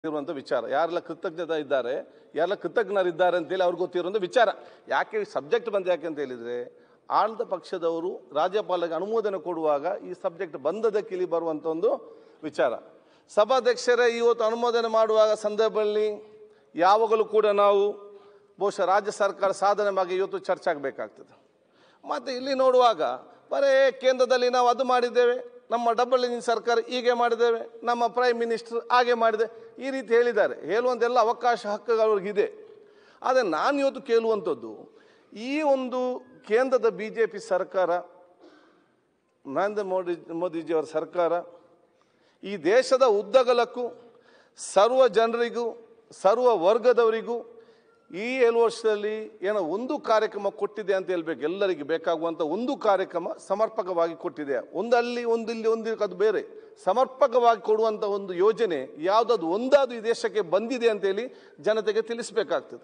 ಇರುವಂಥ ವಿಚಾರ ಯಾರೆಲ್ಲ ಕೃತಜ್ಞತೆ ಇದ್ದಾರೆ ಯಾರೆಲ್ಲ ಕೃತಜ್ಞರಿದ್ದಾರೆ ಅಂತೇಳಿ ಅವ್ರಿಗೆ ಗೊತ್ತಿರುವಂಥ ವಿಚಾರ ಯಾಕೆ ಸಬ್ಜೆಕ್ಟ್ ಬಂದು ಯಾಕೆ ಅಂತ ಹೇಳಿದರೆ ಆಳ್ದ ಪಕ್ಷದವರು ರಾಜ್ಯಪಾಲರಿಗೆ ಅನುಮೋದನೆ ಕೊಡುವಾಗ ಈ ಸಬ್ಜೆಕ್ಟ್ ಬಂದದ ಕಿಲಿ ಬರುವಂಥ ಒಂದು ವಿಚಾರ ಸಭಾಧ್ಯಕ್ಷರೇ ಇವತ್ತು ಅನುಮೋದನೆ ಮಾಡುವಾಗ ಸಂದರ್ಭದಲ್ಲಿ ಯಾವಾಗಲೂ ಕೂಡ ನಾವು ಬಹುಶಃ ರಾಜ್ಯ ಸರ್ಕಾರ ಸಾಧನೆ ಬಗ್ಗೆ ಇವತ್ತು ಚರ್ಚೆ ಆಗಬೇಕಾಗ್ತದೆ ಮತ್ತು ಇಲ್ಲಿ ನೋಡುವಾಗ ಬರೇ ಕೇಂದ್ರದಲ್ಲಿ ನಾವು ಅದು ಮಾಡಿದ್ದೇವೆ ನಮ್ಮ ಡಬಲ್ ಇಂಜಿನ್ ಸರ್ಕಾರ ಹೀಗೆ ಮಾಡಿದ್ದೇವೆ ನಮ್ಮ ಪ್ರೈಮ್ ಮಿನಿಸ್ಟರ್ ಹಾಗೆ ಮಾಡಿದೆ ಈ ರೀತಿ ಹೇಳಿದ್ದಾರೆ ಹೇಳುವಂತೆಲ್ಲ ಅವಕಾಶ ಹಕ್ಕುಗಳು ಅವ್ರಿಗಿದೆ ಆದರೆ ನಾನು ಇವತ್ತು ಕೇಳುವಂಥದ್ದು ಈ ಒಂದು ಕೇಂದ್ರದ ಬಿ ಜೆ ಪಿ ಸರ್ಕಾರ ನರೇಂದ್ರ ಮೋದಿ ಮೋದಿಜಿಯವರ ಸರ್ಕಾರ ಈ ದೇಶದ ಉದ್ದಗಲಕ್ಕೂ ಸರ್ವ ಜನರಿಗೂ ಸರ್ವ ವರ್ಗದವರಿಗೂ ಈ ಏಳು ವರ್ಷದಲ್ಲಿ ಏನೋ ಒಂದು ಕಾರ್ಯಕ್ರಮ ಕೊಟ್ಟಿದೆ ಅಂತ ಹೇಳ್ಬೇಕು ಎಲ್ಲರಿಗೆ ಬೇಕಾಗುವಂಥ ಒಂದು ಕಾರ್ಯಕ್ರಮ ಸಮರ್ಪಕವಾಗಿ ಕೊಟ್ಟಿದೆ ಒಂದಲ್ಲಿ ಒಂದಿಲ್ಲಿ ಒಂದು ಅದು ಬೇರೆ ಸಮರ್ಪಕವಾಗಿ ಕೊಡುವಂಥ ಒಂದು ಯೋಜನೆ ಯಾವುದಾದ್ರು ಒಂದಾದ್ರು ಈ ದೇಶಕ್ಕೆ ಬಂದಿದೆ ಅಂತೇಳಿ ಜನತೆಗೆ ತಿಳಿಸ್ಬೇಕಾಗ್ತದೆ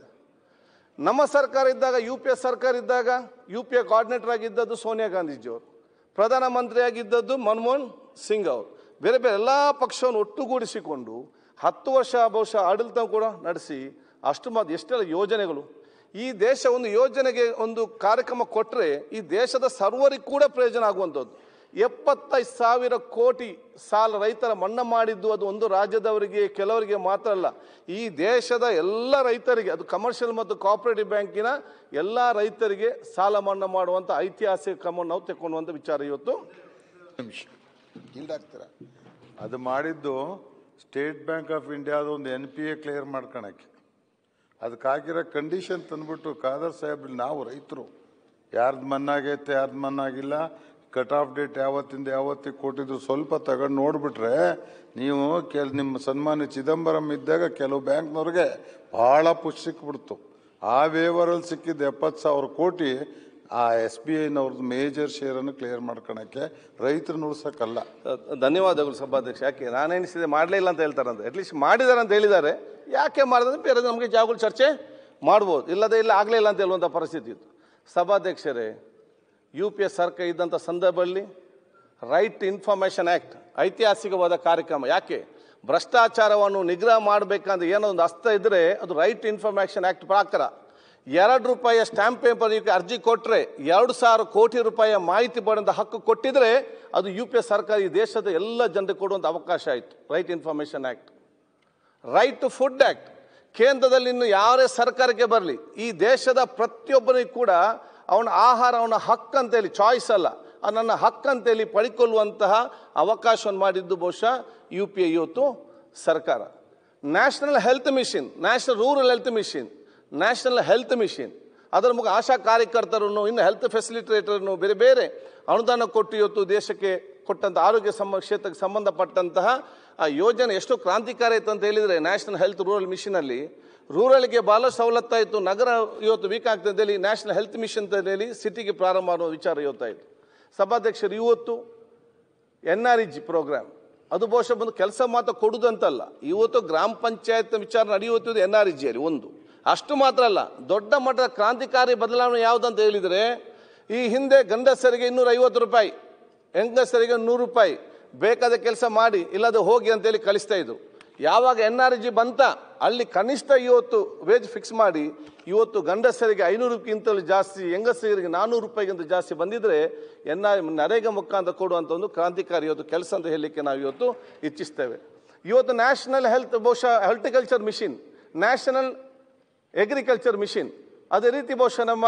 ನಮ್ಮ ಸರ್ಕಾರ ಇದ್ದಾಗ ಯು ಪಿ ಎ ಸರ್ಕಾರ ಇದ್ದಾಗ ಯು ಪಿ ಎ ಕೋಆರ್ಡಿನೇಟರ್ ಆಗಿದ್ದದ್ದು ಸೋನಿಯಾ ಗಾಂಧೀಜಿಯವರು ಪ್ರಧಾನಮಂತ್ರಿ ಆಗಿದ್ದದ್ದು ಮನಮೋಹನ್ ಸಿಂಗ್ ಅವರು ಬೇರೆ ಬೇರೆ ಎಲ್ಲ ಪಕ್ಷವನ್ನು ಒಟ್ಟುಗೂಡಿಸಿಕೊಂಡು ಹತ್ತು ವರ್ಷ ಬಹುಶಃ ಆಡಳಿತ ಕೂಡ ನಡೆಸಿ ಅಷ್ಟು ಮಾತ್ರ ಎಷ್ಟೆಲ್ಲ ಯೋಜನೆಗಳು ಈ ದೇಶ ಒಂದು ಯೋಜನೆಗೆ ಒಂದು ಕಾರ್ಯಕ್ರಮ ಕೊಟ್ಟರೆ ಈ ದೇಶದ ಸರ್ವರಿಗೂ ಕೂಡ ಪ್ರಯೋಜನ ಆಗುವಂಥದ್ದು ಎಪ್ಪತ್ತೈದು ಸಾವಿರ ಕೋಟಿ ಸಾಲ ರೈತರ ಮನ್ನಾ ಮಾಡಿದ್ದು ಅದು ಒಂದು ರಾಜ್ಯದವರಿಗೆ ಕೆಲವರಿಗೆ ಮಾತ್ರ ಅಲ್ಲ ಈ ದೇಶದ ಎಲ್ಲ ರೈತರಿಗೆ ಅದು ಕಮರ್ಷಿಯಲ್ ಮತ್ತು ಕೋಆಪರೇಟಿವ್ ಬ್ಯಾಂಕಿನ ಎಲ್ಲ ರೈತರಿಗೆ ಸಾಲ ಮನ್ನಾ ಮಾಡುವಂಥ ಐತಿಹಾಸಿಕ ಕ್ರಮವನ್ನು ನಾವು ತೆಕ್ಕೊಳ್ಳುವಂಥ ವಿಚಾರ ಇವತ್ತು ನಿಮಿಷ ಈಲ್ಡ್ ಆಗ್ತೀರಾ ಅದು ಮಾಡಿದ್ದು ಸ್ಟೇಟ್ ಬ್ಯಾಂಕ್ ಆಫ್ ಇಂಡಿಯಾದ ಒಂದು ಎನ್ ಪಿ ಎ ಕ್ಲಿಯರ್ ಮಾಡ್ಕೊಳಕ್ಕೆ ಅದಕ್ಕಾಗಿರೋ ಕಂಡೀಷನ್ ತಂದ್ಬಿಟ್ಟು ಖಾದರ್ ಸಾಹೇಬ್ ನಾವು ರೈತರು ಯಾರ್ದು ಮನ್ನಾಗೈತೆ ಯಾರ್ದು ಮನ್ನಾಗಿಲ್ಲ ಕಟ್ ಆಫ್ ಡೇಟ್ ಯಾವತ್ತಿಂದ ಯಾವತ್ತಿಗೆ ಕೊಟ್ಟಿದ್ರು ಸ್ವಲ್ಪ ತಗೊಂಡು ನೋಡ್ಬಿಟ್ರೆ ನೀವು ಕೆಲ ನಿಮ್ಮ ಸನ್ಮಾನ್ಯ ಚಿದಂಬರಂ ಇದ್ದಾಗ ಕೆಲವು ಬ್ಯಾಂಕ್ನವ್ರಿಗೆ ಭಾಳ ಪುಷ್ ಸಿಕ್ಬಿಡ್ತು ಆ ವೇವರಲ್ಲಿ ಸಿಕ್ಕಿದ್ದು ಎಪ್ಪತ್ತು ಸಾವಿರ ಕೋಟಿ ಆ ಎಸ್ ಬಿ ಐನವ್ರದ್ದು ಮೇಜರ್ ಶೇರನ್ನು ಕ್ಲಿಯರ್ ಮಾಡ್ಕೊಳಕ್ಕೆ ರೈತರನ್ನ ಉಳ್ಸಕ್ಕಲ್ಲ ಧನ್ಯವಾದಗಳು ಸಭಾಧ್ಯಕ್ಷ ಯಾಕೆ ನಾನೇನಿಸಿದೆ ಮಾಡಲೇ ಇಲ್ಲ ಅಂತ ಹೇಳ್ತಾರಂತೆ ಅಟ್ಲೀಸ್ಟ್ ಮಾಡಿದ್ದಾರೆ ಅಂತ ಹೇಳಿದ್ದಾರೆ ಯಾಕೆ ಮಾಡಿದ್ರೆ ಬೇರೆ ನಮಗೆ ಜಾಗಗಳು ಚರ್ಚೆ ಮಾಡ್ಬೋದು ಇಲ್ಲದೆ ಇಲ್ಲ ಆಗಲೇ ಇಲ್ಲ ಅಂತ ಹೇಳುವಂಥ ಪರಿಸ್ಥಿತಿ ಇತ್ತು ಸಭಾಧ್ಯಕ್ಷರೇ ಯು ಪಿ ಎಸ್ ಸರ್ಕಾರ ಇದ್ದಂಥ ಸಂದರ್ಭದಲ್ಲಿ ರೈಟ್ ಇನ್ಫಾರ್ಮೇಷನ್ ಆ್ಯಕ್ಟ್ ಐತಿಹಾಸಿಕವಾದ ಕಾರ್ಯಕ್ರಮ ಯಾಕೆ ಭ್ರಷ್ಟಾಚಾರವನ್ನು ನಿಗ್ರಹ ಮಾಡಬೇಕಂದ್ರೆ ಏನೋ ಒಂದು ಹಸ್ತ ಇದ್ದರೆ ಅದು ರೈಟ್ ಇನ್ಫಾರ್ಮೇಷನ್ ಆ್ಯಕ್ಟ್ ಪ್ರಕಾರ ಎರಡು ರೂಪಾಯಿಯ ಸ್ಟ್ಯಾಂಪ್ ಪೇಪರ್ ನೀವು ಅರ್ಜಿ ಕೊಟ್ಟರೆ ಎರಡು ಸಾವಿರ ಕೋಟಿ ರೂಪಾಯಿಯ ಮಾಹಿತಿ ಪಡೆದ ಹಕ್ಕು ಕೊಟ್ಟಿದ್ರೆ ಅದು ಯು ಪಿ ಎಸ್ ಸರ್ಕಾರ ಈ ದೇಶದ ಎಲ್ಲ ಜನರಿಗೆ ಕೊಡುವಂಥ ಅವಕಾಶ ಆಯಿತು right information act right to food act ಕೇಂದ್ರದಲ್ಲಿ ಇನ್ನು ಯಾರೇ ಸರ್ಕಾರಕ್ಕೆ ಬರಲಿ ಈ ದೇಶದ ಪ್ರತಿಯೊಬ್ಬರಿಗೂ ಕೂಡ ಅವನ ಆಹಾರ ಅವನ ಹಕ್ಕಂತೇಳಿ ಚಾಯ್ಸ್ ಅಲ್ಲ ಆ ನನ್ನ ಹಕ್ಕಂತೇಳಿ ಪಡ್ಕೊಳ್ಳುವಂತಹ ಅವಕಾಶವನ್ನು ಮಾಡಿದ್ದು ಬಹುಶಃ ಯು ಪಿ ಐ ಇವತ್ತು ಸರ್ಕಾರ national health mission national rural health mission national health mission ಅದರ ಮುಖ ಆಶಾ ಕಾರ್ಯಕರ್ತರನ್ನು ಇನ್ನು ಹೆಲ್ತ್ ಫೆಸಿಲಿಟೇಟರ್ನು ಬೇರೆ ಬೇರೆ ಅನುದಾನ ಕೊಟ್ಟು ಇವತ್ತು ದೇಶಕ್ಕೆ ಕೊಟ್ಟಂಥ ಆರೋಗ್ಯ ಸಮ ಕ್ಷೇತ್ರಕ್ಕೆ ಸಂಬಂಧಪಟ್ಟಂತಹ ಆ ಯೋಜನೆ ಎಷ್ಟು ಕ್ರಾಂತಿಕಾರಿ ಆಯಿತು ಅಂತ ಹೇಳಿದರೆ ನ್ಯಾಷನಲ್ ಹೆಲ್ತ್ ರೂರಲ್ ಮಿಷನಲ್ಲಿ ರೂರಲ್ಗೆ ಭಾಳ ಸವಲತ್ತಾಯಿತು ನಗರ ಇವತ್ತು ವೀಕ್ ಆಗ್ತದೆ ಅಂತ ಹೇಳಿ ನ್ಯಾಷನಲ್ ಹೆಲ್ತ್ ಮಿಷನ್ ಅಂತ ಹೇಳಿ ಸಿಟಿಗೆ ಪ್ರಾರಂಭ ಮಾಡುವ ವಿಚಾರ ಇವತ್ತಾಯಿತು ಸಭಾಧ್ಯಕ್ಷರು ಇವತ್ತು N R E G programme ಅದು ಬಹುಶಃ ಬಂದು ಕೆಲಸ ಮಾತ್ರ ಕೊಡುದಂತಲ್ಲ ಇವತ್ತು ಗ್ರಾಮ ಪಂಚಾಯತ್ ವಿಚಾರ ನಡೆಯುತ್ತಿದ್ದು ಎನ್ ಆರ್ ಇ ಜಿಯಲ್ಲಿ ಒಂದು ಅಷ್ಟು ಮಾತ್ರ ಅಲ್ಲ ದೊಡ್ಡ ಮಟ್ಟದ ಕ್ರಾಂತಿಕಾರಿ ಬದಲಾವಣೆ ಯಾವುದಂತ ಹೇಳಿದರೆ ಈ ಹಿಂದೆ ಗಂಡಸರಿಗೆ ಇನ್ನೂರ ಐವತ್ತು ರೂಪಾಯಿ ಹೆಂಗಸರಿಗೆ ನೂರು ರೂಪಾಯಿ ಬೇಕಾದ ಕೆಲಸ ಮಾಡಿ ಇಲ್ಲದೆ ಹೋಗಿ ಅಂತೇಳಿ ಕಳಿಸ್ತಾ ಇದ್ರು ಯಾವಾಗ ಎನ್ ಆರ್ ಜಿ ಬಂತ ಅಲ್ಲಿ ಕನಿಷ್ಠ ಇವತ್ತು ವೇಜ್ ಫಿಕ್ಸ್ ಮಾಡಿ ಇವತ್ತು ಗಂಡಸರಿಗೆ ಐನೂರಕ್ಕಿಂತಲೂ ಜಾಸ್ತಿ ಹೆಂಗಸರಿಗೆ ನಾನ್ನೂರು ರೂಪಾಯಿಗಿಂತ ಜಾಸ್ತಿ ಬಂದಿದ್ರೆ ಎನ್ ಆರ್ ನರೇಗಾ ಮುಖಾಂತರ ಕೊಡುವಂಥ ಒಂದು ಕ್ರಾಂತಿಕಾರಿ ಇವತ್ತು ಕೆಲಸ ಅಂತ ಹೇಳಲಿಕ್ಕೆ ನಾವು ಇವತ್ತು ಇಚ್ಛಿಸ್ತೇವೆ ಇವತ್ತು ನ್ಯಾಷನಲ್ ಹೆಲ್ತ್ ಬಹುಶಃ horticulture mission national agriculture mission ಅದೇ ರೀತಿ ಬಹುಶಃ ನಮ್ಮ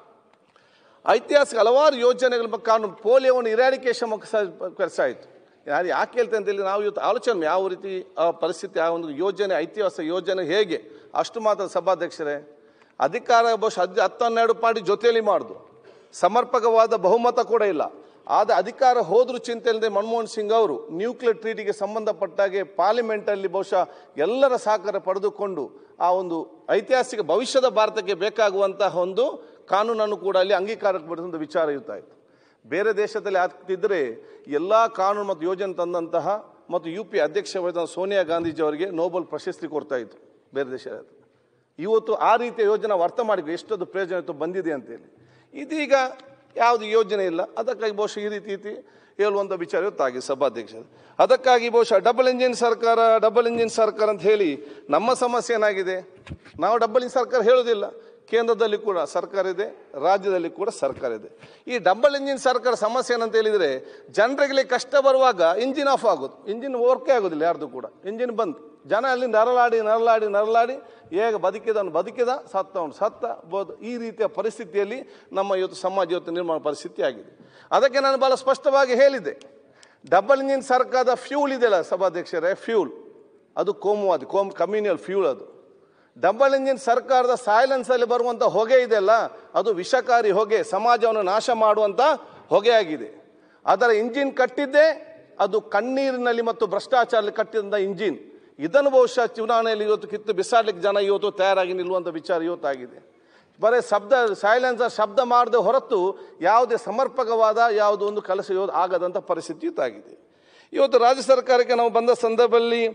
ಐತಿಹಾಸಿಕ ಹಲವಾರು ಯೋಜನೆಗಳ ಕಾನೂನು ಪೋಲಿಯೋವನ್ನು ಇರಾಡಿಕೇಶನ್ ಕೆಲಸ ಆಯಿತು ಯಾರು ಯಾಕೆ ಹೇಳ್ತೇನೆ ಅಂತೇಳಿ ನಾವು ಇವತ್ತು ಆಲೋಚನೆ ಯಾವ ರೀತಿ ಆ ಪರಿಸ್ಥಿತಿ ಆ ಒಂದು ಯೋಜನೆ ಐತಿಹಾಸಿಕ ಯೋಜನೆ ಹೇಗೆ ಅಷ್ಟು ಮಾತ್ರ ಸಭಾಧ್ಯಕ್ಷರೇ ಅಧಿಕಾರ ಬಹುಶಃ ಹದ್ ಹತ್ತು ಹನ್ನೆರಡು ಪಾರ್ಟಿ ಜೊತೆಯಲ್ಲಿ ಮಾಡುದು ಸಮರ್ಪಕವಾದ ಬಹುಮತ ಕೂಡ ಇಲ್ಲ ಆದ ಅಧಿಕಾರ ಹೋದ್ರೂ ಚಿಂತೆ ಇಲ್ಲದೆ ಮನಮೋಹನ್ ಸಿಂಗ್ ಅವರು ನ್ಯೂಕ್ಲಿಯರ್ ಟ್ರೀಟಿಗೆ ಸಂಬಂಧಪಟ್ಟಾಗೆ ಪಾರ್ಲಿಮೆಂಟಲ್ಲಿ ಬಹುಶಃ ಎಲ್ಲರ ಸಹಕಾರ ಪಡೆದುಕೊಂಡು ಆ ಒಂದು ಐತಿಹಾಸಿಕ ಭವಿಷ್ಯದ ಭಾರತಕ್ಕೆ ಬೇಕಾಗುವಂತಹ ಒಂದು ಕಾನೂನನ್ನು ಕೂಡ ಅಲ್ಲಿ ಅಂಗೀಕಾರಕ್ಕೆ ಪಡಿಸುವಂಥ ವಿಚಾರ ಇರ್ತಾ ಇತ್ತು ಬೇರೆ ದೇಶದಲ್ಲಿ ಆಗ್ತಿದ್ದರೆ ಎಲ್ಲ ಕಾನೂನು ಮತ್ತು ಯೋಜನೆ ತಂದಂತಹ ಮತ್ತು ಯು ಪಿ ಅಧ್ಯಕ್ಷ ಸೋನಿಯಾ ಗಾಂಧೀಜಿ ಅವರಿಗೆ ನೋಬೆಲ್ ಪ್ರಶಸ್ತಿ ಕೊಡ್ತಾ ಇತ್ತು ಬೇರೆ ದೇಶ ಇವತ್ತು ಆ ರೀತಿಯ ಯೋಜನೆ ಅರ್ಥ ಮಾಡಿ ಎಷ್ಟೊಂದು ಪ್ರಯೋಜನ ಇವತ್ತು ಬಂದಿದೆ ಅಂತೇಳಿ ಇದೀಗ ಯಾವುದು ಯೋಜನೆ ಇಲ್ಲ ಅದಕ್ಕಾಗಿ ಬಹುಶಃ ಈ ರೀತಿ ರೀತಿ ಹೇಳುವಂಥ ವಿಚಾರ ಇವತ್ತಾಗಿದೆ ಸಭಾಧ್ಯಕ್ಷರು ಅದಕ್ಕಾಗಿ ಬಹುಶಃ ಡಬಲ್ ಇಂಜಿನ್ ಸರ್ಕಾರ ಡಬಲ್ ಇಂಜಿನ್ ಸರ್ಕಾರ ಅಂತ ಹೇಳಿ ನಮ್ಮ ಸಮಸ್ಯೆ ಏನಾಗಿದೆ ನಾವು ಡಬಲ್ ಇಂಜಿನ್ ಸರ್ಕಾರ ಹೇಳೋದಿಲ್ಲ ಕೇಂದ್ರದಲ್ಲಿ ಕೂಡ ಸರ್ಕಾರ ಇದೆ ರಾಜ್ಯದಲ್ಲಿ ಕೂಡ ಸರ್ಕಾರ ಇದೆ ಈ ಡಬಲ್ ಇಂಜಿನ್ ಸರ್ಕಾರ ಸಮಸ್ಯೆ ಏನಂತ ಹೇಳಿದರೆ ಜನರಿಗೆ ಕಷ್ಟ ಬರುವಾಗ ಇಂಜಿನ್ ಆಫ್ ಆಗೋದು ಇಂಜಿನ್ ವರ್ಕೇ ಆಗೋದಿಲ್ಲ ಯಾರ್ದು ಕೂಡ ಇಂಜಿನ್ ಬಂದು ಜನ ಅಲ್ಲಿ ನರಳಾಡಿ ನರಳಾಡಿ ನರಳಾಡಿ ಹೇಗೆ ಬದುಕಿದವನು ಬದುಕಿದ ಸತ್ತವನು ಸತ್ತ ಬೋದು ಈ ರೀತಿಯ ಪರಿಸ್ಥಿತಿಯಲ್ಲಿ ನಮ್ಮ ಇವತ್ತು ಸಮಾಜ ಇವತ್ತು ನಿರ್ಮಾಣ ಪರಿಸ್ಥಿತಿ ಆಗಿದೆ ಅದಕ್ಕೆ ನಾನು ಭಾಳ ಸ್ಪಷ್ಟವಾಗಿ ಹೇಳಿದ್ದೆ ಡಬಲ್ ಇಂಜಿನ್ ಸರ್ಕಾರದ ಫ್ಯೂಲ್ ಇದೆಯಲ್ಲ ಸಭಾಧ್ಯಕ್ಷರೇ ಫ್ಯೂಲ್ ಅದು ಕೋಮುವಾದಿ ಕೋಮ್ ಕಮ್ಯುನಿಯಲ್ ಫ್ಯೂಲ್ ಅದು ಡಬಲ್ ಇಂಜಿನ್ ಸರ್ಕಾರದ ಸೈಲೆನ್ಸಲ್ಲಿ ಬರುವಂಥ ಹೊಗೆ ಇದೆಯಲ್ಲ ಅದು ವಿಷಕಾರಿ ಹೊಗೆ ಸಮಾಜವನ್ನು ನಾಶ ಮಾಡುವಂಥ ಹೊಗೆ ಆಗಿದೆ ಅದರ ಇಂಜಿನ್ ಕಟ್ಟಿದ್ದೇ ಅದು ಕಣ್ಣೀರಿನಲ್ಲಿ ಮತ್ತು ಭ್ರಷ್ಟಾಚಾರದಲ್ಲಿ ಕಟ್ಟಿದಂಥ ಇಂಜಿನ್ ಇದನ್ನು ಬಹುಶಃ ಚುನಾವಣೆಯಲ್ಲಿ ಇವತ್ತು ಕಿತ್ತು ಬಿಸಾಡ್ಲಿಕ್ಕೆ ಜನ ಇವತ್ತು ತಯಾರಾಗಿ ನಿಲ್ಲುವಂಥ ವಿಚಾರ ಇವತ್ತಾಗಿದೆ ಬರೀ ಶಬ್ದ ಸೈಲೆನ್ಸರ್ ಶಬ್ದ ಮಾಡದೆ ಹೊರತು ಯಾವುದೇ ಸಮರ್ಪಕವಾದ ಯಾವುದೋ ಒಂದು ಕೆಲಸ ಇವತ್ತು ಆಗದಂಥ ಪರಿಸ್ಥಿತಿ ಇವತ್ತಾಗಿದೆ ಇವತ್ತು ರಾಜ್ಯ ಸರ್ಕಾರಕ್ಕೆ ನಾವು ಬಂದ ಸಂದರ್ಭದಲ್ಲಿ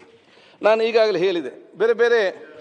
ನಾನು ಈಗಾಗಲೇ ಹೇಳಿದೆ ಬೇರೆ ಬೇರೆ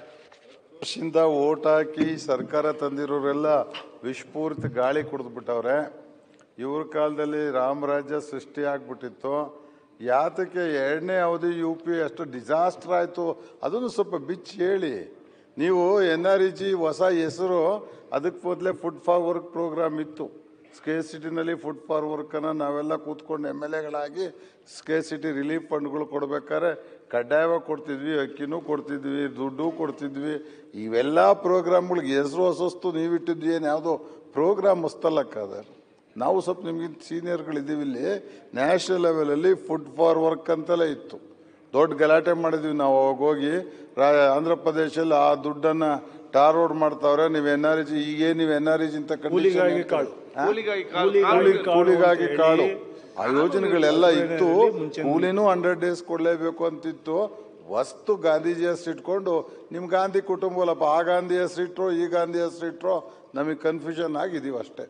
ವರ್ಷದಿಂದ ಓಟ್ ಹಾಕಿ ಸರ್ಕಾರ ತಂದಿರೋರೆಲ್ಲ ವಿಶ್ಪೂರ್ತಿ ಗಾಳಿ ಕುಡಿದ್ಬಿಟ್ಟವ್ರೆ ಇವ್ರ ಕಾಲದಲ್ಲಿ ರಾಮರಾಜ್ಯ ಸೃಷ್ಟಿ ಆಗ್ಬಿಟ್ಟಿತ್ತು ಯಾತಕ್ಕೆ ಎರಡನೇ ಅವಧಿ ಯು ಪಿ ಅಷ್ಟು ಡಿಸಾಸ್ಟರ್ ಆಯಿತು ಅದನ್ನು ಸ್ವಲ್ಪ ಬಿಚ್ಚಿ ಹೇಳಿ ನೀವು ಎನ್ ಆರ್ ಇ ಜಿ ಹೊಸ ಹೆಸರು ಅದಕ್ಕೆ ಮೊದಲೇ ಫುಡ್ ಫಾರ್ ವರ್ಕ್ ಪ್ರೋಗ್ರಾಮ್ ಇತ್ತು ಸ್ಕೇ ಸಿಟಿನಲ್ಲಿ ಫುಡ್ ಫಾರ್ ವರ್ಕನ್ನು ನಾವೆಲ್ಲ ಕೂತ್ಕೊಂಡು ಎಮ್ ಎಲ್ ಎಗಳಾಗಿ ಸ್ಕೇ ಸಿಟಿ ರಿಲೀಫ್ ಫಂಡ್ಗಳು ಕೊಡ್ಬೇಕಾದ್ರೆ ಕಡ್ಡಾಯವಾಗಿ ಕೊಡ್ತಿದ್ವಿ ಅಕ್ಕಿನೂ ಕೊಡ್ತಿದ್ವಿ ದುಡ್ಡು ಕೊಡ್ತಿದ್ವಿ ಇವೆಲ್ಲ ಪ್ರೋಗ್ರಾಮ್ಗಳಿಗೆ ಹೆಸರು ಹೊಸಸ್ತು ನೀವಿಟ್ಟಿದ್ವಿ ಏನು ಯಾವುದೋ ಪ್ರೋಗ್ರಾಮ್ ಹೊಸ್ತಲ್ಲಕ್ಕಾದ ನಾವು ಸ್ವಲ್ಪ ನಿಮ್ಗೆ ಸೀನಿಯರ್ಗಳಿದ್ದೀವಿ ಇಲ್ಲಿ ನ್ಯಾಷನಲ್ ಲೆವೆಲಲ್ಲಿ ಫುಡ್ ಫಾರ್ ವರ್ಕ್ ಅಂತೆಲ್ಲ ಇತ್ತು ದೊಡ್ಡ ಗಲಾಟೆ ಮಾಡಿದ್ವಿ ನಾವು ಅವಾಗ ಹೋಗಿ ರಾ ಆಂಧ್ರ ಪ್ರದೇಶದಲ್ಲಿ ಆ ದುಡ್ಡನ್ನು ಟಾರ್ ರೋಡ್ ಮಾಡ್ತಾವ್ರೆ ನೀವು ಎನ್ ಆರ್ ಜಿ ಈಗ ನೀವು ಎನ್ ಆರ್ ಜಿ ಅಂತ ಕೂಲಿಗಾಗಿ ಕಾಳು. ಕೂಲಿಗಾಗಿ ಕಾಳು- ಕೂಲಿ- ಕಾಳು- ಕೂಲಿ- ಕಾಳು ಕೂಲಿಗಾಗಿ ಅಂತ ಕಾಳು ಹೇಳಿ ಆ ಯೋಜನೆಗಳೆಲ್ಲ ಇತ್ತು ಮುಂಚೆ ಕೂಲಿನೂ ಹಂಡ್ರೆಡ್ ಡೇಸ್ ಕೊಡಲೇಬೇಕು ಅಂತಿತ್ತು ವಸ್ತು ಗಾಂಧೀಜಿ ಹೆಸರು ಇಟ್ಕೊಂಡು ನಿಮ್ ಗಾಂಧಿ ಕುಟುಂಬಲ್ಲಪ್ಪ ಆ ಗಾಂಧಿ ಹೆಸರು ಇಟ್ರು ಈ ಗಾಂಧಿ ಹೆಸರು ಇಟ್ರು ನಮಗೆ ಕನ್ಫ್ಯೂಷನ್ ಆಗಿದೀವಿ ಅಷ್ಟೇ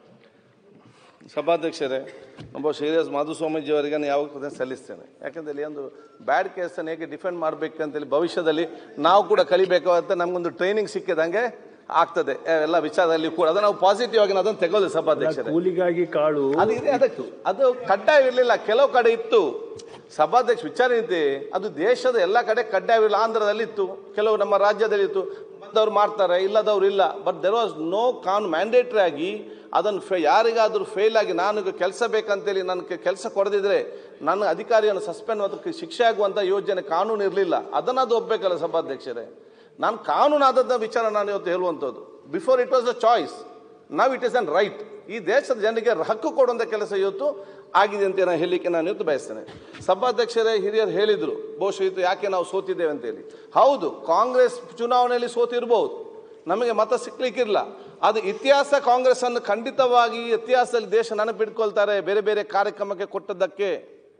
ಸಭಾಧ್ಯಕ್ಷರೇ ನಮ್ಮ ಶ್ರೀನಿವಾಸ ಮಾಧುಸ್ವಾಮೀಜಿ ಅವರಿಗೆ ನಾನು ಯಾವಾಗ ಕೂಡ ಸಲ್ಲಿಸ್ತೇನೆ ಯಾಕಂದ್ರೆ ಇಲ್ಲಿ ಒಂದು ಬ್ಯಾಡ್ ಕೇಸನ್ನು ಹೇಗೆ ಡಿಫೆಂಡ್ ಮಾಡಬೇಕಂತೇಳಿ ಭವಿಷ್ಯದಲ್ಲಿ ನಾವು ಕೂಡ ಕಲಿಬೇಕು ಅಂತ ನಮಗೊಂದು ಟ್ರೈನಿಂಗ್ ಸಿಕ್ಕಿದಂಗೆ ಆಗ್ತದೆ ಎಲ್ಲ ವಿಚಾರದಲ್ಲಿ ಕೂಡ ಅದು ನಾವು ಪಾಸಿಟಿವ್ ಆಗಿ ಅದನ್ನು ತೆಗೋದು ಸಭಾಧ್ಯಕ್ಷರೇ ಕೂಲಿಗಾಗಿ ಕಾಳು ಅದು ಇದೆ ಅದಕ್ಕೆ ಅದು ಕಡ್ಡಾಯವಿರಲಿಲ್ಲ ಕೆಲವು ಕಡೆ ಇತ್ತು ಸಭಾಧ್ಯಕ್ಷ ವಿಚಾರ ಇದೆ ಅದು ದೇಶದ ಎಲ್ಲ ಕಡೆ ಕಡ್ಡಾಯವಿಲ್ಲ ಆಂಧ್ರದಲ್ಲಿ ಇತ್ತು ಕೆಲವು ನಮ್ಮ ರಾಜ್ಯದಲ್ಲಿ ಇತ್ತು ಬಂದವ್ರು ಮಾಡ್ತಾರೆ ಇಲ್ಲದವ್ರು ಇಲ್ಲ but there was no con mandatory ಆಗಿ ಅದನ್ನು ಫೇ ಯಾರಿಗಾದರೂ ಫೇಲ್ ಆಗಿ ನಾನು ಕೆಲಸ ಬೇಕಂತೇಳಿ ನನಗೆ ಕೆಲಸ ಕೊಡದಿದ್ರೆ ನನ್ನ ಅಧಿಕಾರಿಯನ್ನು ಸಸ್ಪೆಂಡ್ ಮತ್ತು ಶಿಕ್ಷೆ ಆಗುವಂಥ ಯೋಜನೆ ಕಾನೂನು ಇರಲಿಲ್ಲ ಅದನ್ನು ಅದು ಒಪ್ಪಬೇಕಲ್ಲ ಸಭಾಧ್ಯಕ್ಷರೇ ನಾನು ಕಾನೂನಾದದ ವಿಚಾರ ನಾನು ಇವತ್ತು ಹೇಳುವಂಥದ್ದು before it was a choice ನಾವು ಇಟ್ ಇಸ್ ಅನ್ ರೈಟ್ ಈ ದೇಶದ ಜನರಿಗೆ ಹಕ್ಕು ಕೊಡುವಂಥ ಕೆಲಸ ಇವತ್ತು ಆಗಿದೆ ಅಂತ ನಾನು ಹೇಳಲಿಕ್ಕೆ ನಾನು ಇವತ್ತು ಬಯಸ್ತೇನೆ ಸಭಾಧ್ಯಕ್ಷರೇ ಹಿರಿಯರು ಹೇಳಿದರು ಬಹುಶಃ ಇದು ಯಾಕೆ ನಾವು ಸೋತಿದ್ದೇವೆ ಅಂತೇಳಿ ಹೌದು ಕಾಂಗ್ರೆಸ್ ಚುನಾವಣೆಯಲ್ಲಿ ಸೋತಿರ್ಬೋದು ನಮಗೆ ಮತ ಸಿಕ್ಲಿಕ್ಕಿಲ್ಲ ಅದು ಇತಿಹಾಸ ಕಾಂಗ್ರೆಸ್ ಅನ್ನು ಖಂಡಿತವಾಗಿ ಇತಿಹಾಸದಲ್ಲಿ ದೇಶ ನೆನಪಿಟ್ಕೊಳ್ತಾರೆ ಬೇರೆ ಬೇರೆ ಕಾರ್ಯಕ್ರಮಕ್ಕೆ ಕೊಟ್ಟದ್ದಕ್ಕೆ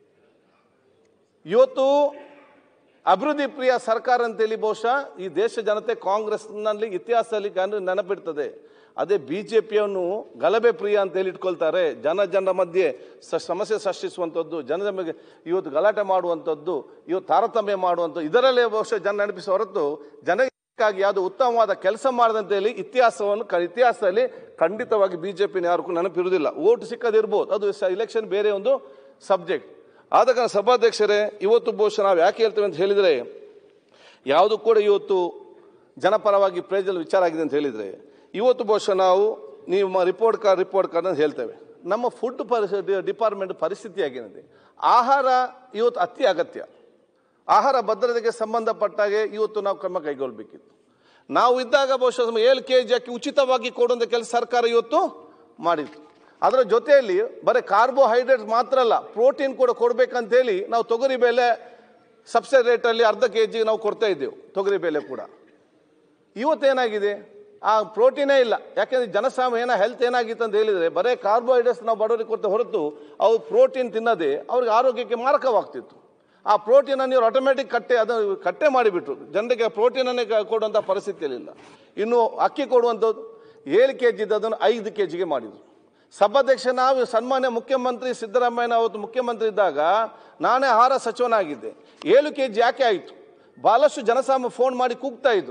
ಇವತ್ತು ಅಭಿವೃದ್ಧಿ ಪ್ರಿಯ ಸರ್ಕಾರ ಅಂತೇಳಿ ಬಹುಶಃ ಈ ದೇಶ ಜನತೆ ಕಾಂಗ್ರೆಸ್ನಲ್ಲಿ ಇತಿಹಾಸದಲ್ಲಿ ಗನ- ನೆನಪಿಡ್ತದೆ ಅದೇ ಬಿ ಜೆ ಪಿಯನ್ನು ಗಲಭೆ ಪ್ರಿಯ ಅಂತೇಳಿ ಇಟ್ಕೊಳ್ತಾರೆ ಜನ ಜನರ ಮಧ್ಯೆ ಸ ಸಮಸ್ಯೆ ಸೃಷ್ಟಿಸುವಂಥದ್ದು ಜನರ ಬಗ್ಗೆ ಇವತ್ತು ಗಲಾಟೆ ಮಾಡುವಂಥದ್ದು ಇವತ್ತು ತಾರತಮ್ಯ ಮಾಡುವಂಥದ್ದು ಇದರಲ್ಲೇ ಬಹುಶಃ ಜನ ನೆನಪಿಸುವ ಹೊರತು ಜನಕ್ಕಾಗಿ ಯಾವುದು ಉತ್ತಮವಾದ ಕೆಲಸ ಮಾಡದಂತೇಳಿ ಇತಿಹಾಸವನ್ನು ಕ ಇತಿಹಾಸದಲ್ಲಿ ಖಂಡಿತವಾಗಿ ಬಿ ಜೆ ಪಿನ ಯಾರಿಗೂ ನೆನಪಿರುವುದಿಲ್ಲ ಓಟ್ ಸಿಕ್ಕದಿರ್ಬೋದು ಅದು ಇಲೆಕ್ಷನ್ ಬೇರೆ ಒಂದು ಸಬ್ಜೆಕ್ಟ್ ಆದ ಕಾರಣ ಸಭಾಧ್ಯಕ್ಷರೇ ಇವತ್ತು ಬಹುಶಃ ನಾವು ಯಾಕೆ ಹೇಳ್ತೇವೆ ಅಂತ ಹೇಳಿದರೆ ಯಾವುದು ಕೂಡ ಇವತ್ತು ಜನಪರವಾಗಿ ಪ್ರಯೋಜನ ವಿಚಾರ ಆಗಿದೆ ಅಂತ ಹೇಳಿದರೆ ಇವತ್ತು ಬಹುಶಃ ನಾವು ನೀವು ರಿಪೋರ್ಟ್ ಕಾರ್ಡ್ ರಿಪೋರ್ಟ್ ಕಾರ್ಡ್ ಅಂತ ಹೇಳ್ತೇವೆ ನಮ್ಮ ಫುಡ್ ಪರಿಸ್ಥಿತಿ ಡಿಪಾರ್ಟ್ಮೆಂಟ್ ಪರಿಸ್ಥಿತಿ ಆಗಿದೆ ಆಹಾರ ಇವತ್ತು ಅತಿ ಅಗತ್ಯ ಆಹಾರ ಭದ್ರತೆಗೆ ಸಂಬಂಧಪಟ್ಟಾಗೆ ಇವತ್ತು ನಾವು ಕ್ರಮ ಕೈಗೊಳ್ಳಬೇಕಿತ್ತು ನಾವು ಇದ್ದಾಗ ಬಹುಶಃ ಏಳು ಕೆ ಜಿ ಅಕ್ಕಿ ಉಚಿತವಾಗಿ ಕೊಡುವಂಥ ಕೆಲಸ ಸರ್ಕಾರ ಇವತ್ತು ಮಾಡಿತ್ತು ಅದರ ಜೊತೆಯಲ್ಲಿ ಬರೀ ಕಾರ್ಬೋಹೈಡ್ರೇಟ್ ಮಾತ್ರ ಅಲ್ಲ ಪ್ರೋಟೀನ್ ಕೂಡ ಕೊಡಬೇಕಂತೇಳಿ ನಾವು ತೊಗರಿ ಬೇಳೆ ಸಬ್ಸಿಡಿ ರೇಟಲ್ಲಿ ಅರ್ಧ ಕೆ ಜಿ ನಾವು ಕೊಡ್ತಾ ಇದ್ದೇವೆ ತೊಗರಿ ಬೇಳೆ ಕೂಡ ಇವತ್ತೇನಾಗಿದೆ ಆ ಪ್ರೋಟೀನೇ ಇಲ್ಲ ಯಾಕೆಂದ್ರೆ ಜನಸಾಮಾನ್ಯನ ಹೆಲ್ತ್ ಏನಾಗಿತ್ತು ಅಂತ ಹೇಳಿದರೆ ಬರೀ ಕಾರ್ಬೋಹೈಡ್ರೇಟ್ಸ್ ನಾವು ಬಡವರಿಗೆ ಕೊಡ್ತಾ ಹೊರತು ಅವು ಪ್ರೋಟೀನ್ ತಿನ್ನದೆ ಅವ್ರಿಗೆ ಆರೋಗ್ಯಕ್ಕೆ ಮಾರಕವಾಗ್ತಿತ್ತು ಆ ಪ್ರೋಟೀನನ್ನು ಇವರು ಆಟೋಮೆಟಿಕ್ ಕಟ್ಟೆ ಅದನ್ನು ಕಟ್ಟೆ ಮಾಡಿಬಿಟ್ರು ಜನರಿಗೆ ಪ್ರೋಟೀನನ್ನೇ ಕ- ಕೊಡುವಂಥ ಪರಿಸ್ಥಿತಿಯಲ್ಲಿಲ್ಲ ಇನ್ನು ಅಕ್ಕಿ ಕೊಡುವಂಥದ್ದು ಏಳು ಕೆ ಜಿ ಅದನ್ನು ಐದು ಕೆ ಜಿಗೆ ಮಾಡಿದರು ಸಭಾಧ್ಯಕ್ಷ ನಾವು ಸನ್ಮಾನ್ಯ ಮುಖ್ಯಮಂತ್ರಿ ಸಿದ್ದರಾಮಯ್ಯ ಅವತ್ತು ಮುಖ್ಯಮಂತ್ರಿ ಇದ್ದಾಗ ನಾನೇ ಆಹಾರ ಸಚಿವನಾಗಿದ್ದೆ ಏಳು ಕೆ ಜಿ ಯಾಕೆ ಆಯಿತು ಭಾಳಷ್ಟು ಜನಸಾಮಾನ್ಯ ಫೋನ್ ಮಾಡಿ ಕೂಗ್ತಾ ಇದ್ರು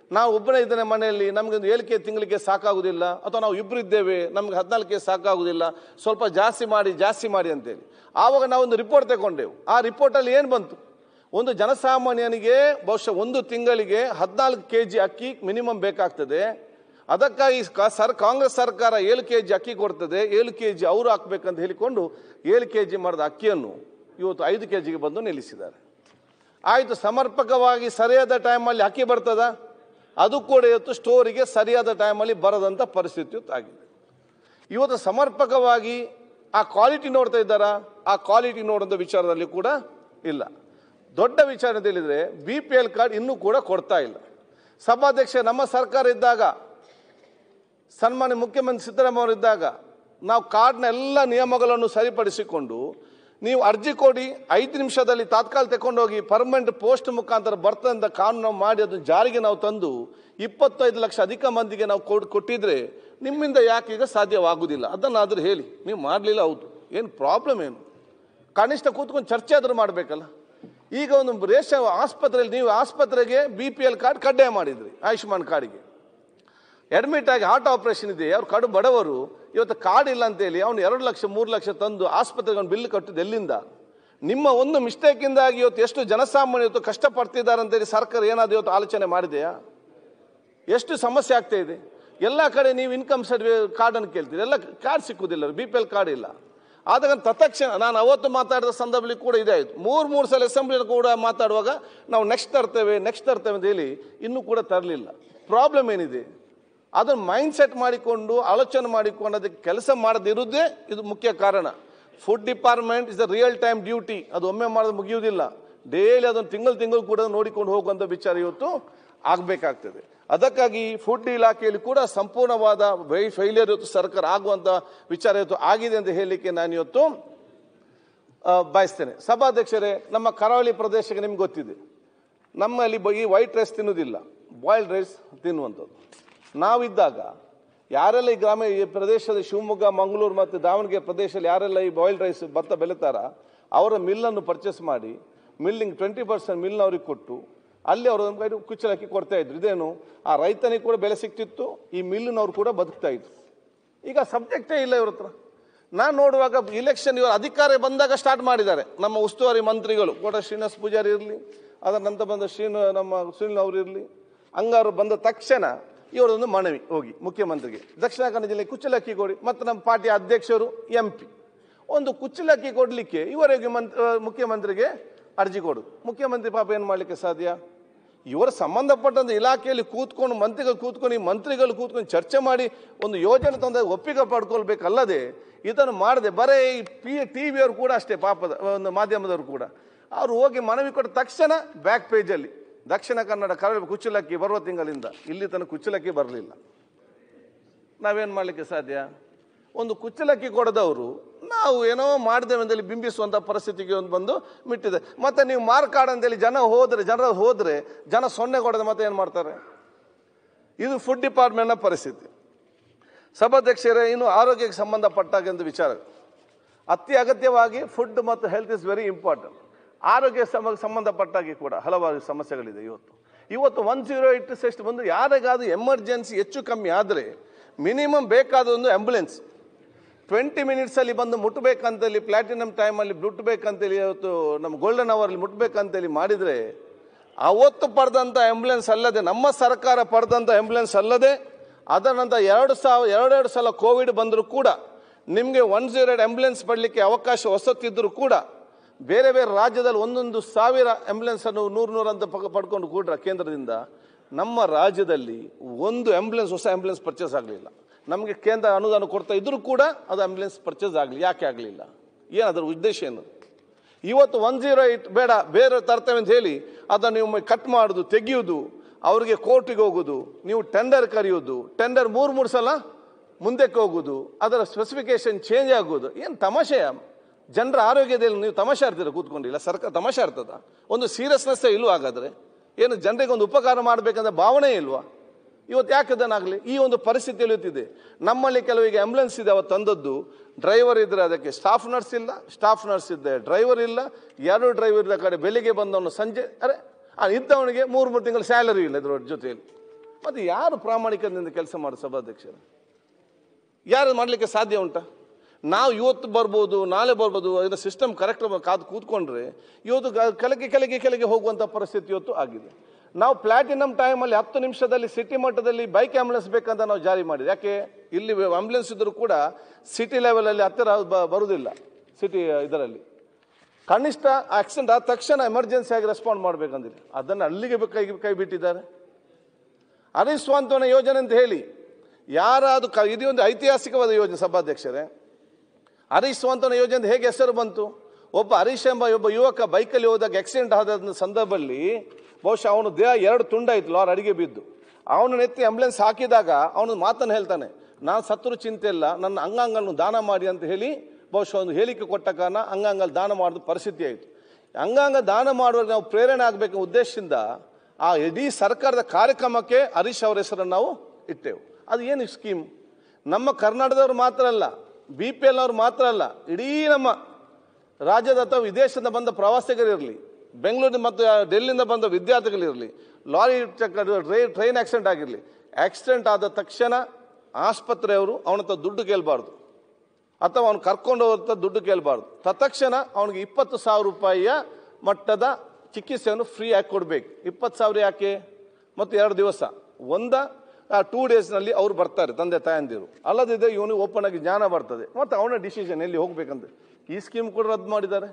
ನಾವು ಒಬ್ಬನೇ ಇದ್ದೇನೆ ಮನೆಯಲ್ಲಿ ನಮಗೆ ಒಂದು ಏಳು ಕೆ ತಿಂಗಳಿಗೆ ಸಾಕಾಗುವುದಿಲ್ಲ ಅಥವಾ ನಾವು ಇಬ್ಬರು ಇದ್ದೇವೆ ನಮ್ಗೆ ಹದಿನಾಲ್ಕು ಕೆ ಸಾಕಾಗುವುದಿಲ್ಲ ಸ್ವಲ್ಪ ಜಾಸ್ತಿ ಮಾಡಿ ಜಾಸ್ತಿ ಮಾಡಿ ಅಂತೇಳಿ ಆವಾಗ ನಾವು ಒಂದು ರಿಪೋರ್ಟ್ ತಗೊಂಡೆವು ಆ ರಿಪೋರ್ಟಲ್ಲಿ ಏನು ಬಂತು ಒಂದು ಜನಸಾಮಾನ್ಯನಿಗೆ ಬಹುಶಃ ಒಂದು ತಿಂಗಳಿಗೆ ಹದಿನಾಲ್ಕು ಕೆ ಜಿ ಅಕ್ಕಿ ಮಿನಿಮಮ್ ಬೇಕಾಗ್ತದೆ ಅದಕ್ಕಾಗಿ ಕ- ಸರ್ ಕಾಂಗ್ರೆಸ್ ಸರ್ಕಾರ ಏಳು ಕೆ ಜಿ ಅಕ್ಕಿ ಕೊಡ್ತದೆ ಏಳು ಕೆ ಜಿ ಅವರು ಹಾಕ್ಬೇಕಂತ ಹೇಳಿಕೊಂಡು ಏಳು ಕೆ ಜಿ ಮಾಡಿದ ಅಕ್ಕಿಯನ್ನು ಇವತ್ತು ಐದು ಕೆ ಜಿಗೆ ಬಂದು ನಿಲ್ಲಿಸಿದ್ದಾರೆ ಆಯಿತು ಸಮರ್ಪಕವಾಗಿ ಸರಿಯಾದ ಟೈಮಲ್ಲಿ ಅಕ್ಕಿ ಬರ್ತದ ಅದು ಕೂಡ ಇವತ್ತು ಸ್ಟೋರಿಗೆ ಸರಿಯಾದ ಟೈಮಲ್ಲಿ ಬರದಂಥ ಪರಿಸ್ಥಿತಿ ಇವತ್ತು ಆಗಿದೆ ಇವತ್ತು ಸಮರ್ಪಕವಾಗಿ ಆ ಕ್ವಾಲಿಟಿ ನೋಡ್ತಾ ಇದ್ದಾರಾ ಆ ಕ್ವಾಲಿಟಿ ನೋಡೋಂಥ ವಿಚಾರದಲ್ಲಿ ಕೂಡ ಇಲ್ಲ ದೊಡ್ಡ ವಿಚಾರ ಅಂತ ಹೇಳಿದರೆ ಬಿ ಪಿ ಎಲ್ ಕಾರ್ಡ್ ಇನ್ನೂ ಕೂಡ ಕೊಡ್ತಾ ಇಲ್ಲ ಸಭಾಧ್ಯಕ್ಷ ನಮ್ಮ ಸರ್ಕಾರ ಇದ್ದಾಗ ಸನ್ಮಾನ್ಯ ಮುಖ್ಯಮಂತ್ರಿ ಸಿದ್ದರಾಮಯ್ಯ ಅವರು ಇದ್ದಾಗ ನಾವು ಕಾರ್ಡ್ನ ಎಲ್ಲ ನಿಯಮಗಳನ್ನು ಸರಿಪಡಿಸಿಕೊಂಡು ನೀವು ಅರ್ಜಿ ಕೊಡಿ ಐದು ನಿಮಿಷದಲ್ಲಿ ತಾತ್ಕಾಲ ತಗೊಂಡೋಗಿ ಪರ್ಮನೆಂಟ್ ಪೋಸ್ಟ್ ಮುಖಾಂತರ ಬರ್ತಂತ ಕಾನೂನು ಮಾಡಿ ಅದನ್ನು ಜಾರಿಗೆ ನಾವು ತಂದು ಇಪ್ಪತ್ತೈದು ಲಕ್ಷ ಅಧಿಕ ಮಂದಿಗೆ ನಾವು ಕೊಡ್ ಕೊಟ್ಟಿದ್ರೆ ನಿಮ್ಮಿಂದ ಯಾಕೆ ಈಗ ಸಾಧ್ಯವಾಗುವುದಿಲ್ಲ ಅದನ್ನಾದರೂ ಹೇಳಿ ನೀವು ಮಾಡಲಿಲ್ಲ ಹೌದು ಏನು ಪ್ರಾಬ್ಲಮ್ ಏನು ಕನಿಷ್ಠ ಕೂತ್ಕೊಂಡು ಚರ್ಚೆ ಆದರೂ ಮಾಡಬೇಕಲ್ಲ ಈಗ ಒಂದು ರೇಷ ಆಸ್ಪತ್ರೆಯಲ್ಲಿ ನೀವು ಆಸ್ಪತ್ರೆಗೆ ಬಿ ಪಿ ಎಲ್ ಕಾರ್ಡ್ ಕಡ್ಡಾಯ ಮಾಡಿದ್ರಿ ಆಯುಷ್ಮಾನ್ ಕಾರ್ಡಿಗೆ ಅಡ್ಮಿಟ್ ಆಗಿ ಹಾರ್ಟ್ ಆಪರೇಷನ್ ಇದೆ ಅವ್ರು ಕಡು ಬಡವರು ಇವತ್ತು ಕಾರ್ಡ್ ಇಲ್ಲ ಅಂತೇಳಿ ಅವ್ನು ಎರಡು ಲಕ್ಷ ಮೂರು ಲಕ್ಷ ತಂದು ಆಸ್ಪತ್ರೆಗೆ ಅವ್ನು ಬಿಲ್ ಕಟ್ಟಿದ್ದು ಎಲ್ಲಿಂದ ನಿಮ್ಮ ಒಂದು ಮಿಸ್ಟೇಕಿಂದಾಗಿ ಇವತ್ತು ಎಷ್ಟು ಜನಸಾಮಾನ್ಯ ಇವತ್ತು ಕಷ್ಟಪಡ್ತಿದ್ದಾರೆ ಅಂತೇಳಿ ಸರ್ಕಾರ ಏನಾದರೂ ಇವತ್ತು ಆಲೋಚನೆ ಮಾಡಿದೆಯಾ ಎಷ್ಟು ಸಮಸ್ಯೆ ಆಗ್ತಾ ಇದೆ ಎಲ್ಲ ಕಡೆ ನೀವು ಇನ್ಕಮ್ ಸರ್ಟಿಫಿಕೇಟ್ ಕಾರ್ಡನ್ನು ಕೇಳ್ತೀರಿ ಎಲ್ಲ ಕಾರ್ಡ್ ಸಿಕ್ಕುವುದಿಲ್ಲ ಬಿ ಪಿ ಎಲ್ ಕಾರ್ಡ್ ಇಲ್ಲ ಆದಾಗ ತತ್ಕ್ಷಣ ನಾನು ಅವತ್ತು ಮಾತಾಡಿದ ಸಂದರ್ಭದಲ್ಲಿ ಕೂಡ ಇದೇ ಆಯಿತು ಮೂರು ಮೂರು ಸಲ ಅಸೆಂಬ್ಲಿ ಕೂಡ ಮಾತಾಡುವಾಗ ನಾವು ನೆಕ್ಸ್ಟ್ ತರ್ತೇವೆ ನೆಕ್ಸ್ಟ್ ತರ್ತೇವೆ ಅಂತ ಹೇಳಿ ಇನ್ನೂ ಕೂಡ ತರಲಿಲ್ಲ ಪ್ರಾಬ್ಲಮ್ ಏನಿದೆ ಅದನ್ನು ಮೈಂಡ್ ಸೆಟ್ ಮಾಡಿಕೊಂಡು ಆಲೋಚನೆ ಮಾಡಿಕೊಂಡು ಅದಕ್ಕೆ ಕೆಲಸ ಮಾಡದಿರುವುದೇ ಇದು ಮುಖ್ಯ ಕಾರಣ food department is the real time duty ಅದು ಒಮ್ಮೆ ಮಾಡೋದು ಮುಗಿಯುವುದಿಲ್ಲ ಡೈಲಿ ಅದನ್ನು ತಿಂಗಳು ತಿಂಗಳು ಕೂಡ ನೋಡಿಕೊಂಡು ಹೋಗುವಂಥ ವಿಚಾರ ಇವತ್ತು ಆಗಬೇಕಾಗ್ತದೆ ಅದಕ್ಕಾಗಿ ಫುಡ್ ಇಲಾಖೆಯಲ್ಲಿ ಕೂಡ ಸಂಪೂರ್ಣವಾದ ವೈ ಫೈಲಿಯರ್ ಇವತ್ತು ಸರ್ಕಾರ ಆಗುವಂಥ ವಿಚಾರ ಇವತ್ತು ಆಗಿದೆ ಅಂತ ಹೇಳಲಿಕ್ಕೆ ನಾನು ಇವತ್ತು ಆ, ಬಯಸ್ತೇನೆ ಸಭಾಧ್ಯಕ್ಷರೇ ನಮ್ಮ ಕರಾವಳಿ ಪ್ರದೇಶಕ್ಕೆ ನಿಮ್ಗೆ ಗೊತ್ತಿದೆ ನಮ್ಮಲ್ಲಿ ಬ- ಈ ವೈಟ್ ರೈಸ್ ತಿನ್ನುವುದಿಲ್ಲ ಬಾಯ್ಲ್ಡ್ ರೈಸ್ ತಿನ್ನುವಂಥದ್ದು ನಾವಿದ್ದಾಗ ಯಾರೆಲ್ಲ ಈ ಗ್ರಾಮ ಈ ಪ್ರದೇಶದ ಶಿವಮೊಗ್ಗ ಮಂಗಳೂರು ಮತ್ತು ದಾವಣಗೆರೆ ಪ್ರದೇಶದಲ್ಲಿ ಯಾರೆಲ್ಲ ಈ ಬಾಯ್ಲ್ಡ್ ರೈಸ್ ಭತ್ತ ಬೆಳೀತಾರ ಅವರ ಮಿಲ್ಲನ್ನು ಪರ್ಚೇಸ್ ಮಾಡಿ ಮಿಲ್ಲಿಂಗ್ ಟ್ವೆಂಟಿ ಪರ್ಸೆಂಟ್ ಮಿಲ್ನ ಅವ್ರಿಗೆ ಕೊಟ್ಟು ಅಲ್ಲಿ ಅವರು ನಮ್ಮ ಕೈಲಿ ಕುಚ್ಚಲಕ್ಕಿ ಕೊಡ್ತಾ ಇದ್ರು ಇದೇನು ಆ ರೈತನಿಗೆ ಕೂಡ ಬೆಲೆ ಸಿಗ್ತಿತ್ತು ಈ ಮಿಲ್ಲಿನವ್ರು ಕೂಡ ಬದುಕ್ತಾ ಇದ್ರು ಈಗ ಸಬ್ಜೆಕ್ಟೇ ಇಲ್ಲ ಇವ್ರ ಹತ್ರ ನಾನು ನೋಡುವಾಗ ಇಲೆಕ್ಷನ್ ಇವರು ಅಧಿಕಾರ ಬಂದಾಗ ಸ್ಟಾರ್ಟ್ ಮಾಡಿದ್ದಾರೆ ನಮ್ಮ ಉಸ್ತುವಾರಿ ಮಂತ್ರಿಗಳು ಕೋಟ ಶ್ರೀನಿವಾಸ ಪೂಜಾರಿ ಇರಲಿ ಅದರ ನಂತರ ಬಂದ ಶ್ರೀನು ನಮ್ಮ ಸುನಿಲ್ ಅವರು ಇರಲಿ ಹಂಗಾರು ಬಂದ ತಕ್ಷಣ ಇವರದೊಂದು ಮನವಿ ಹೋಗಿ ಮುಖ್ಯಮಂತ್ರಿಗೆ ದಕ್ಷಿಣ ಕನ್ನಡ ಜಿಲ್ಲೆ ಕುಚ್ಚಲಕ್ಕಿ ಕೊಡಿ ಮತ್ತು ನಮ್ಮ ಪಾರ್ಟಿಯ ಅಧ್ಯಕ್ಷರು ಎಂ ಪಿ ಒಂದು ಕುಚ್ಚಲಕ್ಕಿ ಕೊಡಲಿಕ್ಕೆ ಇವರಿಗೆ ಮಂತ್ ಆ, ಮುಖ್ಯಮಂತ್ರಿಗೆ ಅರ್ಜಿ ಕೊಡು ಮುಖ್ಯಮಂತ್ರಿ ಪಾಪ ಏನು ಮಾಡಲಿಕ್ಕೆ ಸಾಧ್ಯ ಇವರು ಸಂಬಂಧಪಟ್ಟಂತ ಇಲಾಖೆಯಲ್ಲಿ ಕೂತ್ಕೊಂಡು ಮಂತ್ರಿಗಳು ಕೂತ್ಕೊಂಡು ಈ ಮಂತ್ರಿಗಳು ಕೂತ್ಕೊಂಡು ಚರ್ಚೆ ಮಾಡಿ ಒಂದು ಯೋಜನೆ ತಂದ ಒಪ್ಪಿಗೆ ಪಡ್ಕೊಳ್ಬೇಕಲ್ಲದೆ ಇದನ್ನು ಮಾಡದೆ ಬರೇ ಈ ಪಿ ಟಿ ವಿಯವರು ಕೂಡ ಅಷ್ಟೇ ಪಾಪದ ಒಂದು ಮಾಧ್ಯಮದವರು ಕೂಡ ಅವರು ಹೋಗಿ ಮನವಿ ಕೊಟ್ಟ ತಕ್ಷಣ ಬ್ಯಾಕ್ ಪೇಜಲ್ಲಿ ದಕ್ಷಿಣ ಕನ್ನಡ ಕರಾವಳಿ ಕುಚ್ಚಲಕ್ಕಿ ಬರುವ ತಿಂಗಳಿಂದ ಇಲ್ಲಿ ತನಕ ಕುಚ್ಚಲಕ್ಕಿ ಬರಲಿಲ್ಲ ನಾವೇನು ಮಾಡಲಿಕ್ಕೆ ಸಾಧ್ಯ ಒಂದು ಕುಚ್ಚಲಕ್ಕಿ ಕೊಡದವರು ನಾವು ಏನೋ ಮಾಡಿದ್ದೇವೆ ಅಂತೇಳಿ ಬಿಂಬಿಸುವಂಥ ಪರಿಸ್ಥಿತಿಗೆ ಒಂದು ಬಂದು ಮಿಟ್ಟಿದೆ ಮತ್ತೆ ನೀವು ಮಾರ್ಕಾಡ್ ಅಂತೇಳಿ ಜನ ಹೋದರೆ ಜನರ ಹೋದರೆ ಜನ ಸೊನ್ನೆ ಕೊಡದೆ ಮತ್ತೆ ಏನು ಮಾಡ್ತಾರೆ ಇದು ಫುಡ್ ಡಿಪಾರ್ಟ್ಮೆಂಟ್ನ ಪರಿಸ್ಥಿತಿ ಸಭಾಧ್ಯಕ್ಷರೇ ಇನ್ನು ಆರೋಗ್ಯಕ್ಕೆ ಸಂಬಂಧಪಟ್ಟಾಗ ಒಂದು ವಿಚಾರ ಅತಿ ಅಗತ್ಯವಾಗಿ ಫುಡ್ ಮತ್ತು ಹೆಲ್ತ್ ಇಸ್ ವೆರಿ ಇಂಪಾರ್ಟೆಂಟ್ ಆರೋಗ್ಯ ಸಮ ಸಂಬಂಧಪಟ್ಟಾಗಿ ಕೂಡ ಹಲವಾರು ಸಮಸ್ಯೆಗಳಿದೆ ಇವತ್ತು ಇವತ್ತು ಒನ್ ಜೀರೋ ಏಟ್ ಸಿಕ್ಸ್ ಬಂದು ಯಾರಿಗಾದ್ರೂ ಎಮರ್ಜೆನ್ಸಿ ಹೆಚ್ಚು ಕಮ್ಮಿ ಆದರೆ ಮಿನಿಮಮ್ ಬೇಕಾದ ಒಂದು ಆಂಬುಲೆನ್ಸ್ ಟ್ವೆಂಟಿ ಮಿನಿಟ್ಸಲ್ಲಿ ಬಂದು ಮುಟ್ಟಬೇಕಂತೇಳಿ ಪ್ಲಾಟಿನಮ್ ಟೈಮಲ್ಲಿ ಮುಟ್ಟಬೇಕಂತೇಳಿ ಇವತ್ತು ನಮ್ಮ ಗೋಲ್ಡನ್ ಅವರಲ್ಲಿ ಮುಟ್ಟಬೇಕಂತೇಳಿ ಮಾಡಿದರೆ ಅವತ್ತು ಪಡೆದಂಥ ಆಂಬುಲೆನ್ಸ್ ಅಲ್ಲದೆ ನಮ್ಮ ಸರ್ಕಾರ ಪಡೆದಂಥ ಆಂಬುಲೆನ್ಸ್ ಅಲ್ಲದೆ ಅದರ ನಂತರ ಎರಡು ಸಾವಿರ ಎರಡೆರಡು ಸಲ ಕೋವಿಡ್ ಬಂದರೂ ಕೂಡ ನಿಮಗೆ ಒನ್ ಜೀರೋ ಏಟ್ ಆಂಬುಲೆನ್ಸ್ ಪಡಲಿಕ್ಕೆ ಅವಕಾಶ ಹೊಸತ್ತಿದ್ದರೂ ಕೂಡ ಬೇರೆ ಬೇರೆ ರಾಜ್ಯದಲ್ಲಿ ಒಂದೊಂದು ಸಾವಿರ ಆಂಬುಲೆನ್ಸನ್ನು ನೂರು ನೂರು ಅಂತ ಪಕ- ಪಡ್ಕೊಂಡು ಕೂಡ್ರ ಕೇಂದ್ರದಿಂದ ನಮ್ಮ ರಾಜ್ಯದಲ್ಲಿ ಒಂದು ಆಂಬುಲೆನ್ಸ್ ಹೊಸ ಆಂಬುಲೆನ್ಸ್ ಪರ್ಚೇಸ್ ಆಗಲಿಲ್ಲ ನಮಗೆ ಕೇಂದ್ರ ಅನುದಾನ ಕೊಡ್ತಾ ಇದ್ರೂ ಕೂಡ ಅದು ಆಂಬುಲೆನ್ಸ್ ಪರ್ಚೇಸ್ ಆಗಲಿ ಯಾಕೆ ಆಗಲಿಲ್ಲ ಏನು ಅದರ ಉದ್ದೇಶ ಏನು ಇವತ್ತು ಒನ್ ಜೀರೋ ಏಟ್ ಬೇಡ ಬೇರೆ ತರ್ತೇವೆ ಅಂತ ಹೇಳಿ ಅದನ್ನು ನೀವು ಕಟ್ ಮಾಡೋದು ತೆಗೆಯುವುದು ಅವರಿಗೆ ಕೋರ್ಟಿಗೆ ಹೋಗೋದು ನೀವು ಟೆಂಡರ್ ಕರೆಯೋದು ಟೆಂಡರ್ ಮೂರು ಮೂರು ಸಲ ಮುಂದಕ್ಕೆ ಹೋಗೋದು ಅದರ ಸ್ಪೆಸಿಫಿಕೇಶನ್ ಚೇಂಜ್ ಆಗೋದು ಏನು ತಮಾಷೆಯ ಜನರ ಆರೋಗ್ಯದಲ್ಲಿ ನೀವು ತಮಾಷೆ ಆಡ್ತೀರ ಕೂತ್ಕೊಂಡಿಲ್ಲ ಸರ್ಕಾರ ತಮಾಷೆ ಆಡ್ತದ ಒಂದು ಸೀರಿಯಸ್ನೆಸ್ ಇಲ್ವಾ ಹಾಗಾದ್ರೆ ಏನು ಜನರಿಗೆ ಒಂದು ಉಪಕಾರ ಮಾಡಬೇಕಂತ ಭಾವನೆ ಇಲ್ವಾ ಇವತ್ತು ಯಾಕೆ ಅದನ್ನಾಗಲಿ ಈ ಒಂದು ಪರಿಸ್ಥಿತಿಯಲ್ಲಿ ಇವತ್ತಿದೆ ನಮ್ಮಲ್ಲಿ ಕೆಲವಿಗೆ ಆಂಬುಲೆನ್ಸ್ ಇದೆ ಅವತ್ತು ತಂದದ್ದು ಡ್ರೈವರ್ ಇದ್ರೆ ಅದಕ್ಕೆ ಸ್ಟಾಫ್ ನರ್ಸ್ ಇಲ್ಲ ಸ್ಟಾಫ್ ನರ್ಸ್ ಇದ್ದೆ ಡ್ರೈವರ್ ಇಲ್ಲ ಎರಡು ಡ್ರೈವರ್ ಇದ್ದ ಕಡೆ ಬೆಳಿಗ್ಗೆ ಬಂದವನು ಸಂಜೆ ಅರೆ ಆ ಇದ್ದವನಿಗೆ ಮೂರು ಮೂರು ತಿಂಗಳು ಸ್ಯಾಲರಿ ಇಲ್ಲ ಇದ್ರ ಜೊತೆಯಲ್ಲಿ ಮತ್ತು ಯಾರು ಪ್ರಾಮಾಣಿಕದಿಂದ ಕೆಲಸ ಮಾಡಿ ಸಭಾಧ್ಯಕ್ಷರು ಯಾರು ಮಾಡಲಿಕ್ಕೆ ಸಾಧ್ಯ ಉಂಟಾ ನಾವು ಇವತ್ತು ಬರ್ಬೋದು ನಾಳೆ ಬರ್ಬೋದು ಇದರ ಸಿಸ್ಟಮ್ ಕರೆಕ್ಟ್ ಕಾದು ಕೂತ್ಕೊಂಡ್ರೆ ಇವತ್ತು ಗ- ಕೆಳಗೆ ಕೆಳಗೆ ಕೆಳಗೆ ಹೋಗುವಂಥ ಪರಿಸ್ಥಿತಿ ಇವತ್ತು ಆಗಿದೆ ನಾವು ಪ್ಲಾಟಿನಮ್ ಟೈಮಲ್ಲಿ ಹತ್ತು ನಿಮಿಷದಲ್ಲಿ ಸಿಟಿ ಮಟ್ಟದಲ್ಲಿ ಬೈಕ್ ಆಂಬುಲೆನ್ಸ್ ಬೇಕಂತ ನಾವು ಜಾರಿ ಮಾಡಿದ್ವಿ ಯಾಕೆ ಇಲ್ಲಿ ಆಂಬುಲೆನ್ಸ್ ಇದ್ದರೂ ಕೂಡ ಸಿಟಿ ಲೆವೆಲಲ್ಲಿ ಹತ್ತಿರ ಬ- ಬರುವುದಿಲ್ಲ ಸಿಟಿ ಇದರಲ್ಲಿ ಕನಿಷ್ಠ ಆಕ್ಸಿಡೆಂಟ್ ಆದ ತಕ್ಷಣ ಎಮರ್ಜೆನ್ಸಿ ಆಗಿ ರೆಸ್ಪಾಂಡ್ ಮಾಡಬೇಕಂದಿಲ್ಲ ಅದನ್ನು ಅಲ್ಲಿಗೆ ಬೆ- ಕೈ ಕೈ ಬಿಟ್ಟಿದ್ದಾರೆ ಹರೀಶ್ ಸ್ವಂತವನ ಯೋಜನೆ ಅಂತ ಹೇಳಿ ಯಾರಾದು ಕ ಇದು ಒಂದು ಐತಿಹಾಸಿಕವಾದ ಯೋಜನೆ ಸಭಾಧ್ಯಕ್ಷರೇ ಹರೀಶ್ ಸ್ವಂತವನ ಯೋಜನೆ ಅಂತ ಹೇಗೆ ಹೆಸರು ಬಂತು ಒಬ್ಬ ಹರೀಶ್ ಎಂಬ ಒಬ್ಬ ಯುವಕ ಬೈಕಲ್ಲಿ ಹೋದಾಗ ಆಕ್ಸಿಡೆಂಟ್ ಆದ ಸಂದರ್ಭದಲ್ಲಿ ಬಹುಶಃ ಅವನು ದೇಹ ಎರಡು ತುಂಡಾಯ್ತು ಲಾರ್ ಅಡಿಗೆ ಬಿದ್ದು ಅವನು ಎತ್ತಿ ಆಂಬುಲೆನ್ಸ್ ಹಾಕಿದಾಗ ಅವನು ಮಾತನ್ನು ಹೇಳ್ತಾನೆ ನಾನು ಸತ್ತರು ಚಿಂತೆ ಇಲ್ಲ ನನ್ನ ಅಂಗಾಂಗಗಳನ್ನು ದಾನ ಮಾಡಿ ಅಂತ ಹೇಳಿ ಬಹುಶಃ ಒಂದು ಹೇಳಿಕೆ ಕೊಟ್ಟ ಕಾರಣ ಅಂಗಾಂಗಲ್ ದಾನ ಮಾಡಿದ ಪರಿಸ್ಥಿತಿ ಆಯಿತು ಅಂಗಾಂಗ ದಾನ ಮಾಡುವಾಗ ನಾವು ಪ್ರೇರಣೆ ಆಗಬೇಕು ಉದ್ದೇಶದಿಂದ ಆ ಇಡೀ ಸರ್ಕಾರದ ಕಾರ್ಯಕ್ರಮಕ್ಕೆ ಹರೀಶ್ ಅವರ ಹೆಸರನ್ನು ನಾವು ಇಟ್ಟೆವು ಅದು ಏನು ಸ್ಕೀಮ್ ನಮ್ಮ ಕರ್ನಾಟಕದವ್ರು ಮಾತ್ರ ಅಲ್ಲ ಬಿ ಪಿ ಎಲ್ ಅವ್ರು ಮಾತ್ರ ಅಲ್ಲ ಇಡೀ ನಮ್ಮ ರಾಜ್ಯದ ಅಥವಾ ವಿದೇಶದಿಂದ ಬಂದ ಪ್ರವಾಸಿಗರಿರಲಿ ಬೆಂಗಳೂರಿನ ಮತ್ತು ಡೆಲ್ಲಿಯಿಂದ ಬಂದ ವಿದ್ಯಾರ್ಥಿಗಳಿರಲಿ ಲಾರಿ ಟ್ರೈ- ಟ್ರೈನ್ ಆಕ್ಸಿಡೆಂಟ್ ಆಗಿರಲಿ ಆಕ್ಸಿಡೆಂಟ್ ಆದ ತಕ್ಷಣ ಆಸ್ಪತ್ರೆಯವರು ಅವನ ಹತ್ರ ದುಡ್ಡು ಕೇಳಬಾರ್ದು ಅಥವಾ ಅವನು ಕರ್ಕೊಂಡು ಹೋದಂಥ ದುಡ್ಡು ಕೇಳಬಾರ್ದು ತತ್ಕ್ಷಣ ಅವನಿಗೆ ಇಪ್ಪತ್ತು ಸಾವಿರ ರೂಪಾಯಿಯ ಮಟ್ಟದ ಚಿಕಿತ್ಸೆಯನ್ನು ಫ್ರೀ ಆಗಿ ಕೊಡಬೇಕು ಇಪ್ಪತ್ತು ಸಾವಿರ ಯಾಕೆ ಮತ್ತು ಎರಡು ದಿವಸ ಒಂದ ಟೂ ಡೇಸ್ನಲ್ಲಿ ಅವ್ರು ಬರ್ತಾರೆ ತಂದೆ ತಾಯಂದಿರು ಅಲ್ಲದಿದ್ದರೆ ಇವನಿಗೆ ಓಪನ್ ಆಗಿ ಜ್ಞಾನ ಬರ್ತದೆ ಮತ್ತು ಅವನ ಡಿಸಿಷನ್ ಎಲ್ಲಿ ಹೋಗ್ಬೇಕಂತ ಈ ಸ್ಕೀಮ್ ಕೂಡ ರದ್ದು ಮಾಡಿದ್ದಾರೆ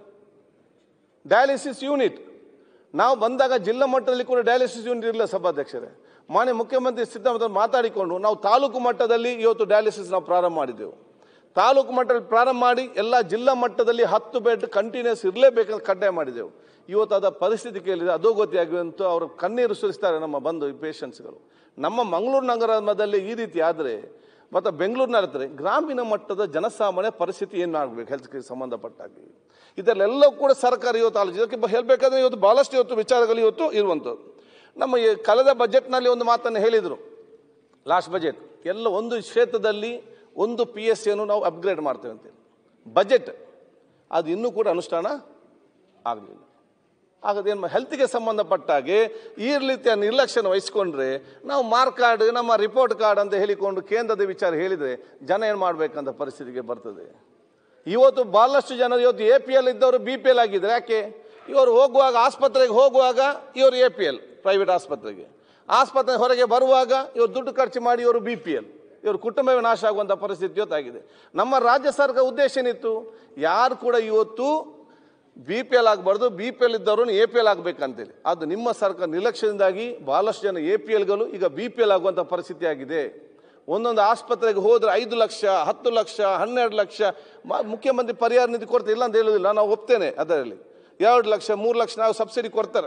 ಡಯಾಲಿಸಿಸ್ ಯೂನಿಟ್ ನಾವು ಬಂದಾಗ ಜಿಲ್ಲಾ ಮಟ್ಟದಲ್ಲಿ ಕೂಡ ಡಯಾಲಿಸಿಸ್ ಯೂನಿಟ್ ಇರಲಿಲ್ಲ ಸಭಾಧ್ಯಕ್ಷರೇ ಮಾನ್ಯ ಮುಖ್ಯಮಂತ್ರಿ ಸಿದ್ದರಾಮಯ್ಯ ಮಾತಾಡಿಕೊಂಡು ನಾವು ತಾಲೂಕು ಮಟ್ಟದಲ್ಲಿ ಇವತ್ತು ಡಯಾಲಿಸಿಸ್ ನಾವು ಪ್ರಾರಂಭ ಮಾಡಿದೆವು ತಾಲೂಕು ಮಟ್ಟದಲ್ಲಿ ಪ್ರಾರಂಭ ಮಾಡಿ ಎಲ್ಲ ಜಿಲ್ಲಾ ಮಟ್ಟದಲ್ಲಿ ಹತ್ತು ಬೆಡ್ ಕಂಟಿನ್ಯೂಸ್ ಇರಲೇಬೇಕಂತ ಕಡ್ಡಾಯ ಮಾಡಿದೆವು ಇವತ್ತು ಅದ ಪರಿಸ್ಥಿತಿ ಕೇಳಿದೆ ಅಧೋಗತಿಯಾಗಿ ಅಂತೂ ಅವರು ಕಣ್ಣೀರು ಸುರಿಸ್ತಾರೆ ನಮ್ಮ ಬಂದು ಈ ಪೇಷಂಟ್ಸ್ಗಳು ನಮ್ಮ ಮಂಗಳೂರು ನಗರದಲ್ಲಿ ಈ ರೀತಿ ಆದರೆ ಮತ್ತು ಬೆಂಗಳೂರಿನ ಗ್ರಾಮೀಣ ಮಟ್ಟದ ಜನಸಾಮಾನ್ಯ ಪರಿಸ್ಥಿತಿ ಏನು ಆಗಬೇಕು ಹೆಲ್ತ್ ಕೇರ್ ಸಂಬಂಧಪಟ್ಟಾಗಿ ಇದರಲ್ಲೆಲ್ಲವೂ ಕೂಡ ಸರ್ಕಾರ ಇವತ್ತು ಆಲೋಚನೆ ಇದಕ್ಕೆ ಬ- ಹೇಳಬೇಕಾದ್ರೆ ಇವತ್ತು ಭಾಳಷ್ಟು ಇವತ್ತು ವಿಚಾರಗಳು ಇವತ್ತು ಇರುವಂಥದ್ದು ನಮ್ಮ ಈ ಕಳೆದ ಬಜೆಟ್ನಲ್ಲಿ ಒಂದು ಮಾತನ್ನು ಹೇಳಿದರು ಲಾಸ್ಟ್ ಬಜೆಟ್ ಎಲ್ಲ ಒಂದು ಕ್ಷೇತ್ರದಲ್ಲಿ ಒಂದು ಪಿ ಎಸ್ ಸಿಯನ್ನು ನಾವು ಅಪ್ಗ್ರೇಡ್ ಮಾಡ್ತೇವೆ ಅಂತೇಳಿ ಬಜೆಟ್ ಅದು ಇನ್ನೂ ಕೂಡ ಅನುಷ್ಠಾನ ಆಗಲಿಲ್ಲ ಹಾಗಾದ್ರೆ ಏನು ಹೆಲ್ತ್ಗೆ ಸಂಬಂಧಪಟ್ಟ ಹಾಗೆ ಈ ರೀತಿಯ ನಿರ್ಲಕ್ಷ್ಯನ ವಹಿಸ್ಕೊಂಡ್ರೆ ನಾವು ಮಾರ್ಕ್ ಕಾರ್ಡ್ ನಮ್ಮ ರಿಪೋರ್ಟ್ ಕಾರ್ಡ್ ಅಂತ ಹೇಳಿಕೊಂಡು ಕೇಂದ್ರದ ವಿಚಾರ ಹೇಳಿದರೆ ಜನ ಏನು ಮಾಡಬೇಕಂತ ಪರಿಸ್ಥಿತಿಗೆ ಬರ್ತದೆ ಇವತ್ತು ಭಾಳಷ್ಟು ಜನರು ಇವತ್ತು ಎ ಪಿ ಎಲ್ ಇದ್ದವರು ಬಿ ಪಿ ಎಲ್ ಆಗಿದ್ದಾರೆ ಯಾಕೆ ಇವರು ಹೋಗುವಾಗ ಆಸ್ಪತ್ರೆಗೆ ಹೋಗುವಾಗ ಇವರು ಎ ಪಿ ಎಲ್ ಪ್ರೈವೇಟ್ ಆಸ್ಪತ್ರೆಗೆ ಆಸ್ಪತ್ರೆ ಹೊರಗೆ ಬರುವಾಗ ಇವರು ದುಡ್ಡು ಖರ್ಚು ಮಾಡಿ ಇವರು ಬಿ ಪಿ ಎಲ್ ಇವರು ಕುಟುಂಬವೇ ನಾಶ ಆಗುವಂಥ ಪರಿಸ್ಥಿತಿ ಇವತ್ತಾಗಿದೆ ನಮ್ಮ ರಾಜ್ಯ ಸರ್ಕಾರ ಉದ್ದೇಶ ಏನಿತ್ತು ಯಾರು ಕೂಡ ಇವತ್ತು ಬಿ ಪಿ ಎಲ್ ಆಗಬಾರ್ದು ಬಿ ಪಿ ಎಲ್ ಇದ್ದವರು ಎ ಪಿ ಎಲ್ ಆಗಬೇಕಂತೇಳಿ ಅದು ನಿಮ್ಮ ಸರ್ಕಾರ ನಿರ್ಲಕ್ಷ್ಯದಿಂದಾಗಿ ಬಹಳಷ್ಟು ಜನ ಎ ಪಿ ಎಲ್ಗಳು ಈಗ ಬಿ ಪಿ ಎಲ್ ಆಗುವಂಥ ಪರಿಸ್ಥಿತಿ ಆಗಿದೆ ಒಂದೊಂದು ಆಸ್ಪತ್ರೆಗೆ ಹೋದ್ರೆ ಐದು ಲಕ್ಷ ಹತ್ತು ಲಕ್ಷ ಹನ್ನೆರಡು ಲಕ್ಷ ಮ- ಮುಖ್ಯಮಂತ್ರಿ ಪರಿಹಾರ ನಿಧಿ ಕೊಡ್ತಾರೆ ಇಲ್ಲ ಅಂತ ಹೇಳೋದಿಲ್ಲ ನಾವು ಒಪ್ತೇನೆ ಅದರಲ್ಲಿ ಎರಡು ಲಕ್ಷ ಮೂರು ಲಕ್ಷ ನಾವು ಸಬ್ಸಿಡಿ ಕೊಡ್ತಾರೆ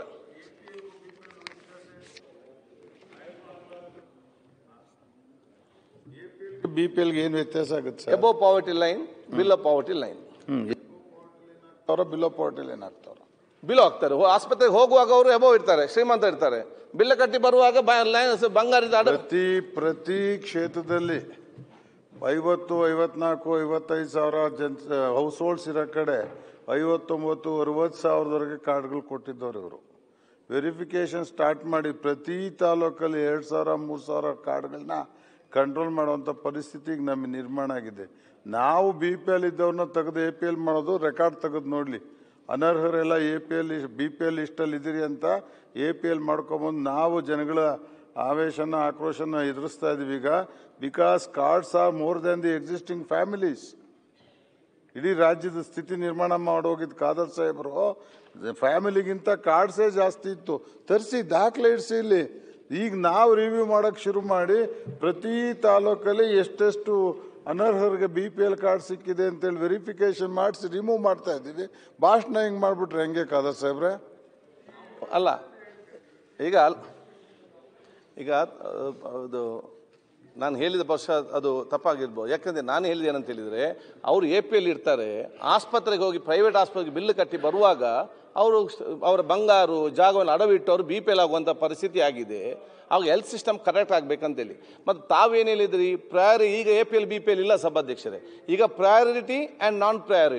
ಬಿ ಪಿ ಎಲ್ಗೆ ಏನು ವ್ಯತ್ಯಾಸ ಆಗುತ್ತೆ sir above poverty line below poverty line ಅವರ ಬಿಲೋ ಪಾರ್ಟಿಲ್ ಏನಾಗ್ತಾರ ಬಿಲೋ ಆಗ್ತಾರೆ ಹೋ- ಆಸ್ಪತ್ರೆಗೆ ಹೋಗುವಾಗ ಅವರು ಎಬೋ ಇರ್ತಾರೆ ಶ್ರೀಮಂತ ಇರ್ತಾರೆ ಬಿಲ್ಲ ಕಟ್ಟಿ ಬರುವಾಗ ಬ- ಲೈನ್ ಬಂಗಾರದ ಅಡ ಪ್ರತಿ ಪ್ರತಿ ಕ್ಷೇತ್ರದಲ್ಲಿ ಐವತ್ತು ಐವತ್ನಾಲ್ಕು ಐವತ್ತೈದು ಸಾವಿರ ಜನ್ ಹೌಸ್ ಹೋಲ್ಡ್ಸ್ ಇರೋ ಕಡೆ ಐವತ್ತೊಂಬತ್ತು ಅರವತ್ತು ಸಾವಿರದವರೆಗೆ ಕಾರ್ಡ್ಗಳು ಕೊಟ್ಟಿದ್ದವ್ರು ಇವರು ವೆರಿಫಿಕೇಶನ್ ಸ್ಟಾರ್ಟ್ ಮಾಡಿ ಪ್ರತಿ ತಾಲೂಕಲ್ಲಿ ಎರಡು ಸಾವಿರ ಮೂರು ಸಾವಿರ ಕಾರ್ಡ್ಗಳನ್ನ ಕಂಟ್ರೋಲ್ ಮಾಡುವಂಥ ಪರಿಸ್ಥಿತಿಗೆ ನಮಗೆ ನಿರ್ಮಾಣ ಆಗಿದೆ ನಾವು ಬಿ ಪಿ ಎಲ್ ಇದ್ದವ್ರನ್ನ ತೆಗೆದು ಎ ಪಿ ಎಲ್ ಮಾಡೋದು ರೆಕಾರ್ಡ್ ತೆಗೆದು ನೋಡಲಿ ಅನರ್ಹರೆಲ್ಲ A P L B P L ಇಷ್ಟಲ್ಲಿ ಇದ್ದೀರಿ ಅಂತ ಎ ಪಿ ಎಲ್ ಮಾಡ್ಕೊಂಬಂದು ನಾವು ಜನಗಳ ಆವೇಶನ ಆಕ್ರೋಶನ ಎದುರಿಸ್ತಾ ಇದೀವಿ ಈಗ because cards are more than the existing families ಇಡೀ ರಾಜ್ಯದ ಸ್ಥಿತಿ ನಿರ್ಮಾಣ ಮಾಡೋಗಿದ್ದು ಖಾದರ್ ಸಾಹೇಬರು ಫ್ಯಾಮಿಲಿಗಿಂತ ಕಾರ್ಡ್ಸೇ ಜಾಸ್ತಿ ಇತ್ತು ತರಿಸಿ ದಾಖಲೆ ಇಡಿಸಿ ಇಲ್ಲಿ ಈಗ ನಾವು ರಿವ್ಯೂ ಮಾಡೋಕ್ಕೆ ಶುರು ಮಾಡಿ ಪ್ರತಿ ತಾಲೂಕಲ್ಲಿ ಎಷ್ಟೆಷ್ಟು ಅನರ್ಹರಿಗೆ ಬಿ ಪಿ ಎಲ್ ಕಾರ್ಡ್ ಸಿಕ್ಕಿದೆ ಅಂತೇಳಿ ವೆರಿಫಿಕೇಶನ್ ಮಾಡಿಸಿ ರಿಮೂವ್ ಮಾಡ್ತಾ ಇದ್ದೀವಿ ಭಾಷಣ ಹಿಂಗೆ ಮಾಡಿಬಿಟ್ರೆ ಹೆಂಗೆ ಖಾದರ್ ಸಾಹೇಬ್ರೆ ಅಲ್ಲ ಈಗ ಅಲ್- ಈಗ ಅಹ್, ಅದು ನಾನು ಹೇಳಿದ ಪಕ್ಷ ಅದು ತಪ್ಪಾಗಿರ್ಬೋದು ಯಾಕಂದರೆ ನಾನು ಹೇಳಿದೆ ಏನಂತ ಹೇಳಿದರೆ ಅವರು ಎ ಪಿ ಎಲ್ ಇರ್ತಾರೆ ಆಸ್ಪತ್ರೆಗೆ ಹೋಗಿ ಪ್ರೈವೇಟ್ ಆಸ್ಪತ್ರೆಗೆ ಬಿಲ್ ಕಟ್ಟಿ ಬರುವಾಗ ಅವರು ಅವರ ಬಂಗಾರು ಜಾಗವನ್ನು ಅಡವಿಟ್ಟು ಅವರು ಬಿ ಪಿ ಎಲ್ ಆಗುವಂಥ ಪರಿಸ್ಥಿತಿ ಆಗಿದೆ ಆವಾಗ ಹೆಲ್ತ್ ಸಿಸ್ಟಮ್ ಕರೆಕ್ಟ್ ಆಗಬೇಕಂತೇಳಿ ಮತ್ತು ತಾವೇನು ಹೇಳಿದ್ರಿ ಪ್ರಯಾರಿ ಈಗ A P L B P L ಇಲ್ಲ ಸಭಾಧ್ಯಕ್ಷರೇ ಈಗ ಪ್ರಯಾರಿಟಿ ಆ್ಯಂಡ್ ನಾನ್ ಪ್ರಯಾರಿಟಿ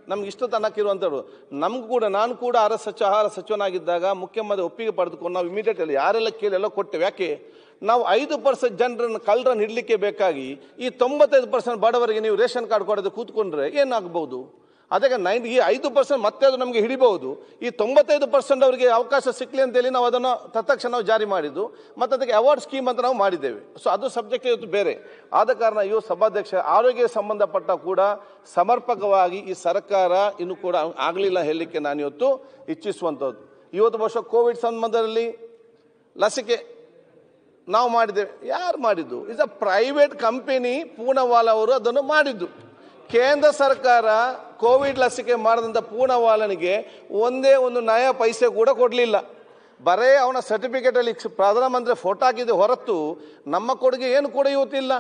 ನಮ್ಗೆ ಇಷ್ಟು ತನಕಿರುವಂಥವ್ರು ನಮಗೂ ಕೂಡ ನಾನು ಕೂಡ ಆಹಾರ ಸಚಿವ ಆಹಾರ ಸಚಿವನಾಗಿದ್ದಾಗ ಮುಖ್ಯಮಂತ್ರಿ ಒಪ್ಪಿಗೆ ಪಡೆದುಕೊಂಡು ನಾವು ಇಮಿಡಿಯೇಟ್ಲಿ ಯಾರೆಲ್ಲ ಕೇಳಿ ಎಲ್ಲ ಕೊಟ್ಟೆವು ಯಾಕೆ ನಾವು ಐದು ಪರ್ಸೆಂಟ್ ಜನರನ್ನು ಕಳ್ಳರನ್ನು ಹಿಡಲಿಕ್ಕೆ ಬೇಕಾಗಿ ಈ ತೊಂಬತ್ತೈದು ಪರ್ಸೆಂಟ್ ಬಡವರಿಗೆ ನೀವು ರೇಷನ್ ಕಾರ್ಡ್ ಕೊಡೋದು ಕೂತ್ಕೊಂಡ್ರೆ ಏನಾಗ್ಬೋದು ಅದಕ್ಕೆ ನೈನ್ ಈ ಐದು ಪರ್ಸೆಂಟ್ ಮತ್ತೆ ಅದು ನಮಗೆ ಹಿಡಿಬಹುದು ಈ ತೊಂಬತ್ತೈದು ಪರ್ಸೆಂಟ್ ಅವರಿಗೆ ಅವಕಾಶ ಸಿಕ್ಕಲಿ ಅಂತೇಳಿ ನಾವು ಅದನ್ನು ತತ್ಕ್ಷಣ ನಾವು ಜಾರಿ ಮಾಡಿದ್ದು ಮತ್ತು ಅದಕ್ಕೆ ಅವಾರ್ಡ್ ಸ್ಕೀಮ್ ಅಂತ ನಾವು ಮಾಡಿದ್ದೇವೆ ಸೊ ಅದು ಸಬ್ಜೆಕ್ಟ್ ಇವತ್ತು ಬೇರೆ ಆದ ಕಾರಣ ಇವು ಸಭಾಧ್ಯಕ್ಷ ಆರೋಗ್ಯ ಸಂಬಂಧಪಟ್ಟ ಕೂಡ ಸಮರ್ಪಕವಾಗಿ ಈ ಸರ್ಕಾರ ಇನ್ನು ಕೂಡ ಆಗಲಿಲ್ಲ ಹೇಳಲಿಕ್ಕೆ ನಾನು ಇವತ್ತು ಇಚ್ಛಿಸುವಂಥದ್ದು ಇವತ್ತು ಬಹುಶಃ ಕೋವಿಡ್ ಸಂಬಂಧದಲ್ಲಿ ಲಸಿಕೆ ನಾವು ಮಾಡಿದ್ದೇವೆ ಯಾರು ಮಾಡಿದ್ದು ಇಸ್ ಅ ಪ್ರೈವೇಟ್ ಕಂಪನಿ ಪೂರ್ಣವಾಲ್ ಅವರು ಅದನ್ನು ಮಾಡಿದ್ದು ಕೇಂದ್ರ ಸರ್ಕಾರ ಕೋವಿಡ್ ಲಸಿಕೆ ಮಾಡಿದಂಥ ಪೂರ್ಣವಾಲನಿಗೆ ಒಂದೇ ಒಂದು ನಯ ಪೈಸೆ ಕೂಡ ಕೊಡಲಿಲ್ಲ ಬರೇ ಅವನ ಸರ್ಟಿಫಿಕೇಟಲ್ಲಿ ಪ್ರಧಾನಮಂತ್ರಿ ಫೋಟೋ ಹಾಕಿದೆ ಹೊರತು ನಮ್ಮ ಕೊಡುಗೆ ಏನು ಕೂಡ ಇವತ್ತಿಲ್ಲ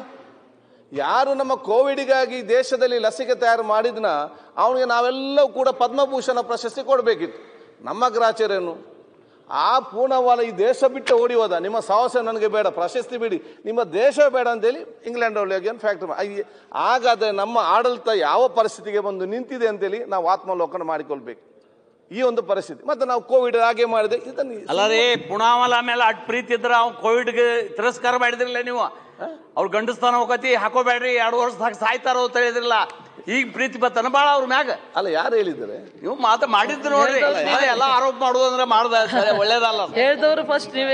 ಯಾರು ನಮ್ಮ ಕೋವಿಡ್ಗಾಗಿ ದೇಶದಲ್ಲಿ ಲಸಿಕೆ ತಯಾರು ಮಾಡಿದ್ನ ಅವನಿಗೆ ನಾವೆಲ್ಲವೂ ಕೂಡ ಪದ್ಮಭೂಷಣ ಪ್ರಶಸ್ತಿ ಕೊಡಬೇಕಿತ್ತು ನಮ್ಮ ಗ್ರಾಚಾರ್ಯನು ಆ ಪೂರ್ಣವಾಲ ಈ ದೇಶ ಬಿಟ್ಟು ಓಡಿ ಹೋದ ನಿಮ್ಮ ಸಾಹಸ ನನಗೆ ಬೇಡ ಪ್ರಶಸ್ತಿ ಬಿಡಿ ನಿಮ್ಮ ದೇಶ ಬೇಡ ಅಂತೇಳಿ ಇಂಗ್ಲೆಂಡ್ ಒಳಗೆ ಫ್ಯಾಕ್ಟ್ರಿ ಹಾಗಾದ್ರೆ ನಮ್ಮ ಆಡಳಿತ ಯಾವ ಪರಿಸ್ಥಿತಿಗೆ ಬಂದು ನಿಂತಿದೆ ಅಂತೇಳಿ ನಾವು ಆತ್ಮಾವಲೋಕನ ಮಾಡಿಕೊಳ್ಬೇಕು ಈ ಒಂದು ಪರಿಸ್ಥಿತಿ ಮತ್ತೆ ನಾವು ಕೋವಿಡ್ ಹಾಗೆ ಮಾಡಿದೆ ಇದನ್ನು ಅಲ್ಲ ರೀ ಪುಣಾವಲ ಮೇಲೆ ಅಟ್ ಪ್ರೀತಿ ಇದ್ರ ಅವ್ನು ಕೋವಿಡ್ಗೆ ತಿರಸ್ಕಾರ ಮಾಡಿದ್ರಲ್ಲ ನೀವು ಅವ್ರು ಗಂಡಸ್ತಾನ ಹೋಗತಿ ಹಾಕೋಬೇಡ್ರಿ ಎರಡು ವರ್ಷದಾಗ ಸಾಯ್ತಾರೋ ಅಂತ ಹೇಳಿದ್ರಲ್ಲ ಈಗ ಪ್ರೀತಿ ಬತ್ತನ ಬಾಳ ಅವ್ರ ಮ್ಯಾಗ ಅಲ್ಲ ಯಾರು ಹೇಳಿದ್ದಾರೆ ನೀವು ಮಾತ ಮಾಡಿದ್ದು ನೋಡ್ರಿ ಅದೇ ಎಲ್ಲ ಆರೋಪ ಮಾಡುದು ಅಂದ್ರೆ ಮಾಡುದ ಸರಿ ಒಳ್ಳೇದಲ್ಲ ಹೇಳ್ದವ್ರು ಫಸ್ಟ್ ನೀವೇ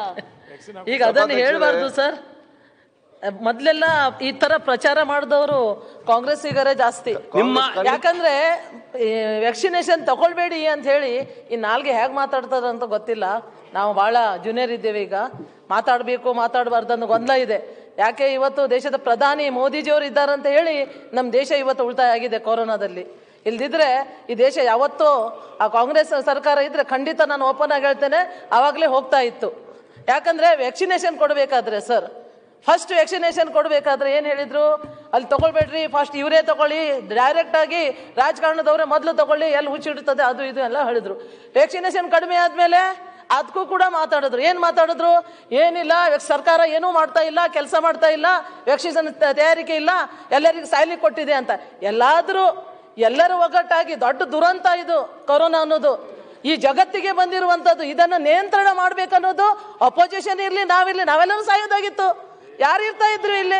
ಈಗ ಅದನ್ನು ಹೇಳ್ಬಾರ್ದು ಸರ್ ಮೊದ್ಲೆಲ್ಲ ಈ ತರ ಪ್ರಚಾರ ಮಾಡಿದವರು ಕಾಂಗ್ರೆಸ್ಸಿಗರೇ ಜಾಸ್ತಿ ನಿಮ್ಮ ಯಾಕಂದ್ರೆ ವ್ಯಾಕ್ಸಿನೇಷನ್ ತಗೊಳ್ಬೇಡಿ ಅಂತ ಹೇಳಿ ಈ ನಾಲ್ಗೆ ಹೇಗೆ ಮಾತಾಡ್ತಾರೆ ಅಂತ ಗೊತ್ತಿಲ್ಲ ನಾವು ಬಹಳ ಜೂನಿಯರ್ ಇದ್ದೇವೆ ಈಗ ಮಾತಾಡಬೇಕು ಮಾತಾಡಬಾರ್ದು ಅನ್ನೋ ಗೊಂದಲ ಇದೆ ಯಾಕೆ ಇವತ್ತು ದೇಶದ ಪ್ರಧಾನಿ ಮೋದಿಜಿಯವರು ಇದ್ದಾರಂತ ಹೇಳಿ ನಮ್ಮ ದೇಶ ಇವತ್ತು ಉಳಿತಾಯ ಆಗಿದೆ ಕೊರೋನಾದಲ್ಲಿ ಇಲ್ದಿದ್ರೆ ಈ ದೇಶ ಯಾವತ್ತೂ ಆ ಕಾಂಗ್ರೆಸ್ ಸರ್ಕಾರ ಇದ್ರೆ ಖಂಡಿತ ನಾನು ಓಪನ್ ಆಗಿ ಹೇಳ್ತೇನೆ ಆವಾಗಲೇ ಹೋಗ್ತಾ ಇತ್ತು ಯಾಕಂದ್ರೆ ವ್ಯಾಕ್ಸಿನೇಷನ್ ಕೊಡಬೇಕಾದ್ರೆ ಸರ್ ಫಸ್ಟ್ ವ್ಯಾಕ್ಸಿನೇಷನ್ ಕೊಡಬೇಕಾದ್ರೆ ಏನು ಹೇಳಿದ್ರು ಅಲ್ಲಿ ತಗೊಳ್ಬೇಡ್ರಿ ಫಸ್ಟ್ ಇವರೇ ತಗೊಳ್ಳಿ ಡೈರೆಕ್ಟ್ ಆಗಿ ರಾಜಕಾರಣದವರೇ ಮೊದಲು ತಗೊಳ್ಳಿ ಎಲ್ಲಿ ಹುಚ್ಚಿಡ್ತದೆ ಅದು ಇದು ಎಲ್ಲ ಹೇಳಿದ್ರು ವ್ಯಾಕ್ಸಿನೇಷನ್ ಕಡಿಮೆ ಆದ್ಮೇಲೆ ಅದಕ್ಕೂ ಕೂಡ ಮಾತಾಡಿದ್ರು ಏನು ಮಾತಾಡಿದ್ರು ಏನಿಲ್ಲ ವ್ಯಾಕ್- ಸರ್ಕಾರ ಏನೂ ಮಾಡ್ತಾ ಇಲ್ಲ ಕೆಲಸ ಮಾಡ್ತಾ ಇಲ್ಲ ವ್ಯಾಕ್ಸಿನೇಷನ್ ತಯಾರಿಕೆ ಇಲ್ಲ ಎಲ್ಲರಿಗೂ ಸಾಯ್ಲಿಕ್ಕೆ ಕೊಟ್ಟಿದೆ ಅಂತ ಎಲ್ಲಾದರೂ ಎಲ್ಲರೂ ಒಗ್ಗಟ್ಟಾಗಿ ದೊಡ್ಡ ದುರಂತ ಇದು ಕೊರೋನಾ ಅನ್ನೋದು ಈ ಜಗತ್ತಿಗೆ ಬಂದಿರುವಂತದ್ದು ಇದನ್ನ ನಿಯಂತ್ರಣ ಮಾಡ್ಬೇಕನ್ನೋದು ಅಪೋಸಿಷನ್ ಇರ್ಲಿ ನಾವಿರ್ಲಿ ನಾವೆಲ್ಲರೂ ಸಾಯೋದಾಗಿತ್ತು ಯಾರು ಇರ್ತಾ ಇದ್ರು ಇಲ್ಲಿ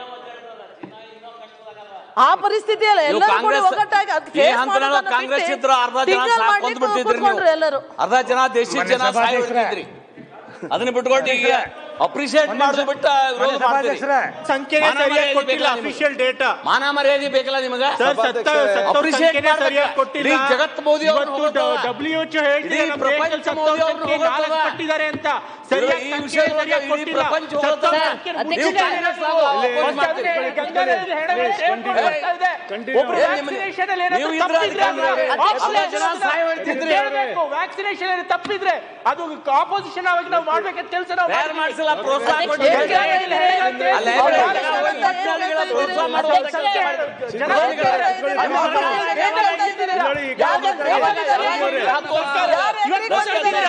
ಆ ಪರಿಸ್ಥಿತಿಯಲ್ಲ ನೀವು ಎಲ್ಲರೂ ಕೂಡ ಕಾಂಗ್ರೆಸ್ ಒಗ್ಗಟ್ಟಾಗಿ ಅದ್ ಈ face ಹಂತನಾಗ ಮಾಡೋದನ್ನ ಕಾಂಗ್ರೆಸ್ ಬಿಟ್ಟು ಇದ್ರು ಅರ್ಧ ಜನ ತಿಂಗಳು ಸಾಕ್ ಮಾಡ್ಲಿಕ್ಕೆ ಕೊಂದ್ಬಿಡ್ತಿದ್ರಿ ಕೂತ್ಕೊಂಡ್ರು ನೀವು ಎಲ್ಲರೂ ಅರ್ಧ ಜನ ದೇಶದ ಜನ ಸಾಯ್ಬಿಡ್ತಿದ್ರಿ ಅದನ್ನ ಬಿಟ್ಕೊಟ್ಟು ಈಗ ಅಪ್ರಿಶಿಯೇಟ್ ಮಾಡೋದು ಬಿಟ್ಟ ವಿರೋಧ ಮಾಡ್ತೀರಿ ಸಂಖ್ಯೆನೇ ಮಾನ ಸರಿಯಾಗಿ ಮರ್ಯಾದೆ ಕೊಟ್ಟಿಲ್ಲ ಬೇಕಲ್ಲ ನಿಮಗೆ? ಅಫಿಷಿಯಲ್ ಡೇಟಾ ಮಾನ ಮರ್ಯಾದೆ ಬೇಕಲ್ಲ ನಿಮಗ ಸರ್ ಸತ್ತ ಸತ್ತವ್ರ Appreciate ಸಂಖ್ಯೆನೇ ಮಾಡ್ಬೇಕು. ಸರಿಯಾಗಿ ಕೊಟ್ಟಿಲ್ಲ ಇಡೀ ಜಗತ್ತು ಮೋದಿ ಅವ್ರನ್ನ ಇವತ್ತು ಹೊಗಳ್ತದ. ಡಬ್ಲ್ಯೂ ಎಚ್ ಹೇಳ್ತಿದೆ ಇಡೀ ನಮ್ಮ ಪ್ರಪಂಚ ದೇಶದಲ್ಲಿ ಮೋದಿ ಸತ್ತವ್ರ ಅವ್ರನ್ನ ಸಂಖ್ಯೆ ನಾಲ್ಕು ಹೊಗಳ್ತದ. ಕೊಟ್ಟಿದ್ದಾರೆ ಅಂತ ಸರಿಯಾಗಿ ಈ ಸಂಖ್ಯೆ ವಿಷಯದೊಳಗೆ ಸರಿಯಾಗಿ ಇಡೀ ಕೊಟ್ಟಿಲ್ಲ. ಪ್ರಪಂಚ ಸತ್ತವ್ರ ಹೊಗಳ್ತದ. ಸಂಖ್ಯೆ ಅಧ್ಯಕ್ಷರೇ, ಮುಗಿದಿದೆ. ಕಾಂಗ್ರೆಸ್ ನಾವು oppose ಮಾಡ್ತೀವಿ. ಗಂಗಾಧರ್ ಹೆಗಡೆ ಹೇಳ್ಕೊಂಡು ಬರ್ತಾ ಇದೆ. ಒಬ್ರು ಏನ್ ನಿಮ್ಗೆ- vaccination ಅಲ್ಲಿ ಏನಾದ್ರು ನೀವು ಇದ್ರೆ ತಪ್ಪಿದ್ರೆ ಅದಕ್ಕೆ ಅಂದ್ರೆ ಅರ್ಧ ಜನ ಸಾಯ್ ಹೇಳ್ತಿದ್ರಿ. ಹೇಳ್ಬೇಕು. vaccination ಅಲ್ಲಿ ತಪ್ಪಿದ್ರೆ ಅದು ಆಪೋಸಿಷನ್ ಆಗಿ ನಾವು ಮಾಡ್ಬೇಕಂತ ಕೆಲಸ ನಾವು ಬೇರೆ ಮಾಡ್ತೀವಿ. ಮಾಡಿಸಲ್ಲ ಪ್ರೋತ್ಸಾಹ ಕೊಟ್ಟು ಏನ್ ಕೇಳಿ ಇಲ್ಲಿ ಹೇಳಿ? ಅಲ್ಲೇ ಅವ್ರು ಬೇರೆ ಯಾರು ಹೋಗಿ ಅಂತ ಏನ್ ಮಕ್ಕಳಿಗೆಲ್ಲ ಹೇಳ್ತಾ ಪ್ರೋತ್ಸಾಹ ಇದ್ದೀರಿ? ಮಾಡುವಂತ ಅಧ್ಯಕ್ಷರೇ, ಕೆಲಸ ಮಾಡಿದ್ರು. ಏನ್ ಹೇಳ್ತಾ ಇದ್ದೀರಿ? ಏನ್ ಹೇಳ್ತಾ ಇದ್ದೀರಿ? ಯಾರು ದೇವರಿದ್ದಾರೆ? ಯಾರು ಎದುರಿಗೆ ಬಂದಿದ್ದಾರೆ?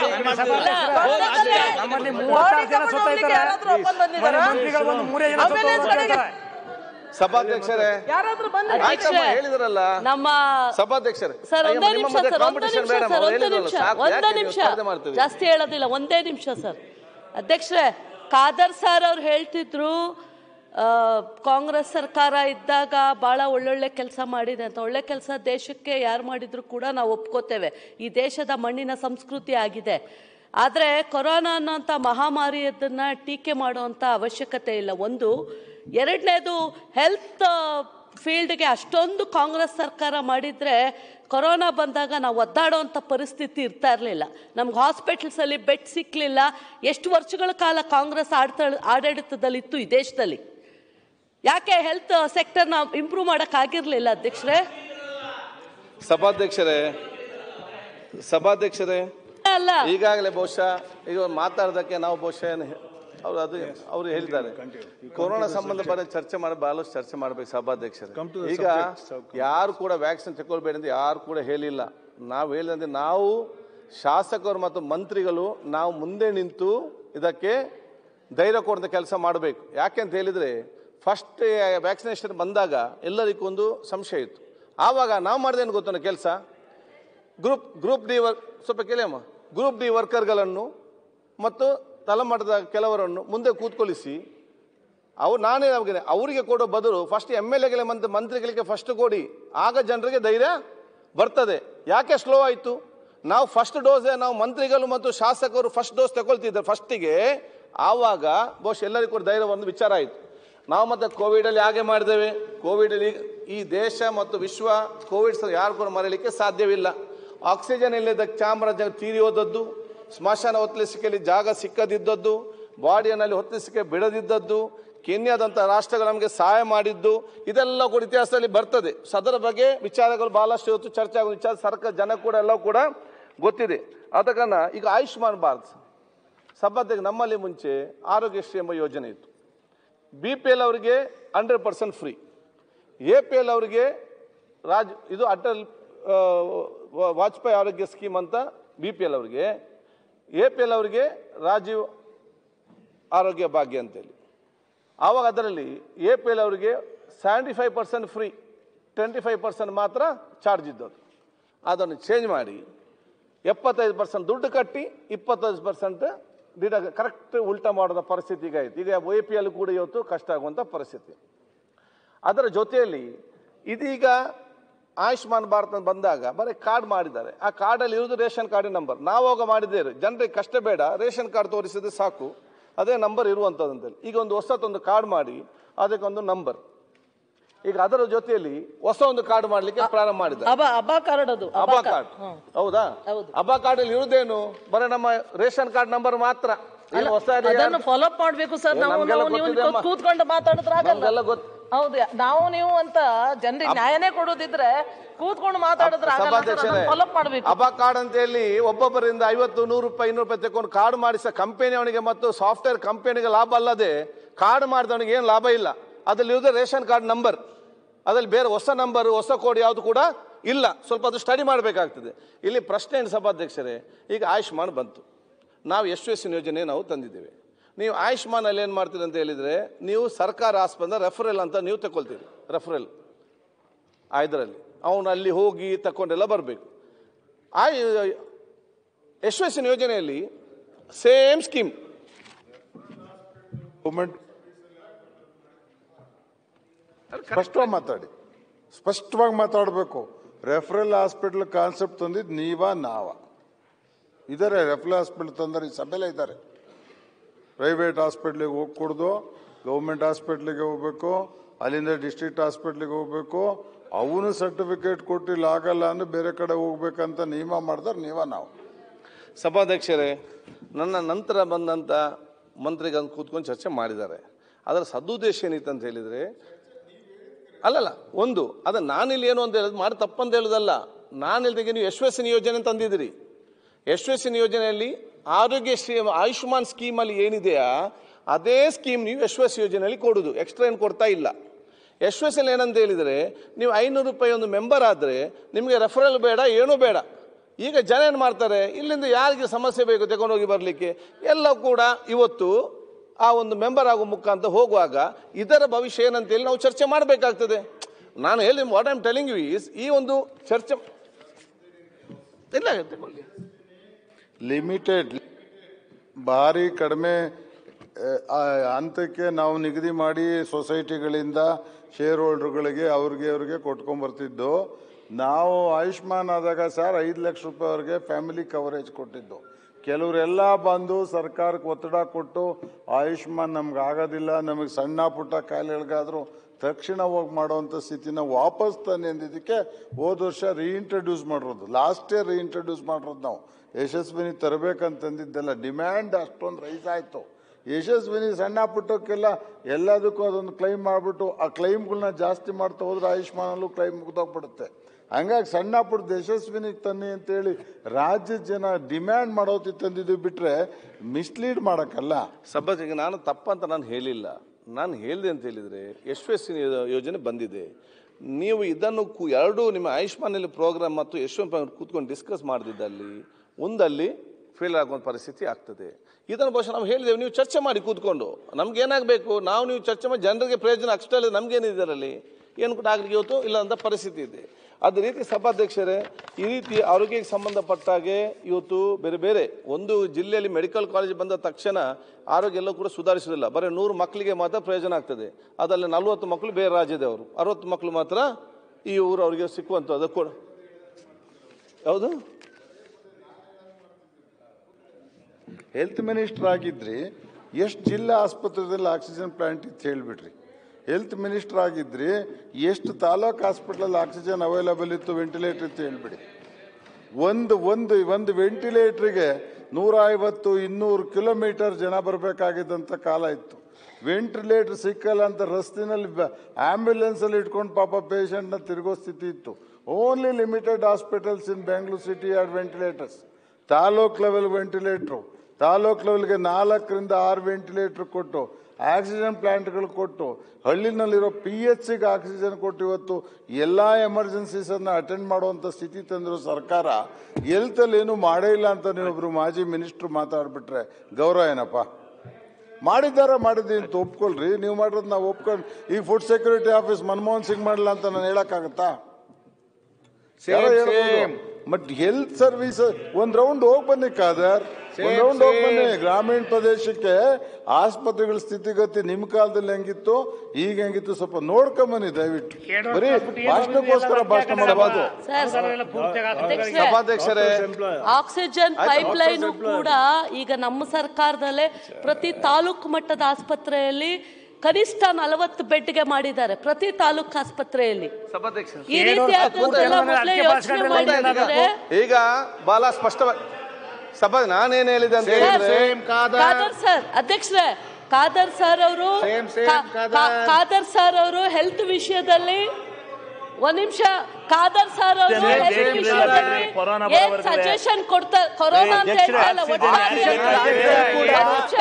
ನಮ್ಮಲ್ಲಿ ಮೂವತ್ತಾರು ಜನ ಬಾಡಿ ತಗೊಂಡೋಗ್ಲಿಕ್ಕೆ ಯಾರಾದ್ರೂ ಒಪ್ಪಂದ್ ಬಂದಿದ್ದಾರಾ? ಮಂತ್ರಿಗಳು ಬಂದು ಮೂರೇ ಜನ ಆಮೇಲೆ ಸತ್ತೋದ್ರು ಕಡೆಗೆ ಹೇಳ್ತಾರೆ. ಸಭಾಧ್ಯಕ್ಷರೇ ಯಾರಾದ್ರೂ ಬಂದ್ರೆ ಆಯ್ತಮ್ಮ ಹೇಳಿದ್ರಲ್ಲ ನಮ್ಮ ಸಭಾಧ್ಯಕ್ಷರೇ ಸರ್ ಅಯ್ಯಮ್ಮ, ಒಂದೇ ನಿಮ್ಮ ನಿಮಿಷ ಮಧ್ಯೆ ಸರ್ ಒಂದೇ competition ನಿಮಿಷ ಬೇಡಮ್ಮ, ಸರ್ ಅವ್ರು ಒಂದೇ ಹೇಳಿದ್ರಲ್ಲ, ನಿಮಿಷ ಸಾಕು, ಒಂದೇ ಯಾಕೆ ನೀವು ನಿಮಿಷ ಸ್ಪರ್ಧೆ ಮಾಡ್ತೀರಿ? ಜಾಸ್ತಿ ಹೇಳೋದಿಲ್ಲ ಒಂದೇ ನಿಮಿಷ ಸರ್ ಅಧ್ಯಕ್ಷರೇ ಖಾದರ್ ಸರ್ ಅವ್ರು ಹೇಳ್ತಿದ್ರು ಆ, ಕಾಂಗ್ರೆಸ್ ಸರ್ಕಾರ ಇದ್ದಾಗ ಭಾಳ ಒಳ್ಳೊಳ್ಳೆ ಕೆಲಸ ಮಾಡಿದೆ ಅಂತ ಒಳ್ಳೆ ಕೆಲಸ ದೇಶಕ್ಕೆ ಯಾರು ಮಾಡಿದ್ರು ಕೂಡ ನಾವು ಒಪ್ಕೋತೇವೆ ಈ ದೇಶದ ಮಣ್ಣಿನ ಸಂಸ್ಕೃತಿ ಆಗಿದೆ ಆದರೆ ಕೊರೋನಾ ಅನ್ನೋಂಥ ಮಹಾಮಾರಿಯದನ್ನು ಟೀಕೆ ಮಾಡುವಂಥ ಅವಶ್ಯಕತೆ ಇಲ್ಲ ಒಂದು ಎರಡನೇದು ಹೆಲ್ತ್ ಫೀಲ್ಡ್ಗೆ ಅಷ್ಟೊಂದು ಕಾಂಗ್ರೆಸ್ ಸರ್ಕಾರ ಮಾಡಿದರೆ ಕೊರೋನಾ ಬಂದಾಗ ನಾವು ಒದ್ದಾಡುವಂಥ ಪರಿಸ್ಥಿತಿ ಇರ್ತಾ ಇರಲಿಲ್ಲ ನಮ್ಗೆ ಹಾಸ್ಪಿಟಲ್ಸಲ್ಲಿ ಬೆಡ್ ಸಿಕ್ಕಲಿಲ್ಲ ಎಷ್ಟು ವರ್ಷಗಳ ಕಾಲ ಕಾಂಗ್ರೆಸ್ ಆಡ್ತ ಆಡಳಿತದಲ್ಲಿತ್ತು ಈ ದೇಶದಲ್ಲಿ ಯಾಕೆ ಹೆಲ್ತ್ ಸೆಕ್ಟರ್ನ ಇಂಪ್ರೂವ್ ಮಾಡೋಕ್ಕಾಗಿರಲಿಲ್ಲ ಅಧ್ಯಕ್ಷರೇ ಸಭಾಧ್ಯಕ್ಷರೇ ಸಭಾಧ್ಯಕ್ಷರೇ ಅಲ್ಲ ಈಗಾಗಲೇ ಬಹುಶಃ ಈಗ ಅವ್ರು ಮಾತಾಡೋದಕ್ಕೆ ನಾವು ಬಹುಶಃ ಏನು ಹೇ- ಅವ್ರು ಅದು ಅವರು ಹೇಳಿದ್ದಾರೆ ಕೊರೋನಾ ಸಂಬಂಧಪಟ್ಟ ಚರ್ಚೆ ಮಾಡಿ ಬಹಳಷ್ಟು ಚರ್ಚೆ ಮಾಡಬೇಕು ಸಭಾಧ್ಯಕ್ಷರೇ ಈಗ ಯಾರು ಕೂಡ ವ್ಯಾಕ್ಸಿನ್ ತಗೊಳ್ಬೇಡಿ ಅಂತ ಯಾರು ಕೂಡ ಹೇಳಿಲ್ಲ ನಾವು ಹೇಳಿದಂತೆ ನಾವು ಶಾಸಕರು ಮತ್ತು ಮಂತ್ರಿಗಳು ನಾವು ಮುಂದೆ ನಿಂತು ಇದಕ್ಕೆ ಧೈರ್ಯ ಕೊಡುವಂಥ ಕೆಲಸ ಮಾಡಬೇಕು ಯಾಕೆ ಅಂತ ಹೇಳಿದರೆ ಫಸ್ಟ್ ವ್ಯಾಕ್ಸಿನೇಷನ್ ಬಂದಾಗ ಎಲ್ಲರಿಗೂ ಒಂದು ಸಂಶಯ ಇತ್ತು ಆವಾಗ ನಾವು ಮಾಡ್ದೇನು ಗೊತ್ತಾನ ಕೆಲಸ ಗ್ರೂಪ್ ಗ್ರೂಪ್ ಡಿ ವರ್ಕ್ ಸ್ವಲ್ಪ ಕೇಳಿಯಮ್ಮ ಗ್ರೂಪ್ ಡಿ ವರ್ಕರ್ಗಳನ್ನು ಮತ್ತು ತಳಮಟ್ಟದ ಕೆಲವರನ್ನು ಮುಂದೆ ಕೂತ್ಕೊಳಿಸಿ ಅವ್ರು ನಾನೇ ನಮಗೆ ಅವರಿಗೆ ಕೊಡೋ ಬದಲು ಫಸ್ಟ್ ಎಮ್ ಎಲ್ ಎಗಳಿಗೆ ಮತ್ತು ಮಂತ್ರಿಗಳಿಗೆ ಫಸ್ಟ್ ಕೊಡಿ ಆಗ ಜನರಿಗೆ ಧೈರ್ಯ ಬರ್ತದೆ ಯಾಕೆ ಸ್ಲೋ ಆಯಿತು ನಾವು ಫಸ್ಟ್ ಡೋಸೇ ನಾವು ಮಂತ್ರಿಗಳು ಮತ್ತು ಶಾಸಕರು ಫಸ್ಟ್ ಡೋಸ್ ತಗೊಳ್ತಿದ್ದಾರೆ ಫಸ್ಟಿಗೆ ಆವಾಗ ಬಹುಶಃ ಎಲ್ಲರಿಗೂ ಕೂಡ ಧೈರ್ಯ ಒಂದು ವಿಚಾರ ಆಯಿತು ನಾವು ಮತ್ತೆ ಕೋವಿಡಲ್ಲಿ ಹಾಗೆ ಮಾಡಿದ್ದೇವೆ ಕೋವಿಡಲ್ಲಿ ಈ ದೇಶ ಮತ್ತು ವಿಶ್ವ ಕೋವಿಡ್ ಸ- ಯಾರು ಕೂಡ ಮರೆಯಲಿಕ್ಕೆ ಸಾಧ್ಯವಿಲ್ಲ ಆಕ್ಸಿಜನ್ ಇಲ್ಲದ ಚಾಮರಾಜ ತೀರಿ ಹೋದದ್ದು ಸ್ಮಶಾನ ಹೊತ್ತಲಿಸಿಕೆಯಲ್ಲಿ ಜಾಗ ಸಿಕ್ಕದಿದ್ದದ್ದು ಬಾಡಿಯಲ್ಲಿ ಹೊತ್ತಲಿಸಿಕೆ ಬಿಡದಿದ್ದದ್ದು ಕೆನ್ಯಾದಂಥ ರಾಷ್ಟ್ರಗಳು ನಮಗೆ ಸಹಾಯ ಮಾಡಿದ್ದು ಇದೆಲ್ಲ ಕೂಡ ಇತಿಹಾಸದಲ್ಲಿ ಬರ್ತದೆ ಸೊ ಅದರ ಬಗ್ಗೆ ವಿಚಾರಗಳು ಬಹಳಷ್ಟು ಇವತ್ತು ಚರ್ಚೆ ಆಗೋ ವಿಚಾರ ಸರ್ಕಾರ ಜನ ಕೂಡ ಎಲ್ಲ ಕೂಡ ಗೊತ್ತಿದೆ ಆದ ಕಾರಣ ಈಗ ಆಯುಷ್ಮಾನ್ ಭಾರತ್ ಸಭಾಧ್ಯಕ್ಷ ನಮ್ಮಲ್ಲಿ ಮುಂಚೆ ಆರೋಗ್ಯಶ್ರೀ ಎಂಬ ಯೋಜನೆ ಇತ್ತು ಬಿ ಪಿ ಎಲ್ ಅವರಿಗೆ hundred percent free A P L ಅವರಿಗೆ ರಾಜ್ ಇದು ಅಟಲ್ ಆ, ವ- ವಾಜಪೇಯಿ ಆರೋಗ್ಯ ಸ್ಕೀಮ್ ಅಂತ ಬಿ ಪಿ ಎಲ್ ಅವರಿಗೆ ಎ ಪಿ ಎಲ್ ಅವರಿಗೆ ರಾಜೀವ್ ಆರೋಗ್ಯ ಭಾಗ್ಯ ಅಂತೇಳಿ ಆವಾಗ ಅದರಲ್ಲಿ ಎ ಪಿ ಎಲ್ ಅವರಿಗೆ seventy five percent free twenty five percent ಮಾತ್ರ ಚಾರ್ಜ್ ಇದ್ದದ್ದು ಅದನ್ನು ಚೇಂಜ್ ಮಾಡಿ ಎಪ್ಪತ್ತೈದು ಪರ್ಸೆಂಟ್ ದುಡ್ಡು ಕಟ್ಟಿ ಇಪ್ಪತ್ತೈದು ಪರ್ಸೆಂಟ್ ಡಿಡ ಕರೆಕ್ಟ್ ಉಲ್ಟಾ ಮಾಡೋದ ಪರಿಸ್ಥಿತಿ ಈಗ ಆಯ್ತು ಈಗ ಎ ಪಿ ಎಲ್ ಕೂಡ ಇವತ್ತು ಕಷ್ಟ ಆಗುವಂಥ ಪರಿಸ್ಥಿತಿ ಅದರ ಜೊತೆಯಲ್ಲಿ ಇದೀಗ ಆಯುಷ್ಮಾನ್ ಭಾರತ ಬಂದಾಗ ಬರೀ ಕಾರ್ಡ್ ಮಾಡಿದ್ದಾರೆ ಆ ಕಾರ್ಡಲ್ಲಿ ಇರುವುದು ರೇಷನ್ ಕಾರ್ಡಿನ ನಂಬರ್ ನಾವಾಗ ಮಾಡಿದ್ದೇವೆ ಜನರಿಗೆ ಕಷ್ಟ ಬೇಡ ರೇಷನ್ ಕಾರ್ಡ್ ತೋರಿಸಿದ್ರೆ ಸಾಕು ಅದೇ ನಂಬರ್ ಇರುವಂಥದ್ದು ಅಂತೇಳಿ ಈಗ ಒಂದು ಹೊಸತೊಂದು ಕಾರ್ಡ್ ಮಾಡಿ ಅದಕ್ಕೊಂದು ನಂಬರ್ ಈಗ ಅದರ ಜೊತೆಯಲ್ಲಿ ಹೊಸ ಒಂದು ಕಾರ್ಡ್ ಮಾಡಲಿಕ್ಕೆ ಪ್ರಾರಂಭ ಮಾಡಿದ್ದಾರೆ ಅಬಾ ಅಬಾ ಕಾರ್ಡ್ ಅದು ಅಬಾ ಕಾರ್ಡ್ ಹೌದಾ ಹೌದು. ಅಬಾ ಕಾರ್ಡ್ ಅಲ್ಲಿ ಇರುವುದೇನು ಬರೀ ನಮ್ಮ ರೇಷನ್ ಕಾರ್ಡ್ ನಂಬರ್ ಮಾತ್ರ ಏನು ಹೊಸ ಅದನ್ನು ಫಾಲೋ ಅಪ್ ಮಾಡ್ಬೇಕು ಸರ್ ಏ, ನಾವು ನಮ್ಗೆಲ್ಲ ನಾವು ನೀವು ಗೊತ್ತಿದೆ ಅಮ್ಮ. ಕೂತ್ಕೊಂಡು ಮಾತಾಡಿದ್ರೆ ನಮ್ಗೆಲ್ಲ ಆಗಲ್ಲ ಗೊತ್ತು. ಹೌದು ನಾವು ನೀವು ಅಂತ ಜನರಿಗೆ ನ್ಯಾಯನೇ ಕೊಡೋದಿದ್ರೆ ಕೂತ್ಕೊಂಡು ಮಾತಾಡಿದ್ರೆ ಆಗಲ್ಲ ಸಭಾಧ್ಯಕ್ಷರೇ ಫಾಲೋ ಅಪ್ ಮಾಡ್ಬೇಕು ಅಬಾ ಕಾರ್ಡ್ ಅಂತ ಹೇಳಿ ಒಬ್ಬೊಬ್ಬರಿಂದ ಐವತ್ತು ನೂರು ರೂಪಾಯಿ ಇನ್ನೂರು ರೂಪಾಯಿ ತಗೊಂಡು ಕಾರ್ಡ್ ಮಾಡಿಸ ಕಂಪನಿ ಅವನಿಗೆ ಮತ್ತು ಸಾಫ್ಟ್ವೇರ್ ಕಂಪನಿಗೆ ಲಾಭ ಅಲ್ಲದೆ ಕಾರ್ಡ್ ಮಾಡಿದವನಿಗೆ ಏನು ಲಾಭ ಇಲ್ಲ ಅದ್ರಲ್ಲಿ ಇರುವುದೇ ರೇಷನ್ ಕಾರ್ಡ್ ನಂಬರ್ ಅದ್ರಲ್ಲಿ ಬೇರೆ ಹೊಸ ನಂಬರ್ ಹೊಸ ಕೋಡ್ ಯಾವುದು ಕೂಡ ಇಲ್ಲ ಸ್ವಲ್ಪ ಅದು ಸ್ಟಡಿ ಮಾಡಬೇಕಾಗ್ತದೆ ಇಲ್ಲಿ ಪ್ರಶ್ನೆ ಏನು ಸಭಾಧ್ಯಕ್ಷರೇ ಈಗ ಆಯುಷ್ಮಾನ್ ಬಂತು ನಾವು ಯಶಸ್ವಿನಿ ಯೋಜನೆ ನಾವು ತಂದಿದ್ದೇವೆ ನೀವು ಆಯುಷ್ಮಾನಲ್ಲಿ ಏನು ಮಾಡ್ತೀರಿ ಅಂತ ಹೇಳಿದರೆ ನೀವು ಸರ್ಕಾರ ಆಸ್ಪತ್ರೆ ರೆಫರಲ್ ಅಂತ ನೀವು ತಗೊಳ್ತೀರಿ ರೆಫರಲ್ ಇದರಲ್ಲಿ ಅವನು ಅಲ್ಲಿ ಹೋಗಿ ತಕೊಂಡೆಲ್ಲ ಬರಬೇಕು ಆ ಯಶಸ್ವಿನಿ ಯೋಜನೆಯಲ್ಲಿ ಸೇಮ್ ಸ್ಕೀಮ್ ಗೌರ್ಮೆಂಟ್ ಸ್ಪಷ್ಟವಾಗಿ ಮಾತಾಡಿ ಸ್ಪಷ್ಟವಾಗಿ ಮಾತಾಡಬೇಕು ರೆಫರಲ್ ಹಾಸ್ಪಿಟಲ್ ಕಾನ್ಸೆಪ್ಟ್ ತಂದಿದ್ದು ನೀವ ನಾವ ಇದ್ದಾರೆ ರೆಫರಲ್ ಹಾಸ್ಪಿಟಲ್ ತಂದರೆ ಈ ಸಭೆಲೇ ಇದ್ದಾರೆ ಪ್ರೈವೇಟ್ ಹಾಸ್ಪಿಟ್ಲಿಗೆ ಹೋಗಿ ಕೊಡ್ದು ಗೌರ್ಮೆಂಟ್ ಹಾಸ್ಪಿಟ್ಲಿಗೆ ಹೋಗ್ಬೇಕು ಅಲ್ಲಿಂದ ಡಿಸ್ಟ್ರಿಕ್ಟ್ ಹಾಸ್ಪಿಟ್ಲಿಗೆ ಹೋಗ್ಬೇಕು ಅವನು ಸರ್ಟಿಫಿಕೇಟ್ ಕೊಟ್ಟಿಲ್ಲ ಆಗಲ್ಲ ಅಂದ್ರೆ ಬೇರೆ ಕಡೆ ಹೋಗ್ಬೇಕಂತ ನಿಯಮ ಮಾಡಿದ್ರೆ ನೀವ ನಾವು ಸಭಾಧ್ಯಕ್ಷರೇ ನನ್ನ ನಂತರ ಬಂದಂಥ ಮಂತ್ರಿಗಳನ್ನು ಕೂತ್ಕೊಂಡು ಚರ್ಚೆ ಮಾಡಿದ್ದಾರೆ ಅದರ ಸದುದ್ದೇಶ ಏನಿತ್ತು ಅಂತ ಹೇಳಿದರೆ ಅಲ್ಲಲ್ಲ ಒಂದು ಅದು ನಾನಿಲ್ಲಿ ಏನು ಅಂತ ಹೇಳೋದು ಮಾಡಿ ತಪ್ಪಂತ ಹೇಳೋದಲ್ಲ ನಾನು ಹೇಳ್ದಂಗೆ ನೀವು ಯಶಸ್ವಿನಿ ಯೋಜನೆ ತಂದಿದ್ದೀರಿ ಯಶಸ್ವಿನಿ ಯೋಜನೆಯಲ್ಲಿ ಆರೋಗ್ಯ ಶ್ರೀ ಆಯುಷ್ಮಾನ್ ಸ್ಕೀಮಲ್ಲಿ ಏನಿದೆಯಾ ಅದೇ ಸ್ಕೀಮ್ ನೀವು ಯಶಸ್ವಿ ಯೋಜನೆಯಲ್ಲಿ ಕೊಡೋದು ಎಕ್ಸ್ಟ್ರಾ ಏನು ಕೊಡ್ತಾ ಇಲ್ಲ ಯಶಸ್ವಿನಲ್ಲಿ ಏನಂತ ಹೇಳಿದರೆ ನೀವು ಐನೂರು ರೂಪಾಯಿ ಒಂದು ಮೆಂಬರ್ ಆದರೆ ನಿಮಗೆ ರೆಫರಲ್ ಬೇಡ ಏನೂ ಬೇಡ ಈಗ ಜನ ಏನು ಮಾಡ್ತಾರೆ ಇಲ್ಲಿಂದ ಯಾರಿಗೆ ಸಮಸ್ಯೆ ಬೇಕು ತಗೊಂಡೋಗಿ ಬರಲಿಕ್ಕೆ ಎಲ್ಲ ಕೂಡ ಇವತ್ತು ಆ ಒಂದು ಮೆಂಬರ್ ಆಗೋ ಮುಖಾಂತರ ಹೋಗುವಾಗ ಇದರ ಭವಿಷ್ಯ ಏನಂತೇಳಿ ನಾವು ಚರ್ಚೆ ಮಾಡಬೇಕಾಗ್ತದೆ ನಾನು ಹೇಳಿ what I'm telling you is ಈ ಒಂದು ಚರ್ಚೆ ಇಲ್ಲ ತಗೊಳ್ಳಿ ಲಿಮಿಟೆಡ್ ಭಾರಿ ಕಡಿಮೆ ಆ, ಹಂತಕ್ಕೆ ನಾವು ನಿಗದಿ ಮಾಡಿ ಸೊಸೈಟಿಗಳಿಂದ ಶೇರ್ ಹೋಲ್ಡರ್ಗಳಿಗೆ ಅವ್ರಿಗೆ ಅವ್ರಿಗೆ ಕೊಟ್ಕೊಂಡ್ಬರ್ತಿದ್ದು ನಾವು ಆಯುಷ್ಮಾನ್ ಆದಾಗ ಸರ್ ಐದು ಲಕ್ಷ ರೂಪಾಯಿವರೆಗೆ ಫ್ಯಾಮಿಲಿ ಕವರೇಜ್ ಕೊಟ್ಟಿದ್ದು ಕೆಲವರೆಲ್ಲ ಬಂದು ಸರ್ಕಾರಕ್ಕೆ ಒತ್ತಡ ಕೊಟ್ಟು ಆಯುಷ್ಮಾನ್ ನಮ್ಗೆ ಆಗೋದಿಲ್ಲ ನಮಗೆ ಸಣ್ಣ ಪುಟ್ಟ ಕಾಯಿಲೆಗಳಿಗಾದರೂ ತಕ್ಷಣ ಹೋಗಿ ಮಾಡುವಂಥ ಸ್ಥಿತಿನ ವಾಪಸ್ ತನ್ನಿ ಅಂದಿದ್ದಕ್ಕೆ ಹೋದ ವರ್ಷ ರೀಇಂಟ್ರಡ್ಯೂಸ್ ಮಾಡಿರೋದು ಲಾಸ್ಟ್ ಇಯರ್ ರೀಇಂಟ್ರಡ್ಯೂಸ್ ಮಾಡಿರೋದು ನಾವು ಯಶಸ್ವಿನಿ ತರಬೇಕಂತಂದಿದ್ದೆಲ್ಲ ಡಿಮ್ಯಾಂಡ್ ಅಷ್ಟೊಂದು ರೈಸ್ ಆಯಿತು ಯಶಸ್ವಿನಿ ಸಣ್ಣ ಪುಟ್ಟಕ್ಕೆಲ್ಲ ಎಲ್ಲದಕ್ಕೂ ಅದೊಂದು ಕ್ಲೈಮ್ ಮಾಡಿಬಿಟ್ಟು ಆ ಕ್ಲೈಮ್ಗಳನ್ನ ಜಾಸ್ತಿ ಮಾಡ್ತಾ ಹೋದ್ರೆ ಆಯುಷ್ಮಾನಲ್ಲೂ ಕ್ಲೈಮ್ ಮುಗ್ದೋಗ್ಬಿಡುತ್ತೆ ಹಂಗಾಗಿ ಸಣ್ಣ ಪುಟ್ಟ ಯಶಸ್ವಿನಿಗೆ ತನ್ನಿ ಅಂತೇಳಿ ರಾಜ್ಯದ ಜನ ಡಿಮ್ಯಾಂಡ್ ಮಾಡೋತಿ ತಂದಿದ್ದು ಬಿಟ್ರೆ ಮಿಸ್ಲೀಡ್ ಮಾಡೋಕ್ಕಲ್ಲ ಸಭಾಜಿಗೆ ನಾನು ತಪ್ಪಂತ ನಾನು ಹೇಳಿಲ್ಲ ನಾನು ಹೇಳಿದೆ ಅಂತ ಹೇಳಿದರೆ ಯಶಸ್ವಿನಿ ಯೋಜನೆ ಬಂದಿದೆ ನೀವು ಇದನ್ನು ಕು ಎರಡೂ ನಿಮ್ಮ ಆಯುಷ್ಮಾನಲ್ಲಿ ಪ್ರೋಗ್ರಾಮ್ ಮತ್ತು ಯಶವಂತ ಕೂತ್ಕೊಂಡು ಡಿಸ್ಕಸ್ ಮಾಡಿದ್ದಲ್ಲಿ ಒಂದಲ್ಲಿ ಫೇಲ್ ಆಗುವಂಥ ಪರಿಸ್ಥಿತಿ ಆಗ್ತದೆ ಇದನ್ನು ಬಹುಶಃ ನಾವು ಹೇಳಿದೆವು ನೀವು ಚರ್ಚೆ ಮಾಡಿ ಕೂತ್ಕೊಂಡು ನಮ್ಗೆ ಏನಾಗಬೇಕು ನಾವು ನೀವು ಚರ್ಚೆ ಮಾಡಿ ಜನರಿಗೆ ಪ್ರಯೋಜನ ಅಷ್ಟೇ ನಮ್ಗೇನಿದೆ ಅದರಲ್ಲಿ ಏನು ಕೂಡ ಆಗ್ಲಿಕ್ಕೆ ಇವತ್ತು ಇಲ್ಲ ಅಂತ ಪರಿಸ್ಥಿತಿ ಇದೆ ಅದೇ ರೀತಿ ಸಭಾಧ್ಯಕ್ಷರೇ ಈ ರೀತಿ ಆರೋಗ್ಯಕ್ಕೆ ಸಂಬಂಧಪಟ್ಟಾಗೆ ಇವತ್ತು ಬೇರೆ ಬೇರೆ ಒಂದು ಜಿಲ್ಲೆಯಲ್ಲಿ ಮೆಡಿಕಲ್ ಕಾಲೇಜ್ ಬಂದ ತಕ್ಷಣ ಆರೋಗ್ಯ ಎಲ್ಲ ಕೂಡ ಸುಧಾರಿಸೋದಿಲ್ಲ ಬರೀ ನೂರು ಮಕ್ಕಳಿಗೆ ಮಾತ್ರ ಪ್ರಯೋಜನ ಆಗ್ತದೆ ಅದರಲ್ಲಿ ನಲವತ್ತು ಮಕ್ಕಳು ಬೇರೆ ರಾಜ್ಯದವರು ಅರವತ್ತು ಮಕ್ಕಳು ಮಾತ್ರ ಈ ಊರು ಅವರಿಗೆ ಸಿಕ್ಕುವಂಥದ್ದು ಕೂಡ ಯಾವುದು ಹೆಲ್ತ್ ಮಿನಿಸ್ಟರ್ ಆಗಿದ್ರಿ ಎಷ್ಟು ಜಿಲ್ಲಾ ಆಸ್ಪತ್ರೆದಲ್ಲಿ ಆಕ್ಸಿಜನ್ ಪ್ಲಾಂಟ್ ಇತ್ತು ಹೇಳ್ಬಿಡ್ರಿ ಹೆಲ್ತ್ ಮಿನಿಸ್ಟರ್ ಆಗಿದ್ರಿ ಎಷ್ಟು ತಾಲೂಕ್ ಹಾಸ್ಪಿಟಲ್ ಆಕ್ಸಿಜನ್ ಅವೈಲಬಲ್ ಇತ್ತು ವೆಂಟಿಲೇಟರ್ ಇತ್ತು ಹೇಳ್ಬಿಡಿ ಒಂದು ಒಂದು ಒಂದು ವೆಂಟಿಲೇಟ್ರಿಗೆ ನೂರ ಐವತ್ತು ಇನ್ನೂರು ಕಿಲೋಮೀಟರ್ ಜನ ಬರಬೇಕಾಗಿದ್ದಂಥ ಕಾಲ ಇತ್ತು ವೆಂಟಿಲೇಟರ್ ಸಿಕ್ಕಲ್ಲ ಅಂತ ರಸ್ತಿನಲ್ಲಿ ಆಂಬ್ಯುಲೆನ್ಸಲ್ಲಿ ಇಟ್ಕೊಂಡು ಪಾಪ ಪೇಷಂಟ್ನ ತಿರುಗೋ ಸ್ಥಿತಿ ಇತ್ತು only limited hospitals in Bengaluru city are ventilators taluk level ವೆಂಟಿಲೇಟ್ರು ತಾಲೂಕ್ ಲೆವೆಲ್ಗೆ ನಾಲ್ಕರಿಂದ ಆರು ವೆಂಟಿಲೇಟರ್ ಕೊಟ್ಟು ಆಕ್ಸಿಜನ್ ಪ್ಲಾಂಟ್ಗಳು ಕೊಟ್ಟು ಹಳ್ಳಿನಲ್ಲಿರೋ ಪಿ ಎಚ್ ಸಿಗೆ ಆಕ್ಸಿಜನ್ ಕೊಟ್ಟು ಇವತ್ತು ಎಲ್ಲ ಎಮರ್ಜೆನ್ಸೀಸನ್ನು ಅಟೆಂಡ್ ಮಾಡುವಂಥ ಸ್ಥಿತಿ ತಂದಿರೋ ಸರ್ಕಾರ ಎಲ್ತಲ್ಲಿ ಏನು ಮಾಡೇ ಇಲ್ಲ ಅಂತ ನೀವೊಬ್ರು ಮಾಜಿ ಮಿನಿಸ್ಟ್ರು ಮಾತಾಡ್ಬಿಟ್ರೆ ಗೌರವ ಏನಪ್ಪ ಮಾಡಿದ್ದಾರ ಮಾಡಿದ್ದೀವಿ ಅಂತ ಒಪ್ಕೊಳ್ರಿ ನೀವು ಮಾಡಿರೋದು ನಾವು ಒಪ್ಕೊಂಡು ಈಗ food security office Manmohan Singh ಮಾಡಲ್ಲ ಅಂತ ನಾನು ಹೇಳಕ್ಕಾಗತ್ತಾ ಬಟ್ ಹೆಲ್ತ್ ಸರ್ವಿಸ್ ಒಂದ್ ರೌಂಡ್ ಹೋಗ್ ಬನ್ನಿ ಕಾದರ್ ಒಂದ್ ರೌಂಡ್ ಹೋಗ್ ಬನ್ನಿ ಗ್ರಾಮೀಣ ಪ್ರದೇಶಕ್ಕೆ ಆಸ್ಪತ್ರೆಗಳ ಸ್ಥಿತಿಗತಿ ನಿಮ್ ಕಾಲದಲ್ಲಿ ಹೆಂಗಿತ್ತು ಈಗ ಹೆಂಗಿತ್ತು ಸ್ವಲ್ಪ ನೋಡ್ಕೊಂಬನ್ನಿ ದಯವಿಟ್ಟು ಬರೀ ಭಾಷಣಕ್ಕೋಸ್ಕರ ಭಾಷಣ ಮಾಡಬಾರ್ದು ಸರ್ ಅಧ್ಯಕ್ಷರೇ, ಸಭಾಧ್ಯಕ್ಷರೇ ಆಕ್ಸಿಜನ್ ಪೈಪ್ ಲೈನ್ ಕೂಡ ಈಗ ನಮ್ಮ ಸರ್ಕಾರದಲ್ಲೇ ಪ್ರತಿ ತಾಲೂಕು ಮಟ್ಟದ ಆಸ್ಪತ್ರೆಯಲ್ಲಿ ಕನಿಷ್ಠ ನಲವತ್ತು ಬೆಡ್ಗೆ ಮಾಡಿದ್ದಾರೆ ಪ್ರತಿ ತಾಲೂಕು ಆಸ್ಪತ್ರೆಯಲ್ಲಿ ಸಭಾಧ್ಯಕ್ಷ ಈ ರೀತಿಯಾದಂತೆಲ್ಲ ಮೊದಲೇ ಯೋಚನೆ ಮಾಡಿದ್ರೆ ಈಗ ಬಹಳ ಸ್ಪಷ್ಟವಾಗಿ ಸಭಾ ನಾನೇನ್ ಹೇಳಿದೆ ಅಂತ ಹೇಳಿದ್ರೆ ಖಾದರ್ ಸರ್ ಅಧ್ಯಕ್ಷರೇ ಖಾದರ್ ಸರ್ ಅವರು ಖಾದರ್ ಸರ್ ಅವರು ಹೆಲ್ತ್ ವಿಷಯದಲ್ಲಿ ಒಂದ್ ನಿಮಿಷ ಖಾದರ್ ಸರ್ ಅವರು Same, ಹೆಲ್ತ್ same ವಿಷಯದಲ್ಲಿ ಇಲ್ಲ, ಕೊರೋನಾ ಏನ್ ಬರೋಬರ್ತಾರೆ. ಸಜೆಷನ್ ಕೊಡ್ತಾ ಕೊರೋನಾ ಅಂತ ಹೇಳ್ತಾ ಇಲ್ಲ ಒಟ್ಟಾರೆ ಆಕ್ಸಿಜನ್ ಅಂತ. ಕೂಡ ಒಂದ್ ನಿಮಿಷ.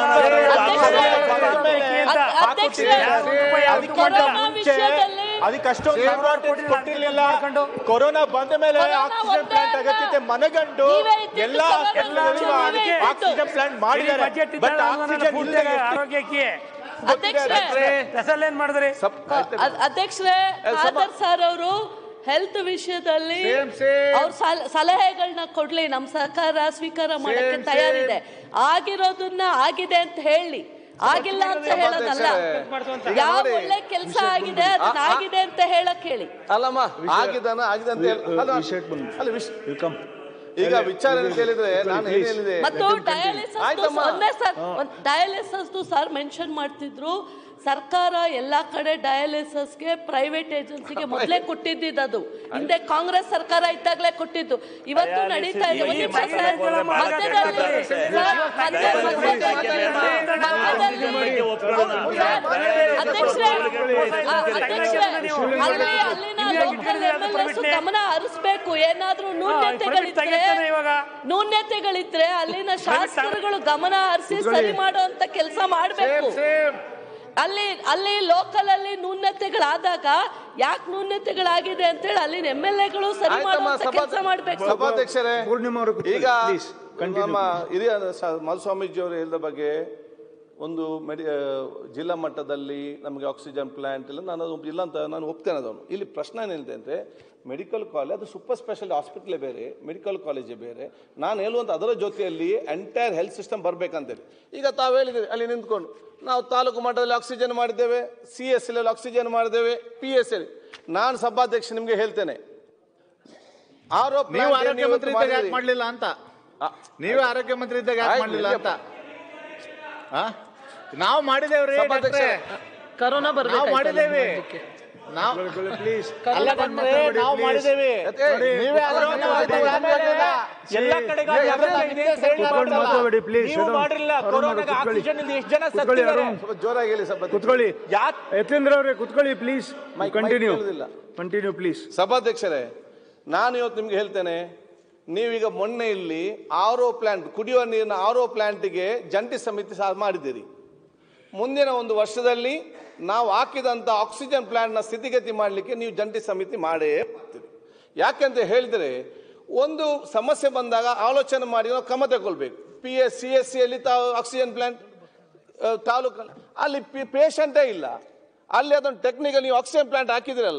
ಅಧ್ಯಕ್ಷರೇ, ಅಧ್ಯಕ್ಷರೇ, ಕೊರೋನಾ ವಿಷಯದಲ್ಲಿ ಅದಕ್ಕೆ ಅಷ್ಟೊಂದು ಇಂಪಾರ್ಟೆನ್ಸ್ ಕೊಟ್ಟಿರ್ಲಿಲ್ಲ ಕೊರೋನಾ ಬಂದ ಮೇಲೆ ಕೊರೋನಾ ಆಕ್ಸಿಜನ್ ಒಂದೇ ಪ್ಲಾಂಟ್ ಅಲ್ಲ. ಅಗತ್ಯತೆ ಮನಗಂಡು ನೀವೇ ಇದ್ದಿದ್ದು ಎಲ್ಲ ಕೊರೋನಾ ಹಾಸ್ಪಿಟಲ್ಗಳಲ್ಲಿ ನೀವೇ ಇದ್ದಿದ್ದು. ಆಕ್ಸಿಜನ್ ಪ್ಲಾಂಟ್ ಮಾಡಿದ್ದಾರೆ ಬಜೆಟ್ ಬಟ್ ಆಕ್ಸಿಜನ್ ಇಲ್ಲದೆ ಎಷ್ಟು ಆರೋಗ್ಯಕ್ಕೆ ಅಧ್ಯಕ್ಷರೇ ಸ್ಪೆಷಲ್ ಏನ್ ಮಾಡಿದ್ರಿ ಅದ್- ಅಧ್ಯಕ್ಷರೇ ಖಾದರ್ ಸರ್ ಅವರು ಹೆಲ್ತ್ ವಿಷಯದಲ್ಲಿ ಅವ್ರ ಸಲ- ಸಲಹೆಗಳನ್ನ ಕೊಡ್ಲಿ ನಮ್ ಸರ್ಕಾರ ಸ್ವೀಕಾರ ಮಾಡಕ್ಕೆ ತಯಾರಿದೆ ಆಗಿರೋದನ್ನ ಆಗಿದೆ ಅಂತ ಹೇಳಿ ಆಗಿಲ್ಲ ಅಂತ ಹೇಳೋದಲ್ಲ ಈಗ ಯಾವ ನೋಡಿ, ಒಳ್ಳೆ ಕೆಲಸ ಆಗಿದೆ ಅದನ್ನ ಆಗಿದೆ ಅಂತ ಹೇಳಕ್ ಹೇಳಿ ಅಲ್ಲಮ್ಮ ಆಗಿದಾನ ಆಗಿದೆ ಅಂತ ಹೇಳಿ ಅಲ್ಲ, ಅಲ್ಲ ವಿಷ- ಈಗ ವಿಚಾರ ಅಂತ ಹೇಳಿದ್ರೆ ನಾನು ಏನ್ ಹೇಳಿದೆ ಮತ್ತು ಡಯಾಲಿಸಿಸ್ ಆಯ್ತಮ್ಮ. ಒಂದೇ ಸರ್ ಡಯಾಲಿಸಿಸ್ ಸರ್ ಮೆನ್ಷನ್ ಮಾಡ್ತಿದ್ರು ಸರ್ಕಾರ ಎಲ್ಲಾ ಕಡೆ ಡಯಾಲಿಸಿಸ್ಗೆ ಪ್ರೈವೇಟ್ ಏಜೆನ್ಸಿಗೆ ಮೊದಲೇ ಕೊಟ್ಟಿದ್ದು ಅದು ಹಿಂದೆ ಕಾಂಗ್ರೆಸ್ ಸರ್ಕಾರ ಇದ್ದಾಗಲೇ ಕೊಟ್ಟಿದ್ದು ಇವತ್ತು ನಡೀತಾ ಇದೆ ಒಂದ್ ನಿಮಿಷ ಸರ್. ಮಧ್ಯದಲ್ಲಿ ಸರ್, ಮಧ್ಯ- ಮಧ್ಯದಲ್ಲಿ- ಮಧ್ಯದಲ್ಲಿ- ಸರ್, ಅಧ್ಯಕ್ಷರೇ ಆ, ಅಧ್ಯಕ್ಷರೇ ಅಲ್ಲಿ ಅಲ್ಲಿನ ಲೋಕಲ್ ಎಂ ಗಮನ ಹರಿಸ್ಬೇಕು ಏನಾದ್ರೂ ನ್ಯೂನ್ಯತೆಗಳಿದ್ರೆ ತೆಗಿತಾನೆ ಇವಾಗ. ನ್ಯೂನ್ಯತೆಗಳಿದ್ರೆ ಅಲ್ಲಿನ ಶಾಸಕರುಗಳು ಗಮನ ಹರಿಸಿ ಸರಿ ಮಾಡುವಂತ ಕೆಲಸ ಮಾಡಬೇಕು ಅಲ್ಲಿ ಅಲ್ಲಿ ಲೋಕಲ್ ಅಲ್ಲಿ ನ್ಯೂನ್ಯತೆಗಳಾದಾಗ ಯಾಕೆ ನ್ಯೂನ್ಯತೆಗಳಾಗಿದೆ ಅಂತೇಳಿ ಅಲ್ಲಿನ ಎಂ ಎಲ್ ಎಗಳು ಸರಿ ಆಯ್ತಮ್ಮ, ಮಾಡುವಂತ ಸಭಾ- ಕೆಲಸ ಮಾಡಬೇಕು ಸಭಾಧ್ಯಕ್ಷರೇ ಪೂರ್ಣಿಮಾ ಅವರು ಕೂತ್ಕೊಳ್ಳಿ, ಈಗ please, continue. ನಮ್ಮ ಹಿರಿಯ ಸ- ಮಧುಸ್ವಾಮೀಜಿ ಅವರು ಹೇಳಿದ ಬಗ್ಗೆ ಒಂದು ಮೆಡಿ ಆ, ಜಿಲ್ಲಾ ಮಟ್ಟದಲ್ಲಿ ನಮಗೆ ಆಕ್ಸಿಜನ್ ಪ್ಲಾಂಟ್ ಇಲ್ಲ ನಾನು ಅದು ಇಲ್ಲ ಅಂತ ನಾನು ಒಪ್ತೇನೆ ಅದನ್ನು ಇಲ್ಲಿ ಪ್ರಶ್ನೆ ಏನಿದೆ ಅಂದರೆ ಮೆಡಿಕಲ್ ಕಾಲೇಜ್ ಅದು ಸೂಪರ್ ಸ್ಪೆಷಲ್ ಹಾಸ್ಪಿಟ್ಲೇ ಬೇರೆ ಮೆಡಿಕಲ್ ಕಾಲೇಜೇ ಬೇರೆ ನಾನು ಹೇಳುವಂಥ ಅದರ ಜೊತೆಯಲ್ಲಿ ಎಂಟೈರ್ ಹೆಲ್ತ್ ಸಿಸ್ಟಮ್ ಬರಬೇಕಂತೇಳಿ ಈಗ ತಾವು ಹೇಳಿದ್ದೀರಿ ಅಲ್ಲಿ ನಿಂತ್ಕೊಂಡು ನಾವು ತಾಲೂಕು ಮಟ್ಟದಲ್ಲಿ ಆಕ್ಸಿಜನ್ ಮಾಡಿದ್ದೇವೆ ಸಿ ಎಸ್ ಎಲ್ ಆಕ್ಸಿಜನ್ ಮಾಡಿದ್ದೇವೆ ಪಿ ಎಸ್ ಎಲ್ ನಾನು ಸಭಾಧ್ಯಕ್ಷ ನಿಮಗೆ ಹೇಳ್ತೇನೆ ಆರೋಪ ನೀವು ಆರೋಗ್ಯ ಮಂತ್ರಿ ಇದ್ದಾಗ ಯಾಕೆ ಮಾಡ್ಲಿಲ್ಲ ಅಂತ ನೀವೇ ಆರೋಗ್ಯ ಮಂತ್ರಿ ಇದ್ದಾಗ ಯಾಕೆ ಆಯ್ತು, ಮಾಡ್ಲಿಲ್ಲ ಅಂತ ಇಲ್ಲಪ್ಪ. ಆ? ನಾವು ಮಾಡಿದೇವ್ರಿ ಸಭಾಧ್ಯಕ್ಷ. ಡಾಕ್ಟ್ರೇ. ಕರೋನಾ ನಾವು ಬರ್ಬೇಕು ಮಾಡಿದೇವಿ ನಾವು ಪ್ಲೀಸ್ ಅಲ್ಲ ಡಾಕ್ಟ್ರೇ, ನಾವು ಮಾಡಿದೇವಿ ನೀವೇ ಆರೋಗ್ಯ ಮಂತ್ರಿ ಯಾಕೆ ಮಾಡ್ಲಿಲ್ಲ? ಎಲ್ಲ ಕಡೆಗೂ ಜಾಗೃತಿ ಇದೆ ಅಂತ ಹೇಳಿ ಕೂತ್ಕೊಂಡು ಮಾಡ್ತಾರಲ್ಲ. ಮಾತಾಡಿ, please, ನೀವು ಅರುಣ್. ಮಾಡಿರಲಿಲ್ಲ ಅರುಣ್ ಕೊರೋನಾಗ ಅವರು ಕೂತ್ಕೊಳ್ಳಿ. ಆಕ್ಸಿಜನ್ ಇಂದ ಎಷ್ಟು ಜನ ಕೂತ್ಕೊಳ್ಳಿ, ಸತ್ತಿದ್ದಾರೆ ಅರುಣ್. ಸ್ವಲ್ಪ ಜೋರಾಗಿ ಹೇಳಿ ಸಭಾಧ್ಯಕ್ಷ ಕುತ್ಕೊಳ್ಳಿ ಯಾಕ್ ಯತೀಂದ್ರ ಅವರೇ ಕುತ್ಕೊಳ್ಳಿ ಪ್ಲೀಸ್ ಮೈಕ್ ಕಂಟಿನ್ಯೂ ಕೇಳುವುದಿಲ್ಲ. ಕಂಟಿನ್ಯೂ ಪ್ಲೀಸ್ ಸಭಾಧ್ಯಕ್ಷರೇ ನಾನು ಇವತ್ತು ನಿಮ್ಗೆ ಹೇಳ್ತೇನೆ ನೀವೀಗ ಮೊನ್ನೆ ಇಲ್ಲಿ ಆರೋ ಪ್ಲಾಂಟ್ ಕುಡಿಯುವ ನೀರಿನ ಆರೋ ಪ್ಲಾಂಟ್ಗೆ ಜಂಟಿ ಸಮಿತಿ ಸಹ ಮಾಡಿದ್ದೀರಿ ಮುಂದಿನ ಒಂದು ವರ್ಷದಲ್ಲಿ ನಾವು ಹಾಕಿದಂಥ ಆಕ್ಸಿಜನ್ ಪ್ಲಾಂಟ್ನ ಸ್ಥಿತಿಗತಿ ಮಾಡಲಿಕ್ಕೆ ನೀವು ಜಂಟಿ ಸಮಿತಿ ಮಾಡೇ ಮಾಡ್ತೀರಿ ಯಾಕೆಂತ ಹೇಳಿದರೆ ಒಂದು ಸಮಸ್ಯೆ ಬಂದಾಗ ಆಲೋಚನೆ ಮಾಡಿ ನಾವು ಕ್ರಮ ತಗೊಳ್ಬೇಕು ಪಿ ಎಸ್ ಸಿ ಎಸ್ ಸಿಯಲ್ಲಿ ತಾವು ಆಕ್ಸಿಜನ್ ಪ್ಲಾಂಟ್ ತಾಲೂಕಲ್ಲಿ ಅಲ್ಲಿ ಪೇಷಂಟೇ ಇಲ್ಲ ಅಲ್ಲಿ ಅದೊಂದು ಟೆಕ್ನಿಕಲ್ ನೀವು ಆಕ್ಸಿಜನ್ ಪ್ಲಾಂಟ್ ಹಾಕಿದಿರಲ್ಲ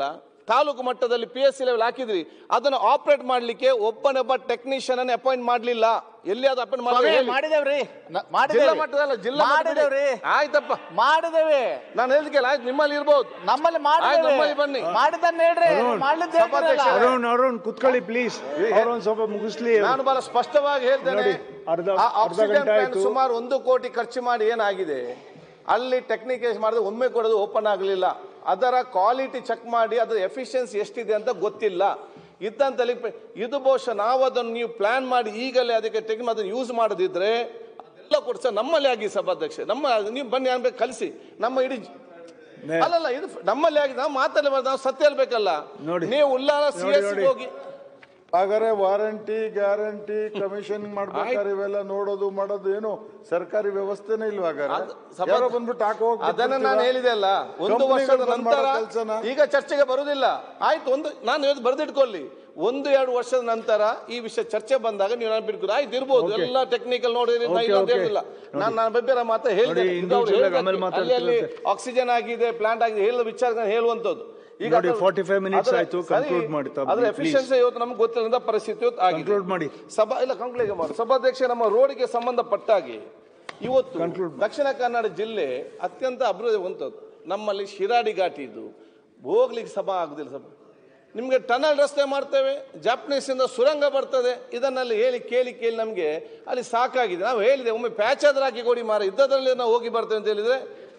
ತಾಲೂಕು ಮಟ್ಟದಲ್ಲಿ ಪಿ ಎಸ್ ಸಿ ಲೆವೆಲ್ ಹಾಕಿದ್ರಿ ಅದನ್ನು ಆಪರೇಟ್ ಮಾಡ್ಲಿಕ್ಕೆ ಒಬ್ಬನೊಬ್ಬ ಟೆಕ್ನಿಷಿಯನ್ ಅನ್ನು ಅಪಾಯಿಂಟ್ ಮಾಡ್ಲಿಲ್ಲ ಎಲ್ಲಿ ಅದು ಅಪಾಯಿಂಟ್ ಸ್ವಾಮಿ, ಮಾಡಿ ಮಾಡಿದೇವ್ರಿ ನ- ಜಿಲ್ಲಾ ಮಾಡಿದೇವ್ರಿ ಮಟ್ಟದಲ್ಲ ಜಿಲ್ಲಾ ಮಟ್ಟ ಬಿಡಿ. ಮಾಡಿದೇವ್ರಿ ಆಯ್ತಪ್ಪ ಮಾಡಿದೇವಿ ನಾನು ಹೇಳಿದ್ಕೆ ಆಯ್ತು ನಿಮ್ಮಲ್ಲಿ ಇರ್ಬೋದು ನಮ್ಮಲ್ಲಿ ಆಯ್ತು, ಮಾಡಿದೇವಿ ನಮ್ಮಲ್ಲಿ ಬನ್ನಿ. ಮಾಡಿದ್ದನ್ನ ಹೇಳ್ರಿ ಮಾಡ್ಲಿದ್ದು ಹೇಳ್ತೀರಲ್ಲ. ಅರುಣ್ ಅರುಣ್ ಕುತ್ಕೊಳ್ಳಿ ಪ್ಲೀಸ್ ಅವ್ರೊಂದ್ ಸ್ವಲ್ಪ ಮುಗಿಸ್ಲಿ ನಾನು ಬಹಳ ಸ್ಪಷ್ಟವಾಗಿ ಹೇಳ್ತೇನೆ ನೋಡಿ, ಅರ್ಧ- ಆ ಅರ್ಧ ಆಕ್ಸಿಜನ್ ಗಂಟೆ ಪ್ಲಾಂಟ್ ಆಯ್ತು. ಸುಮಾರು ಒಂದು ಕೋಟಿ ಖರ್ಚು ಮಾಡಿ ಏನಾಗಿದೆ ಅಲ್ಲಿ ಟೆಕ್ನಿಕೇಶ್ ಮಾಡಿದ್ರೆ ಒಮ್ಮೆ ಕೊಡೋದು ಓಪನ್ ಆಗಲಿಲ್ಲ ಅದರ ಕ್ವಾಲಿಟಿ ಚೆಕ್ ಮಾಡಿ ಅದರ ಎಫಿಷಿಯನ್ಸಿ ಎಷ್ಟಿದೆ ಅಂತ ಗೊತ್ತಿಲ್ಲ ಇದ್ದಂತಲ್ಲಿ ಪ- ಇದು ಬಹುಶಃ ನಾವು ಅದನ್ನು ನೀವು ಪ್ಲಾನ್ ಮಾಡಿ ಈಗಲೇ ಅದಕ್ಕೆ ಟೆಕ್ ಅದನ್ನು ಯೂಸ್ ಮಾಡದಿದ್ರೆ ಅದೆಲ್ಲ ಕೊಡ್ಸ ನಮ್ಮಲ್ಲಿ ಆಗಿ ಸಭಾಧ್ಯಕ್ಷ ನಮ್ಮ ನೀವು ಬನ್ನಿ ಅನ್ಬೇಕು ಕಲಿಸಿ ನಮ್ಮ ಇಡೀ ಅಲ್ಲಲ್ಲ ಇದು ನಮ್ಮಲ್ಲಿ ಆಗಿ ನಾವು ಮಾತಾಡಬಾರ್ದು ನಾವು ಸತ್ಯ ಹೇಳ್ಬೇಕಲ್ಲ ನೋಡಿ. ನೀವು ಉಲ್ಲಾಸ ಸಿ ನೋಡಿ, ಎಸ್ ನೋಡಿ. ಹೋಗಿ ಹಾಗಾದ್ರೆ ವಾರಂಟಿ ಗ್ಯಾರಂಟಿ ಕಮಿಷನ್ ಮಾಡ್ಬೇಕಾದ್ರೆ ಇವೆಲ್ಲ ನೋಡೋದು ಮಾಡೋದು ಏನು ಸರ್ಕಾರಿ ವ್ಯವಸ್ಥೆನೇ ಇಲ್ವಾ ಹಾಗಾದ್ರೆ? ಅದು ಸಭಾ- ಯಾರೋ ಬಂದ್ಬಿಟ್ಟು ಹಾಕೋ ಅದನ್ನ ನಾನು ಹೇಳಿದೆ ಅಲ್ಲ ಒಂದು ಕಂಪ್ನಿಗಳು ವರ್ಷದ ಬಂದ್ ಮಾಡೋ ನಂತರ ಕೆಲ್ಸನ? ಈಗ ಚರ್ಚೆಗೆ ಬರುವುದಿಲ್ಲ ಆಯ್ತು ಒಂದು ನಾನು ಹೇಳಿ ಬರೆದಿಟ್ಕೊಳ್ಳಿ ಒಂದು ಎರಡು ವರ್ಷದ ನಂತರ ಈ ವಿಷಯ ಚರ್ಚೆ ಬಂದಾಗ ನೀವು ನೆನಪಿಟ್ಕೊಳ್ಳಿ ಆಯ್ತು ಇರ್ಬೋದು Okay. ಎಲ್ಲ ಟೆಕ್ನಿಕಲ್ ನೋಡಿದ್ರೆ Okay, ಇಲ್ಲ ಅಂತ okay. ಹೇಳಿಲ್ಲ ನಾನು ನಾನು ಬೇರೆ ಮಾತ್ರ ಹೇಳಿದೆ ನೋಡಿ, ಇದು ಅವ್ರು individual ಹೇಳ್ಬೇಕು. ಆಮೇಲೆ ಅಲ್ಲಿ ಅಲ್ಲಿ ಮಾತಾಡ್ತಿರುತ್ತೆ. ಆಕ್ಸಿಜನ್ ಆಗಿದೆ ಪ್ಲಾಂಟ್ ಆಗಿದೆ ಹೇಳುವ ವಿಚಾರ ಹೇಳುವಂತದ್ದು ನೋಡಿ, ಅದು- 45 minutes ಅದರ- ಆಯ್ತು, ಸರಿ, conclude ಮಾಡಿ ತಾವು, ಅದರ please. ಎಫಿಷಿಯನ್ಸಿ ಇವತ್ತು ನಮ್ಗೆ ಗೊತ್ತಿಲ್ಲದ ಪರಿಸ್ಥಿತಿ ಇವತ್ತು ಆಗಿದೆ Conclude ಮಾಡಿ. ಸಭಾ ಇಲ್ಲ ಕಂಕ್ಲೂಡ್ ಮಾಡಿ ಸಭಾಧ್ಯಕ್ಷ ನಮ್ಮ ರೋಡ್ಗೆ ಸಂಬಂಧಪಟ್ಟಾಗಿ ಇವತ್ತು Conclude ಮಾಡಿ. ದಕ್ಷಿಣ ಕನ್ನಡ ಜಿಲ್ಲೆ ಅತ್ಯಂತ ಅಭಿವೃದ್ಧಿ ಹೊಂದದ್ದು ನಮ್ಮಲ್ಲಿ ಶಿರಾಡಿ ಘಾಟಿ ಇದು ಹೋಗ್ಲಿಕ್ಕೆ ಸಭಾ ಆಗುದಿಲ್ಲ ಸಭಾ ನಿಮಗೆ ಟನಲ್ ರಸ್ತೆ ಮಾಡ್ತೇವೆ ಜಾಪನೀಸ್ ಇಂದ ಸುರಂಗ ಬರ್ತದೆ ಇದನ್ನೆಲ್ಲ ಹೇಳಿ ಕೇಳಿ ಕೇಳಿ ನಮಗೆ ಅಲ್ಲಿ ಸಾಕಾಗಿದೆ ನಾವು ಹೇಳಿದೆ ಒಮ್ಮೆ ಪ್ಯಾಚ್ ಆದ್ರೆ ಹಾಕಿ ಕೊಡಿ ಮಾರ ಇದ್ದದ್ರಲ್ಲಿ ನಾವು ಹೋಗಿ ಬರ್ತೇವೆ ಅಂತ ಹೇಳಿದ್ರೆ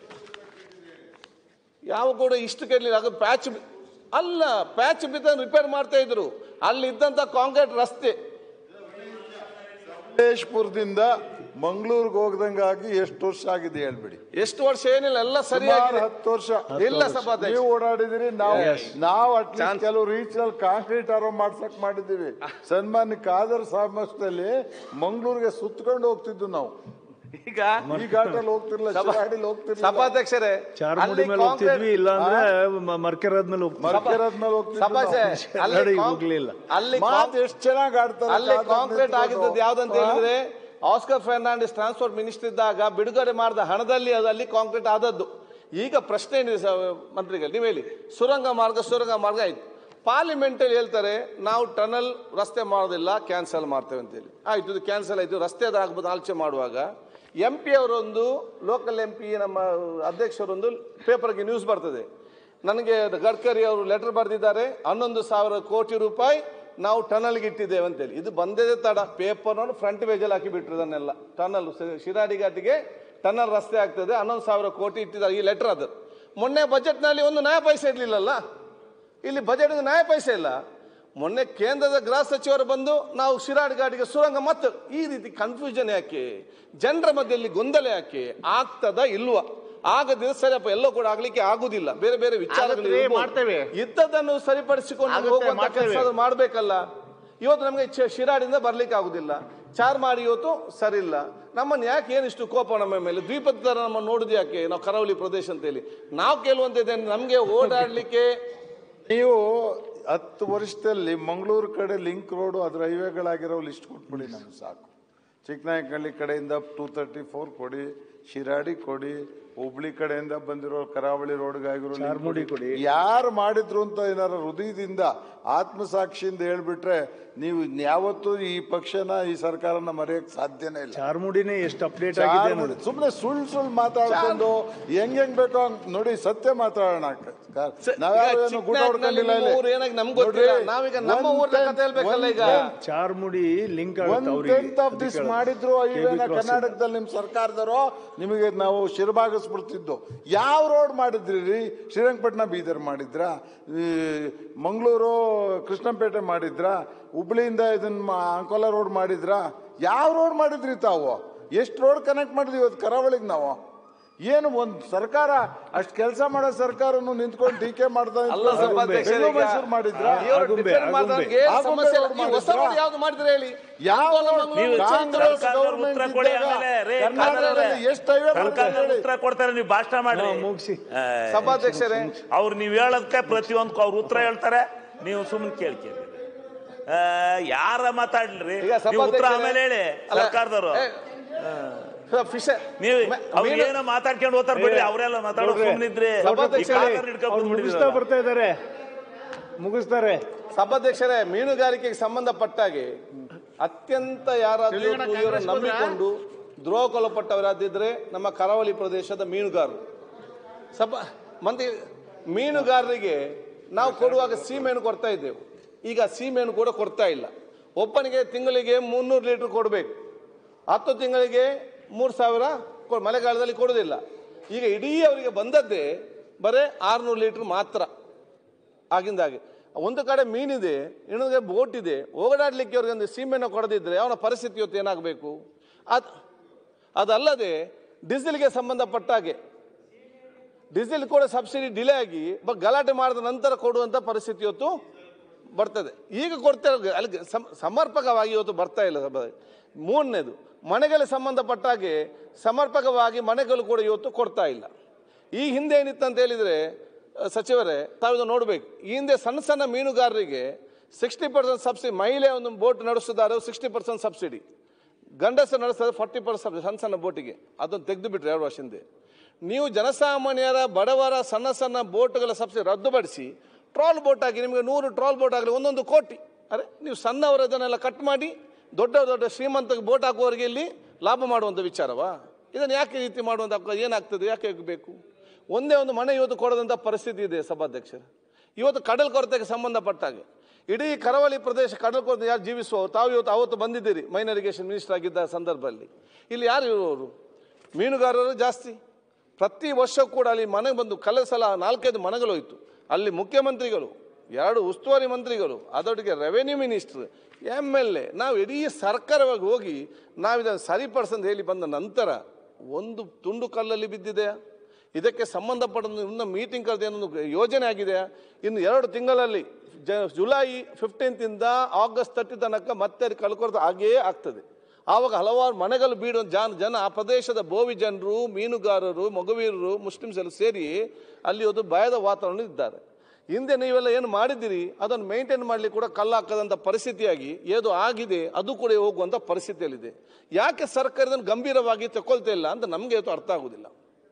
ಯಾವ ಕೂಡ ಇಷ್ಟು ಕೇಳಲಿಲ್ಲ ಅದು ಪ್ಯಾಚ್ ಅಲ್ಲ ಪ್ಯಾಚ್ ಬಿದ್ದ ರಿಪೇರ್ ಮಾಡ್ತಾ ಇದ್ರು ಅಲ್ಲಿ ಇದ್ದಂತ ಕಾಂಕ್ರೀಟ್ ರಸ್ತೆ ಮಲ್ಲೇಶ್ಪುರದಿಂದ ಮಂಗಳೂರಿಗೆ ಹೋಗ್ದಂಗಾಗಿ ಎಷ್ಟು ವರ್ಷ ಆಗಿದೆ ಹೇಳ್ಬಿಡಿ ಎಷ್ಟು ವರ್ಷ ಏನಿಲ್ಲ ಎಲ್ಲ ಸುಮಾರು ಸರಿಯಾಗಿದೆ ಹತ್ತು ವರ್ಷ ಇಲ್ಲ ಸಭಾಧ್ಯಕ್ಷ ನೀವು ಓಡಾಡಿದಿರಿ ನಾವು ನಾವು ಅಟ್ಲೀಸ್ಟ್ ಕೆಲವು ರೀಚ್ ಅಲ್ಲಿ ಕಾಂಕ್ರೀಟ್ ಆರೋ ಮಾಡ್ಸಕ್ ಮಾಡಿದ್ದೀವಿ ಸನ್ಮಾನ್ಯ ಕಾದರ್ ಸಾಮರ್ಥ್ಯದಲ್ಲಿ ಮಂಗಳೂರಿಗೆ ಸುತ್ಕೊಂಡು ಹೋಗ್ತಿದ್ವು ನಾವು ಈಗ ಈ ಘಾಟಲ್ಲಿ ಹೋಗ್ತಿರ್ಲಿಲ್ಲ ಸಭಾ- ಶಿರಾಡಿಲಿ ಹೋಗ್ತಿರ್ಲಿಲ್ಲ ಸಭಾಧ್ಯಕ್ಷರೇ ಚಾರ್ಮುಡಿ ಅಲ್ಲಿ ಮೇಲೆ ಹೋಗ್ತಿದ್ವಿ ಕಾಂಕ್ರೀಟ್- ಇಲ್ಲ ಅಂದ್ರೆ ಮರ್ಕೆರಾದ್ಮೇಲೆ ಹೋಗ್ತಿದ್ವಿ ಮರ್ಕೆರಾದ್ಮೇಲೆ ಹೋಗ್ತಿದ್ವಿ ಸಭಾಷೆ ನಾವು. ಅಲ್ಲಿ ಶಿರಾಡಿಗೆ ಕಾಂ- ಹೋಗ್ಲಿಲ್ಲ. ಅಲ್ಲಿ ಮಾತು ಕಾಂ- ಎಷ್ಟು ಚೆನ್ನಾಗಿ ಆಡ್ತಾರೆ ಅಲ್ಲಿ ಕಾದರ್ ಕಾಂಕ್ರೀಟ್ ನಿಂತ್ಕೊಂಡು. ಆಗಿದ್ದದ್ದು ಯಾವ್ದಂತ ಹೇಳಿದ್ರೆ ಆಸ್ಕರ್ ಫರ್ನಾಂಡಿಸ್ ಟ್ರಾನ್ಸ್ಪೋರ್ಟ್ ಮಿನಿಸ್ಟರ್ ಇದ್ದಾಗ ಬಿಡುಗಡೆ ಮಾಡಿದ ಹಣದಲ್ಲಿ ಅದು ಅಲ್ಲಿ ಕಾಂಕ್ರೀಟ್ ಆದದ್ದು ಈಗ ಪ್ರಶ್ನೆ ಏನಿದೆ ಸ- ಮಂತ್ರಿಗಳು ನೀವು ಹೇಳಿ ಸುರಂಗ ಮಾರ್ಗ ಸುರಂಗ ಮಾರ್ಗ ಆಯ್ತು ಪಾರ್ಲಿಮೆಂಟ್ ಅಲ್ಲಿ ಹೇಳ್ತಾರೆ ನಾವು ಟನಲ್ ರಸ್ತೆ ಮಾಡೋದಿಲ್ಲ ಕ್ಯಾನ್ಸಲ್ ಮಾಡ್ತೇವೆ ಅಂತೇಳಿ ಆಯ್ತು ಇದು ಕ್ಯಾನ್ಸಲ್ ಆಯ್ತು ರಸ್ತೆ ಆಗ್ಬೋದು ಆಲೋಚನೆ ಮಾಡುವಾಗ ಎಂ ಪಿ ಅವರೊಂದು ಲೋಕಲ್ ಎಂ ಪಿ ನಮ್ಮ ಅಧ್ಯಕ್ಷರೊಂದು ಪೇಪರ್ಗೆ ನ್ಯೂಸ್ ಬರ್ತದೆ ನನಗೆ ಗಡ್ಕರಿ ಅವರು ಲೆಟರ್ ಬರೆದಿದ್ದಾರೆ ಹನ್ನೊಂದು ಸಾವಿರ ಕೋಟಿ ರೂಪಾಯಿ ನಾವು ಟನಲ್ಗೆ ಇಟ್ಟಿದ್ದೇವೆ ಅಂತೇಳಿ ಇದು ಬಂದಿದೆ ತಡ ಪೇಪರ್ನನ್ನು ಫ್ರಂಟ್ ಪೇಜಲ್ಲಿ ಹಾಕಿ ಬಿಟ್ರು ಇದನ್ನೆಲ್ಲ ಟನಲ್ ಶಿರಾಡಿ ಘಾಟಿಗೆ ಟನಲ್ ರಸ್ತೆ ಆಗ್ತದೆ ಹನ್ನೊಂದು ಸಾವಿರ ಕೋಟಿ ಇಟ್ಟಿದ್ದಾರೆ ಈ ಲೆಟರ್ ಅದು ಮೊನ್ನೆ ಬಜೆಟ್ನಲ್ಲಿ ಒಂದು ನ್ಯಾಯ ಪೈಸೆ ಇರಲಿಲ್ಲಲ್ಲ ಇಲ್ಲಿ ಬಜೆಟ್ ನ್ಯಾಯ ಪೈಸೆ ಇಲ್ಲ ಮೊನ್ನೆ ಕೇಂದ್ರದ ಗೃಹ ಸಚಿವರು ಬಂದು ನಾವು ಶಿರಾಡಿ ಘಾಟಿಗೆ ಸುರಂಗ ಮತ್ತು ಈ ರೀತಿ ಕನ್ಫ್ಯೂಷನ್ ಯಾಕೆ ಜನರ ಮಧ್ಯದಲ್ಲಿ ಗೊಂದಲ ಯಾಕೆ ಆಗ್ತದ ಇಲ್ವಾ ಆಗದಿದ್ರೆ ಸರಿಯಪ್ಪ ಎಲ್ಲೋ ಕೂಡ ಆಗ್ಲಿಕ್ಕೆ ಆಗುದಿಲ್ಲ ಬೇರೆ ಬೇರೆ ವಿಚಾರಗಳು ಆಗತ್ರಿ, ಇರ್ಬೋದು. ಮಾಡ್ತೇವೆ. ಇದ್ದದ್ದನ್ನು ಸರಿಪಡಿಸಿಕೊಂಡು ಆಗುತ್ತೆ, ಹೋಗುವಂತ ಮಾಡ್ತೇವೆ. ಕೆಲಸ ಮಾಡ್ಬೇಕಲ್ಲ ಇವತ್ತು ನಮಗೆ ಚ- ಶಿರಾಡಿಂದ ಬರ್ಲಿಕ್ಕೆ ಆಗುದಿಲ್ಲ ಚಾರ್ ಮಾಡಿ ಇವತ್ತು ಸರಿ ಇಲ್ಲ ನಮ್ಮನ್ನು ಯಾಕೆ ಏನಿಷ್ಟು ಕೋಪ ನಮ್ಮ ಮೇಲೆ ದ್ವೀಪದ ತರ ನಮ್ಮ ನೋಡುದು ಯಾಕೆ ನಾವು ಕರಾವಳಿ ಪ್ರದೇಶ ಅಂತ ಹೇಳಿ ನಾವು ಕೇಳುವಂತಿದೆ ನಮ್ಗೆ ಓಡಾಡ್ಲಿಕ್ಕೆ ನೀವು ಹತ್ತು ವರ್ಷದಲ್ಲಿ ಮಂಗಳೂರು ಕಡೆ ಲಿಂಕ್ ರೋಡು ಅದ್ರ ಹೈವೇಗಳಾಗಿರೋ ಲಿಸ್ಟ್ ಕೊಟ್ಬಿಡಿ ನಮ್ಗೆ ಸಾಕು ಚಿಕ್ಕನಾಯಕನಹಳ್ಳಿ ಕಡೆಯಿಂದ ಟೂ ತರ್ಟಿ ಫೋರ್ ಕೊಡಿ ಶಿರಾಡಿ ಕೊಡಿ ಹುಬ್ಳಿ ಕಡೆಯಿಂದ ಬಂದಿರೋ ಕರಾವಳಿ ರೋಡ್ಗಾಗಿರೋ link ಚಾರ್ಮುಡಿ ಕೊಡಿ. ಯಾರು ಮಾಡಿದ್ರು ಅಂತ ಏನಾರ ಹೃದಯದಿಂದ ಆತ್ಮಸಾಕ್ಷಿಯಿಂದ ಹೇಳ್ಬಿಟ್ರೆ ನೀವು ಯಾವತ್ತೂ ಈ ಪಕ್ಷನ ಈ ಸರ್ಕಾರನ ಮರೆಯಕ್ ಸಾಧ್ಯನೇ ಇಲ್ಲ ಚಾರ್ಮುಡಿನೇ ಎಷ್ಟು ಅಪ್ಡೇಟ್ ಆಗಿದೆ ನೋಡಿ ಸುಮ್ಮನೆ ಸುಳ್ಳು ಸುಳ್ಳು ಮಾತಾಡ್ಕೊಂಡು ಹೆಂಗ್ ಹೆಂಗ್ ಬೇಕೋ ಹಂಗ್ ನೋಡಿ ಸತ್ಯ ಮಾತಾಡೋಣ ನಾವ್ಯಾರು ಏನು ಗೂಟ ಹೊಡ್ಕೊಂಡಿಲ್ಲ ಇಲ್ಲಿ. ಊರು ಏನಾಗಿ ನಮ್ಗೆ ಗೊತ್ತಿಲ್ಲ ನೋಡ್ರಿ, ನಾವೀಗ ನಮ್ಮ one ಊರ್ನ tenth- ಕಥೆ ಹೇಳ್ಬೇಕಲ್ಲ ಈಗ one tenth- Charmadi link one ಆಗುತ್ತೆ ಅವರಿಗೆ ಟೆಂತ್ ಆಫ್ ದಿಸ್ ಮಾಡಿದ್ರು ಹೈವೇನ ಕರ್ನಾಟಕದಲ್ಲಿ ನಿಮ್ ಸರ್ಕಾರದವರು ನಿಮಗೆ ನಾವು ಶಿರಭಾಗಿಸ್ಬಿಡ್ತಿದ್ದು ಯಾವ ರೋಡ್ ಮಾಡಿದ್ರಿ ರೀ ಶ್ರೀರಂಗಪಟ್ಟಣ ಬೀದರ್ ಮಾಡಿದ್ರಾ ಈ ಮಂಗಳೂರು ಕೃಷ್ಣಪೇಟೆ ಮಾಡಿದ್ರಾ ಹುಬ್ಳಿಯಿಂದ ಇದನ್ನ ಮಾ- ಅಂಕೋಲ ರೋಡ್ ಮಾಡಿದ್ರಾ ಯಾವ ರೋಡ್ ಮಾಡಿದ್ರಿ ತಾವು ಎಷ್ಟು ರೋಡ್ ಕನೆಕ್ಟ್ ಮಾಡಿದ್ವಿ ಇವತ್ತು ಕರಾವಳಿಗೆ ನಾವು ಏನು ಒಂದ್ ಸರ್ಕಾರ ಅಷ್ಟ್ ಕೆಲಸ ಮಾಡೋ ಸರ್ಕಾರನು ನಿಂತ್ಕೊಂಡು ಟೀಕೆ ಮಾಡ್ತಾ ಅಲ್ಲ ಸಭಾಧ್ಯಕ್ಷರೇ, ಬೆಂಗಳೂರು ಈಗ ಮೈಸೂರು ಮಾಡಿದ್ರಾ ಇವ್ರು ಆಗುಂಬೆ, defend ಆಗುಂಬೆ. ಮಾಡ್ದವ್ರಿಗೆ ಏನು ಆಗುಂಬೆ ಸಮಸ್ಯೆ ಇಲ್ಲ. road ಈ ಹೊಸ ಮಾಡಿದ್ರಾ? road ಯಾವ್ದು ಮಾಡಿದ್ರೆ ಹೇಳಿ ಯಾವ ಅಂಕೋಲ road? ಮಂಗಳೂರು ನೀವು ಕಾಂಗ್ರೆಸ್ ಸರ್ಕಾರದವ್ರು ಗೌರ್ಮೆಂಟ್ ಉತ್ತರ ಕೊಡಿ ಇದ್ದಾಗ ಆಮೇಲೆ ರೇ, ಕರ್ನಾಟಕದಲ್ಲಿ ಕಾಂಗ್ರೆಸ್ ಎಷ್ಟು highway ಮಾಡಿದೆ ಸರ್ಕಾರದವ್ರು ಹೇಳಿ? ಉತ್ತರ ಕೊಡ್ತಾರೆ ನೀವು ಭಾಷಣ ಮಾಡಿ ನಾವು ಮುಗಿಸಿ ಸಭಾಧ್ಯಕ್ಷರೇ ಅವ್ರು ನೀವು ಹೇಳೋದಕ್ಕೆ ಪ್ರತಿಯೊಂದಕ್ಕೂ ಅವ್ರು ಉತ್ತರ ಹೇಳ್ತಾರೆ ನೀವು ಸುಮ್ಮನೆ ಕೇಳಿ ಕೇಳಿ ಆ, ಯಾರ ಮಾತಾಡ್ಲಿ ಈಗ ನೀವು ಉತ್ತರ ಸಭಾಧ್ಯಕ್ಷರೇ- ಆಮೇಲೆ ಹೇಳಿ ಅಲ್ಲ, ಸರ್ಕಾರದವರು ಏ, ಫಿಶರ್ ನೀವು ಮೆ- ಅವ್ರು ಮೀನು- ಏನೋ ಮಾತಾಡ್ಕೊಂಡು ಹೋಗ್ತಾರೆ ಬಿಡ್ರಿ ಅವರೆಲ್ಲ ಮಾತಾಡೋ ನೋಡ್ರಿ, ಸುಮ್ಮನಿದ್ರೆ ಸಭಾಧ್ಯಕ್ಷರೇ, ಅವ್ರು ಮುಗಿಸ್ತಾ ಬರ್ತಾ ಇದ್ದಾರೆ ಮುಗಿಸ್ತಾರೆ ಸಭಾಧ್ಯಕ್ಷರೇ ಮೀನುಗಾರಿಕೆಗೆ ಸಂಬಂಧಪಟ್ಟಾಗೆ ಅತ್ಯಂತ ಯಾರಾದ್ರೂ ಇವರನ್ನು ನಂಬಿಕೊಂಡು ದ್ರೋಹಕ್ಕೊಳಪಟ್ಟವರಾದಿದ್ರೆ ನಮ್ಮ ಕರಾವಳಿ ಪ್ರದೇಶದ ಮೀನುಗಾರರು ಸಭಾ ಮಂದಿ ಮೀನುಗಾರರಿಗೆ ನಾವು ಕೊಡುವಾಗ ಸೀಮೆಯನ್ನು ಕೊಡ್ತಾ ಇದ್ದೆವು ಈಗ ಸೀಮೆಯನ್ನು ಕೂಡ ಕೊಡ್ತಾ ಇಲ್ಲ ಒಬ್ಬನಿಗೆ ತಿಂಗಳಿಗೆ ಮುನ್ನೂರು ಲೀಟರ್ ಕೊಡಬೇಕು ಹತ್ತು ತಿಂಗಳಿಗೆ ಮೂರು ಸಾವಿರ ಕೊ- ಮಳೆಗಾಲದಲ್ಲಿ ಕೊಡೋದಿಲ್ಲ ಈಗ ಇಡೀ ಅವರಿಗೆ ಬಂದದ್ದೇ ಬರೇ ಆರುನೂರು ಲೀಟರ್ ಮಾತ್ರ ಆಗಿಂದಾಗೆ ಒಂದು ಕಡೆ ಮೀನಿದೆ ಇನ್ನೊಂದು ಕಡೆ ಬೋಟ್ ಇದೆ ಓಡಾಡ್ಲಿಕ್ಕೆ ಅವ್ರಿಗೆ ಒಂದು ಸೀಮೆಯನ್ನು ಕೊಡದಿದ್ರೆ ಅವನ ಪರಿಸ್ಥಿತಿ ಇವತ್ತು ಏನಾಗಬೇಕು ಅದು ಅದಲ್ಲದೆ ಡೀಸೆಲ್ಗೆ ಸಂಬಂಧಪಟ್ಟ ಹಾಗೆ ಡೀಸೆಲ್ ಕೂಡ ಸಬ್ಸಿಡಿ ಡಿಲೇ ಆಗಿ ಬ- ಗಲಾಟೆ ಮಾಡಿದ ನಂತರ ಕೊಡುವಂಥ ಪರಿಸ್ಥಿತಿ ಇವತ್ತು ಬರ್ತದೆ ಈಗ ಕೊಡ್ತಾ ಇರೋ- ಅಲ್ಲಿ ಸಮ- ಸಮರ್ಪಕವಾಗಿ ಇವತ್ತು ಬರ್ತಾ ಇಲ್ಲ ಸಭೆ ಮೂರನೇದು ಮನೆಗಳಿಗೆ ಸಂಬಂಧಪಟ್ಟ ಹಾಗೆ ಸಮರ್ಪಕವಾಗಿ ಮನೆಗಳು ಕೂಡ ಇವತ್ತು ಕೊಡ್ತಾ ಇಲ್ಲ ಈ ಹಿಂದೆ ಏನಿತ್ತು ಅಂತ ಹೇಳಿದರೆ ಅಹ್, ಸಚಿವರೇ ತಾವಿದು ನೋಡಬೇಕು ಈ ಹಿಂದೆ ಸಣ್ಣ ಸಣ್ಣ ಮೀನುಗಾರರಿಗೆ ಸಿಕ್ಸ್ಟಿ ಪರ್ಸೆಂಟ್ ಸಬ್ಸಿಡಿ ಮಹಿಳೆ ಒಂದು ಬೋಟ್ ನಡೆಸಿದಾರೆ ಸಿಕ್ಸ್ಟಿ ಪರ್ಸೆಂಟ್ ಸಬ್ಸಿಡಿ ಗಂಡಸರು ನಡೆಸೋದು ಫಾರ್ಟಿ ಪರ್ಸೆಂಟ್ ಸಣ್ಣ ಸಣ್ಣ ಬೋಟಿಗೆ ಅದನ್ನು ತೆಗೆದು ಬಿಟ್ರೆ ಎರಡು ವರ್ಷ ಹಿಂದೆ ನೀವು ಜನಸಾಮಾನ್ಯರ ಬಡವರ ಸಣ್ಣ ಸಣ್ಣ ಬೋಟ್ಗಳ ಸಬ್ಸಿಡಿ ರದ್ದುಪಡಿಸಿ ಟ್ರಾಲ್ ಬೋಟ್ ಆಗಿ ನಿಮಗೆ ನೂರು ಟ್ರಾಲ್ ಬೋಟ್ ಆಗಲಿ ಒಂದೊಂದು ಕೋಟಿ ಅರೆ ನೀವು ಸಣ್ಣವರ ಅದನ್ನೆಲ್ಲ ಕಟ್ ಮಾಡಿ ದೊಡ್ಡ ದೊಡ್ಡ ಶ್ರೀಮಂತ ಬೋಟ್ ಹಾಕುವವರಿಗೆ ಇಲ್ಲಿ ಲಾಭ ಮಾಡುವಂಥ ವಿಚಾರವಾ ಇದನ್ನು ಯಾಕೆ ಈ ರೀತಿ ಮಾಡುವಂಥ ಅವಕಾಶ ಏನಾಗ್ತದೆ ಯಾಕೆ ಬೇಕು ಒಂದೇ ಒಂದು ಮನೆ ಇವತ್ತು ಕೊಡದಂಥ ಪರಿಸ್ಥಿತಿ ಇದೆ ಸಭಾಧ್ಯಕ್ಷರು ಇವತ್ತು ಕಡಲ್ ಕೊರತೆಗೆ ಸಂಬಂಧಪಟ್ಟಾಗೆ ಇಡೀ ಕರಾವಳಿ ಪ್ರದೇಶ ಕಡಲ್ ಕೊರತೆ ಯಾರು ಜೀವಿಸುವವರು ತಾವು ಇವತ್ತು ಅವತ್ತು ಬಂದಿದ್ದೀರಿ ಮೈನ್ ಇರಿಗೇಷನ್ ಮಿನಿಸ್ಟರ್ ಆಗಿದ್ದ ಸಂದರ್ಭದಲ್ಲಿ ಇಲ್ಲಿ ಯಾರು ಇರುವವರು ಮೀನುಗಾರರು ಜಾಸ್ತಿ ಪ್ರತಿ ವರ್ಷ ಕೂಡ ಅಲ್ಲಿ ಮನೆಗೆ ಬಂದು ಕಳೆದ ಸಲ ನಾಲ್ಕೈದು ಮನೆಗಳು ಹೋಯಿತು ಅಲ್ಲಿ ಮುಖ್ಯಮಂತ್ರಿಗಳು ಎರಡು ಉಸ್ತುವಾರಿ ಮಂತ್ರಿಗಳು ಅದರೊಟ್ಟಿಗೆ revenue minister M L A ನಾವು ಇಡೀ ಸರ್ಕಾರವಾಗಿ ಹೋಗಿ ನಾವು ಇದನ್ನು ಸರಿಪಡಿಸಂತ ಹೇಳಿ ಬಂದ ನಂತರ ಒಂದು ತುಂಡು ಕಲ್ಲಲ್ಲಿ ಬಿದ್ದಿದೆಯಾ ಇದಕ್ಕೆ ಸಂಬಂಧಪಟ್ಟಂತ ಇನ್ನು ಮೀಟಿಂಗ್ ಕರೆದು ಏನೊಂದು ಯೋಜನೆ ಆಗಿದೆಯಾ ಇನ್ನು ಎರಡು ತಿಂಗಳಲ್ಲಿ ಜ ಜುಲೈ ಫಿಫ್ಟೀನ್ತಿಂದ ಆಗಸ್ಟ್ ತರ್ಟಿ ತನಕ ಮತ್ತೆ ಅದು ಕಳ್ಕೊಳ್ತಾ ಹಾಗೇ ಆಗ್ತದೆ ಆವಾಗ ಹಲವಾರು ಮನೆಗಳು ಬೀಡುವ ಜನ ಜನ ಆ ಪ್ರದೇಶದ ಬೋವಿ ಜನರು ಮೀನುಗಾರರು ಮಗುವೀರರು ಮುಸ್ಲಿಮ್ಸ್ ಎಲ್ಲ ಸೇರಿ ಅಲ್ಲಿ ಒಂದು ಭಯದ ವಾತಾವರಣ ಇದ್ದಾರೆ ಹಿಂದೆ ನೀವೆಲ್ಲ ಏನು ಮಾಡಿದ್ದೀರಿ ಅದನ್ನು ಮೇಂಟೈನ್ ಮಾಡಲಿಕ್ಕೆ ಕೂಡ ಕಲ್ಲು ಹಾಕದಂಥ ಪರಿಸ್ಥಿತಿಯಾಗಿ ಏದು ಆಗಿದೆ ಅದು ಕೂಡ ಹೋಗುವಂಥ ಪರಿಸ್ಥಿತಿಯಲ್ಲಿದೆ ಯಾಕೆ ಸರ್ಕಾರ ಇದನ್ನು ಗಂಭೀರವಾಗಿ ತಗೊಳ್ತಾ ಇಲ್ಲ ಅಂತ ನಮಗೆ ಇವತ್ತು ಅರ್ಥ ಆಗುವುದಿಲ್ಲ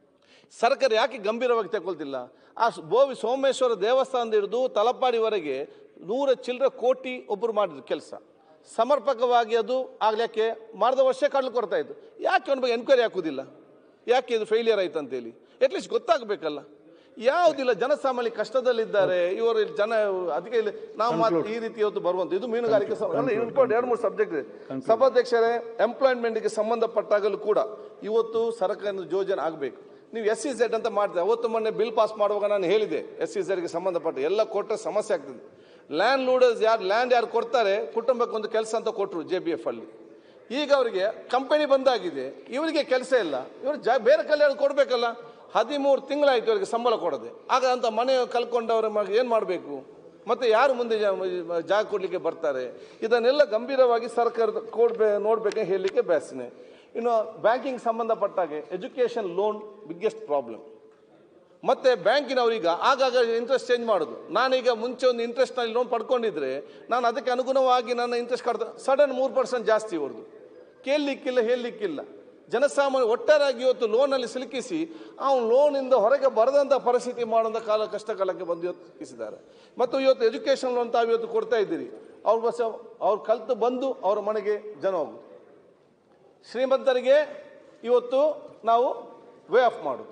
ಸರ್ಕಾರ ಯಾಕೆ ಗಂಭೀರವಾಗಿ ತಗೊಳ್ತಿಲ್ಲ ಆ ಸ್- ಬೋವಿ ಸೋಮೇಶ್ವರ ದೇವಸ್ಥಾನದ ಹಿಡಿದು ತಲಪಾಡಿವರೆಗೆ ನೂರ ಚಿಲ್ಲರೆ ಕೋಟಿ ಒಬ್ಬರು ಮಾಡಿದ್ರು ಕೆಲಸ ಸಮರ್ಪಕವಾಗಿ ಅದು ಆಗ್ಲಿಕ್ಕೆ ಮಾಡಿದ ವರ್ಷ ಕಡ್ಲು ಕೊಡ್ತಾ ಇತ್ತು ಯಾಕೆ ಅವನ ಬಗ್ಗೆ ಎನ್ಕ್ವೈರಿ ಹಾಕುವುದಿಲ್ಲ ಯಾಕೆ ಇದು ಫೇಲಿಯರ್ ಆಯ್ತು ಅಂತೇಳಿ ಅಟ್ಲೀಸ್ಟ್ ಗೊತ್ತಾಗಬೇಕಲ್ಲ ಯಾವುದಿಲ್ಲ ಜನಸಾಮಾನ್ಯ ಕಷ್ಟದಲ್ಲಿದ್ದಾರೆ ಇವರು ಇಲ್ಲಿ ಜನ ಅದಕ್ಕೆ ಇಲ್ಲಿ ನಾವು ಮಾತ್ರ ಈ ರೀತಿ ಇವತ್ತು ಬರುವಂತ ಇದು ಮೀನುಗಾರಿಕೆ ಸಂ- ಅಲ್ಲ, ಇಂಪಾರ್ಟೆಂಟ್ ಎರಡು ಮೂರು ಸಬ್ಜೆಕ್ಟ್ ಇದೆ ಸಭಾಧ್ಯಕ್ಷರೇ ಎಂಪ್ಲಾಯ್ಮೆಂಟ್ಗೆ ಸಂಬಂಧಪಟ್ಟಾಗಲೂ ಕೂಡ ಇವತ್ತು ಸರ್ಕಾರದ ಯೋಜನೆ ಆಗಬೇಕು ನೀವು ಎಸ್ ಸಿ ಝೆಡ್ ಅಂತ ಮಾಡ್ತೀವಿ ಅವತ್ತು ಮೊನ್ನೆ ಬಿಲ್ ಪಾಸ್ ಮಾಡುವಾಗ ನಾನು ಹೇಳಿದೆ ಎಸ್ ಸಿ ಝೆಡ್ಗೆ ಸಂಬಂಧಪಟ್ಟ ಎಲ್ಲ ಕೊಟ್ಟರೆ ಸಮಸ್ಯೆ ಆಗ್ತದೆ ಲ್ಯಾಂಡ್ ಲೂಡರ್ಸ್ ಯಾರು ಲ್ಯಾಂಡ್ ಯಾರು ಕೊಡ್ತಾರೆ ಕುಟುಂಬಕ್ಕೆ ಒಂದು ಕೆಲಸ ಅಂತ ಕೊಟ್ಟರು ಜೆ ಬಿ ಎಫ್ ಅಲ್ಲಿ ಈಗ ಅವರಿಗೆ ಕಂಪನಿ ಬಂದಾಗಿದೆ ಇವರಿಗೆ ಕೆಲಸ ಇಲ್ಲ ಇವರು ಜಾ ಬೇರೆ ಕಲ್ಯಾಣ ಕೊಡಬೇಕಲ್ಲ ಹದಿಮೂರು ತಿಂಗಳಾಯ್ತು ಇವರಿಗೆ ಸಂಬಳ ಕೊಡದೆ ಆಗ ಅಂತ ಮನೆ ಕಲ್ಕೊಂಡವರ ಮಗ ಏನು ಮಾಡಬೇಕು ಮತ್ತೆ ಯಾರು ಮುಂದೆ ಜಾ- ಜಾಗ ಕೊಡಲಿಕ್ಕೆ ಬರ್ತಾರೆ ಇದನ್ನೆಲ್ಲ ಗಂಭೀರವಾಗಿ ಸರ್ಕಾರದ ಕೊಡ್ಬೇ ನೋಡ್ಬೇಕಂತ ಹೇಳಲಿಕ್ಕೆ ಬಯಸ್ತೇನೆ ಇನ್ನು ಬ್ಯಾಂಕಿಂಗ್ ಸಂಬಂಧಪಟ್ಟಾಗೆ ಎಜುಕೇಷನ್ ಲೋನ್ ಬಿಗ್ಗೆಸ್ಟ್ ಪ್ರಾಬ್ಲಮ್ ಮತ್ತೆ ಬ್ಯಾಂಕಿನವರೀಗ ಆಗಾಗ ಇಂಟ್ರೆಸ್ಟ್ ಚೇಂಜ್ ಮಾಡೋದು ನಾನೀಗ ಮುಂಚೆ ಒಂದು ಇಂಟ್ರೆಸ್ಟ್ನಲ್ಲಿ ಲೋನ್ ಪಡ್ಕೊಂಡಿದ್ರೆ ನಾನು ಅದಕ್ಕೆ ಅನುಗುಣವಾಗಿ ನನ್ನ ಇಂಟ್ರೆಸ್ಟ್ ಕಟ್ಟ ಸಡನ್ ಮೂರು ಪರ್ಸೆಂಟ್ ಜಾಸ್ತಿ ಇವ್ರದ್ದು ಕೇಳಲಿಕ್ಕಿಲ್ಲ ಹೇಳಲಿಕ್ಕಿಲ್ಲ ಜನಸಾಮಾನ್ಯ ಒಟ್ಟಾರಾಗಿ ಇವತ್ತು ಲೋನಲ್ಲಿ ಸಿಲುಕಿಸಿ ಅವನು ಲೋನಿಂದ ಹೊರಗೆ ಬರದಂಥ ಪರಿಸ್ಥಿತಿ ಮಾಡುವಂಥ ಕಾಲ ಕಷ್ಟ ಕಾಲಕ್ಕೆ ಬಂದು ಇವತ್ತು ಸಿಕ್ಕಿಸಿದ್ದಾರೆ ಮತ್ತು ಇವತ್ತು ಎಜುಕೇಷನ್ ಲೋನ್ ತಾವು ಇವತ್ತು ಕೊಡ್ತಾ ಇದ್ದೀರಿ ಅವ್ರ ಬಸ್ ಅವ್ರು ಕಲ್ತು ಬಂದು ಅವ್ರ ಮನೆಗೆ ಜನ ಹೋಗುದು ಶ್ರೀಮಂತರಿಗೆ ಇವತ್ತು ನಾವು ವೇ ಆಫ್ ಮಾಡೋದು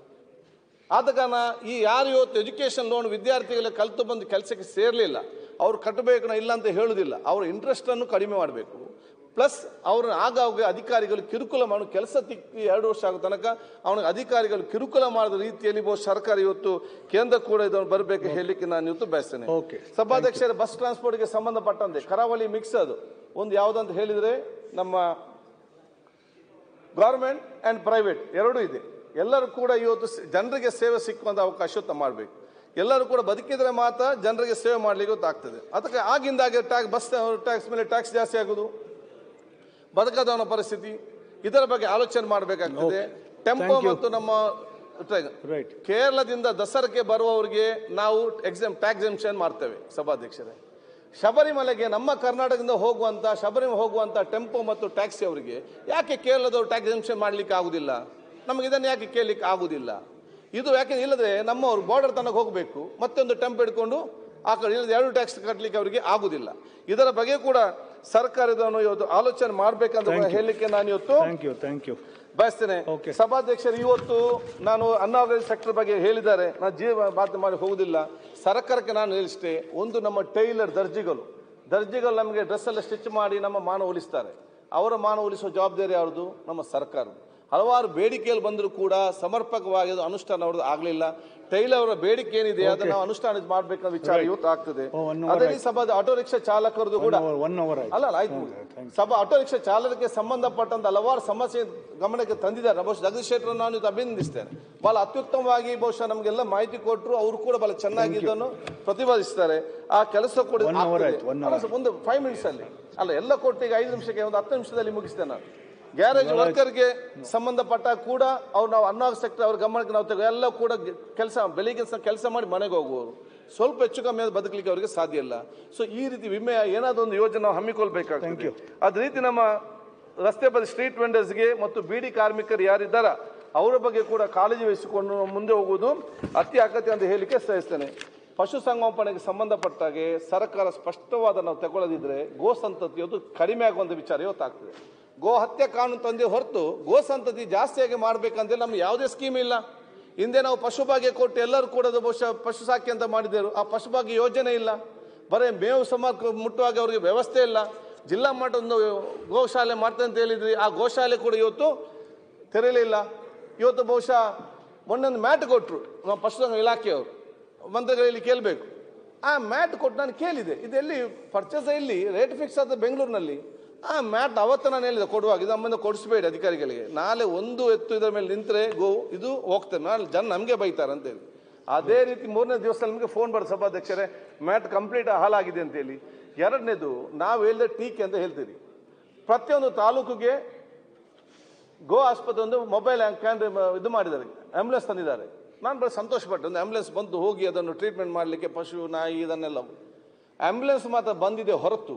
ಆದ ಕಾರಣ ಈ ಯಾರು ಇವತ್ತು ಎಜುಕೇಷನ್ ಲೋನ್ ವಿದ್ಯಾರ್ಥಿಗಳ ಕಲಿತು ಬಂದು ಕೆಲಸಕ್ಕೆ ಸೇರಲಿಲ್ಲ ಅವ್ರು ಕಟ್ಟಬೇಕು ನಾ ಇಲ್ಲ ಅಂತ ಹೇಳುವುದಿಲ್ಲ ಅವ್ರ ಇಂಟ್ರೆಸ್ಟನ್ನು ಕಡಿಮೆ ಮಾಡಬೇಕು ಪ್ಲಸ್ ಅವ್ರನ್ನ ಆಗಾಗ ಅಧಿಕಾರಿಗಳು ಕಿರುಕುಳ ಮಾಡೋ ಕೆಲಸ ತಿಕ್ಕಿ ಎರಡು ವರ್ಷ ಆಗೋ ತನಕ ಅವನಿಗೆ ಅಧಿಕಾರಿಗಳು ಕಿರುಕುಳ ಮಾಡಿದ ರೀತಿಯಲ್ಲಿ ಬಹುಶಃ ಸರ್ಕಾರ ಇವತ್ತು ಕೇಂದ್ರ ಕೂಡ ಇದನ್ನು ಬರಬೇಕು ಹೇಳಲಿಕ್ಕೆ ನಾನು ಇವತ್ತು ಬಯಸ್ತೇನೆ Okay. ಸಭಾಧ್ಯಕ್ಷರ ಬಸ್ ಟ್ರಾನ್ಸ್ಪೋರ್ಟ್ಗೆ ಸಂಬಂಧಪಟ್ಟಂತೆ ಕರಾವಳಿ ಮಿಕ್ಸ್ ಅದು ಒಂದು ಯಾವುದಂತ ಹೇಳಿದರೆ ನಮ್ಮ ಗೌರ್ಮೆಂಟ್ ಆ್ಯಂಡ್ ಪ್ರೈವೇಟ್ ಎರಡೂ ಇದೆ ಎಲ್ಲರೂ ಕೂಡ ಇವತ್ತು ಸ- ಜನರಿಗೆ ಸೇವೆ ಸಿಕ್ಕುವಂಥ ಅವಕಾಶ ಮಾಡಬೇಕು ಎಲ್ಲರೂ ಕೂಡ ಬದುಕಿದ್ರೆ ಮಾತ್ರ ಜನರಿಗೆ ಸೇವೆ ಮಾಡಲಿಕ್ಕೆ ಗೊತ್ತಾಗ್ತದೆ ಅದಕ್ಕೆ ಆಗಿಂದಾಗೆ ಟ್ಯಾಕ್ಸ್ ಬಸ್ ಟ್ಯಾಕ್ಸ್ ಮೇಲೆ ಟ್ಯಾಕ್ಸ್ ಜಾಸ್ತಿ ಆಗೋದು ಬದುಕದವನ ಪರಿಸ್ಥಿತಿ ಇದರ ಬಗ್ಗೆ ಆಲೋಚನೆ ಮಾಡಬೇಕಾಗ್ತದೆ ಟೆಂಪೋ ಮತ್ತು ನಮ್ಮ ಟ್ರೈ- Right. ಕೇರಳದಿಂದ ದಸರಾಕ್ಕೆ ಬರುವವರಿಗೆ ನಾವು ಎಕ್ಸಾಮ್ ಟ್ಯಾಕ್ಸ್ ಎಮ್ಷನ್ ಮಾಡ್ತೇವೆ ಸಭಾಧ್ಯಕ್ಷರೇ ಶಬರಿಮಲೆಗೆ ನಮ್ಮ ಕರ್ನಾಟಕದಿಂದ ಹೋಗುವಂತ ಶಬರಿಮಲೆ ಹೋಗುವಂತ ಟೆಂಪೋ ಮತ್ತು ಟ್ಯಾಕ್ಸಿ ಅವರಿಗೆ ಯಾಕೆ ಕೇರಳದವರು ಟ್ಯಾಕ್ಸ್ ಎಮ್ಷನ್ ಮಾಡ್ಲಿಕ್ಕೆ ಆಗುದಿಲ್ಲ ನಮಗೆ ಇದನ್ನು ಯಾಕೆ ಕೇಳಲಿಕ್ಕೆ ಆಗುದಿಲ್ಲ ಇದು ಯಾಕೆ ಇಲ್ಲದ್ರೆ ನಮ್ಮವರು ಬಾರ್ಡರ್ ತನಕ ಹೋಗಬೇಕು ಮತ್ತೊಂದು ಟೆಂಪೋ ಹಿಡ್ಕೊಂಡು ಆ ಕಡೆ ಇಲ್ಲದೆ ಎರಡು ಟ್ಯಾಕ್ಸ್ ಕಟ್ಟಲಿಕ್ಕೆ ಅವರಿಗೆ ಆಗುದಿಲ್ಲ ಇದರ ಬಗ್ಗೆ ಕೂಡ ಸರ್ಕಾರದವನು ಇವತ್ತು ಆಲೋಚನೆ ಮಾಡ್ಬೇಕಂತ Thank you. ಹೇಳಲಿಕ್ಕೆ ನಾನು ಇವತ್ತು ಥ್ಯಾಂಕ್ ಯು ಥ್ಯಾಂಕ್ ಯು ಬಯಸ್ತೇನೆ Okay. ಸಭಾಧ್ಯಕ್ಷರು ಇವತ್ತು ನಾನು ಅನ್ಆರ್ಗನೈಸ್ ಸೆಕ್ಟರ್ ಬಗ್ಗೆ ಹೇಳಿದ್ದಾರೆ ನಾನು ಜೀವ ಮಾತು ಮಾಡಿ ಹೋಗುದಿಲ್ಲ ಸರ್ಕಾರಕ್ಕೆ ನಾನು ಹೇಳಿಷ್ಟೇ ಒಂದು ನಮ್ಮ ಟೈಲರ್ ದರ್ಜಿಗಳು ದರ್ಜಿಗಳು ನಮಗೆ ಡ್ರೆಸ್ ಎಲ್ಲ ಸ್ಟಿಚ್ ಮಾಡಿ ನಮ್ಮ ಮಾನ ಉಳಿಸ್ತಾರೆ ಅವರ ಮಾನ ಉಳಿಸುವ ಜವಾಬ್ದಾರಿ ಯಾರ್ದು ನಮ್ಮ ಸರ್ಕಾರದ್ದು ಹಲವಾರು ಬೇಡಿಕೆಯಲ್ಲಿ ಬಂದರೂ ಕೂಡ ಸಮರ್ಪಕವಾಗಿ ಅದು ಅನುಷ್ಠಾನ ಅವ್ರದ್ದು ಆಗಲಿಲ್ಲ ಟೈಲರ್ ಅವರ ಬೇಡಿಕೆ ಏನಿದೆ ಅದನ್ನು ನಾವು ಅನುಷ್ಠಾನ ಮಾಡಬೇಕನ್ನೋ ವಿಚಾರ ಇವತ್ತು ಆಗ್ತದೆ Oh, one hour ಅದೇ ಆಯ್ತು. ರೀತಿ ಸಭಾ ಆಟೋ ರಿಕ್ಷಾ ಚಾಲಕರದ್ದು ಕೂಡ ಒನ್ ಅವರ್ ಆಯ್ತು ಅಲ್ಲ ಅಲ್ಲ ಆಯ್ತು ಸಭಾ ಆಟೋ ರಿಕ್ಷಾ ಚಾಲಕರಿಗೆ ಸಂಬಂಧಪಟ್ಟಂತ ಹಲವಾರು ಸಮಸ್ಯೆ ಗಮನಕ್ಕೆ ತಂದಿದ್ದಾರೆ ಬಹುಶಃ ಜಗದೀಶ್ ಶೆಟ್ಟರ್ ನಾನು ಇದು ಅಭಿನಂದಿಸ್ತೇನೆ ಬಹಳ ಅತ್ಯುತ್ತಮವಾಗಿ ಬಹುಶಃ ನಮಗೆಲ್ಲ ಮಾಹಿತಿ ಕೊಟ್ಟರು ಅವರು ಕೂಡ ಬಹಳ ಚೆನ್ನಾಗಿ ಇದನ್ನು ಪ್ರತಿಪಾದಿಸ್ತಾರೆ ಆ ಕೆಲಸ ಕೂಡ One hour ಆಗ್ತದೆ. ಆಯ್ತು, one ಅಲ್ಲ hour. ಸರ್, ಒಂದು ಫೈವ್ ಮಿನಿಟ್ಸ್ ಅಲ್ಲಿ ಅಲ್ಲ ಎಲ್ಲ ಕೊಟ್ಟಿಗೆ ಐದು ನಿಮಿಷಕ್ಕೆ ಒಂದು ಹತ್ತು ನಿಮಿಷದಲ್ಲಿ ಮುಗಿಸ್ತೇನೆ ನಾನು ಗ್ಯಾರೇಜ್ ವರ್ಕರ್ಗೆ ಸಂಬಂಧಪಟ್ಟ ಕೂಡ ಅವ್ರು ನಾವು ಅನ್ನೋ ಸೆಕ್ಟರ್ ಅವ್ರ ಗಮನಕ್ಕೆ ನಾವು ತೆಗೆ ಎಲ್ಲ ಕೂಡ ಕೆಲಸ ಬೆಳಿಗ್ಗೆ ಕೆಲಸ ಮಾಡಿ ಮನೆಗೆ ಹೋಗುವವರು ಸ್ವಲ್ಪ ಹೆಚ್ಚು ಕಮ್ಮಿ ಆದ್ರೆ ಬದುಕಲಿಕ್ಕೆ ಅವರಿಗೆ ಸಾಧ್ಯ ಇಲ್ಲ ಸೊ ಈ ರೀತಿ ವಿಮೆ ಏನಾದ್ರು ಒಂದು ಯೋಜನೆ ನಾವು Thank ಹಮ್ಮಿಕೊಳ್ಬೇಕಾಗ್ತದೆ you. ಅದೇ ರೀತಿ ನಮ್ಮ ರಸ್ತೆ ಬದಿ ಸ್ಟ್ರೀಟ್ ವೆಂಡರ್ಸ್ಗೆ ಮತ್ತು ಬೀಡಿ ಕಾರ್ಮಿಕರು ಯಾರಿದ್ದಾರ ಅವರ ಬಗ್ಗೆ ಕೂಡ ಕಾಳಜಿ ವಹಿಸಿಕೊಂಡು ನಾವು ಮುಂದೆ ಹೋಗುವುದು ಅತಿ ಅಗತ್ಯ ಅಂತ ಹೇಳಿಕೆ ಸಹಿಸ್ತೇನೆ ಪಶುಸಂಗೋಪನೆಗೆ ಸಂಬಂಧಪಟ್ಟಾಗೆ ಸರ್ಕಾರ ಸ್ಪಷ್ಟವಾದ ನಾವು ತಗೊಳ್ಳದಿದ್ರೆ ಗೋ ಸಂತತಿ ಅದು ಕಡಿಮೆ ಆಗುವಂಥ ವಿಚಾರ ಇವತ್ತಾಗ್ತದೆ ಗೋ ಹತ್ಯೆ ಕಾನೂನು ತಂದೆ ಹೊರತು ಗೋ ಸಂತತಿ ಜಾಸ್ತಿಯಾಗಿ ಮಾಡ್ಬೇಕಂತ ನಮ್ಗೆ ಯಾವುದೇ ಸ್ಕೀಮ್ ಇಲ್ಲ ಹಿಂದೆ ನಾವು ಪಶುಭಾಗ್ಯ ಕೊಟ್ಟು ಎಲ್ಲರೂ ಕೂಡ ಅದು ಬಹುಶಃ ಪಶು ಸಾಕಿ ಅಂತ ಮಾಡಿದ್ದೇವೆ ಆ ಪಶುಭಾಗ್ಯ ಯೋಜನೆ ಇಲ್ಲ ಬರೀ ಮೇವು ಸಮರ್ಕ ಮುಟ್ಟುವಾಗ ಅವರಿಗೆ ವ್ಯವಸ್ಥೆ ಇಲ್ಲ ಜಿಲ್ಲಾ ಮಟ್ಟದ ಒಂದು ಗೋಶಾಲೆ ಮಾಡ್ತೇನೆ ಅಂತ ಹೇಳಿದ್ರಿ ಆ ಗೋಶಾಲೆ ಕೂಡ ಇವತ್ತು ತೆರೆಯಲಿಲ್ಲ ಇವತ್ತು ಬಹುಶಃ ಮೊನ್ನೆ ಒಂದು ಮ್ಯಾಟ್ ಕೊಟ್ಟರು ನಮ್ಮ ಪಶುಸಂಗ ಇಲಾಖೆಯವರು ಮಂತ್ರಿಗಳಲ್ಲಿ ಕೇಳಬೇಕು ಆ ಮ್ಯಾಟ್ ಕೊಟ್ಟು ನಾನು ಕೇಳಿದೆ ಇದೆಲ್ಲಿ ಪರ್ಚೇಸ್ ಇಲ್ಲಿ ರೇಟ್ ಫಿಕ್ಸ್ ಆದ ಬೆಂಗಳೂರಿನಲ್ಲಿ ಆ ಮ್ಯಾಟ್ ಅವತ್ತು ನಾನು ಹೇಳಿದೆ ಕೊಡುವಾಗ ಇದು ನಮ್ಮಿಂದ ಕೊಡಿಸ್ಬೇಡಿ ಅಧಿಕಾರಿಗಳಿಗೆ ನಾಳೆ ಒಂದು ಎತ್ತು ಇದರ ಮೇಲೆ ನಿಂತರೆ ಗೋ ಇದು ಹೋಗ್ತೇನೆ ನಾಳೆ ಜನ ನಮಗೆ ಬೈತಾರೆ ಅಂತೇಳಿ ಅದೇ ರೀತಿ ಮೂರನೇ ದಿವಸ ನಮಗೆ ಫೋನ್ ಬರೋದು ಸಭಾಧ್ಯಕ್ಷರೇ ಮ್ಯಾಟ್ ಕಂಪ್ಲೀಟ್ ಹಾಲಾಗಿದೆ ಅಂತೇಳಿ ಎರಡನೇದು ನಾವು ಹೇಳಿದ ಟೀಕೆ ಅಂತ ಹೇಳ್ತೀರಿ ಪ್ರತಿಯೊಂದು ತಾಲೂಕಿಗೆ ಗೋ ಆಸ್ಪತ್ರೆ ಒಂದು ಮೊಬೈಲ್ ಕ್ಯಾನ್ ಇದು ಮಾಡಿದ್ದಾರೆ ಆಂಬುಲೆನ್ಸ್ ತಂದಿದ್ದಾರೆ ನಾನು ಬರೀ ಸಂತೋಷಪಟ್ಟೆ ಒಂದು ಆಂಬುಲೆನ್ಸ್ ಬಂದು ಹೋಗಿ ಅದನ್ನು ಟ್ರೀಟ್ಮೆಂಟ್ ಮಾಡಲಿಕ್ಕೆ ಪಶು ನಾಯಿ ಇದನ್ನೆಲ್ಲ ಆಂಬುಲೆನ್ಸ್ ಮಾತ್ರ ಬಂದಿದೆ ಹೊರತು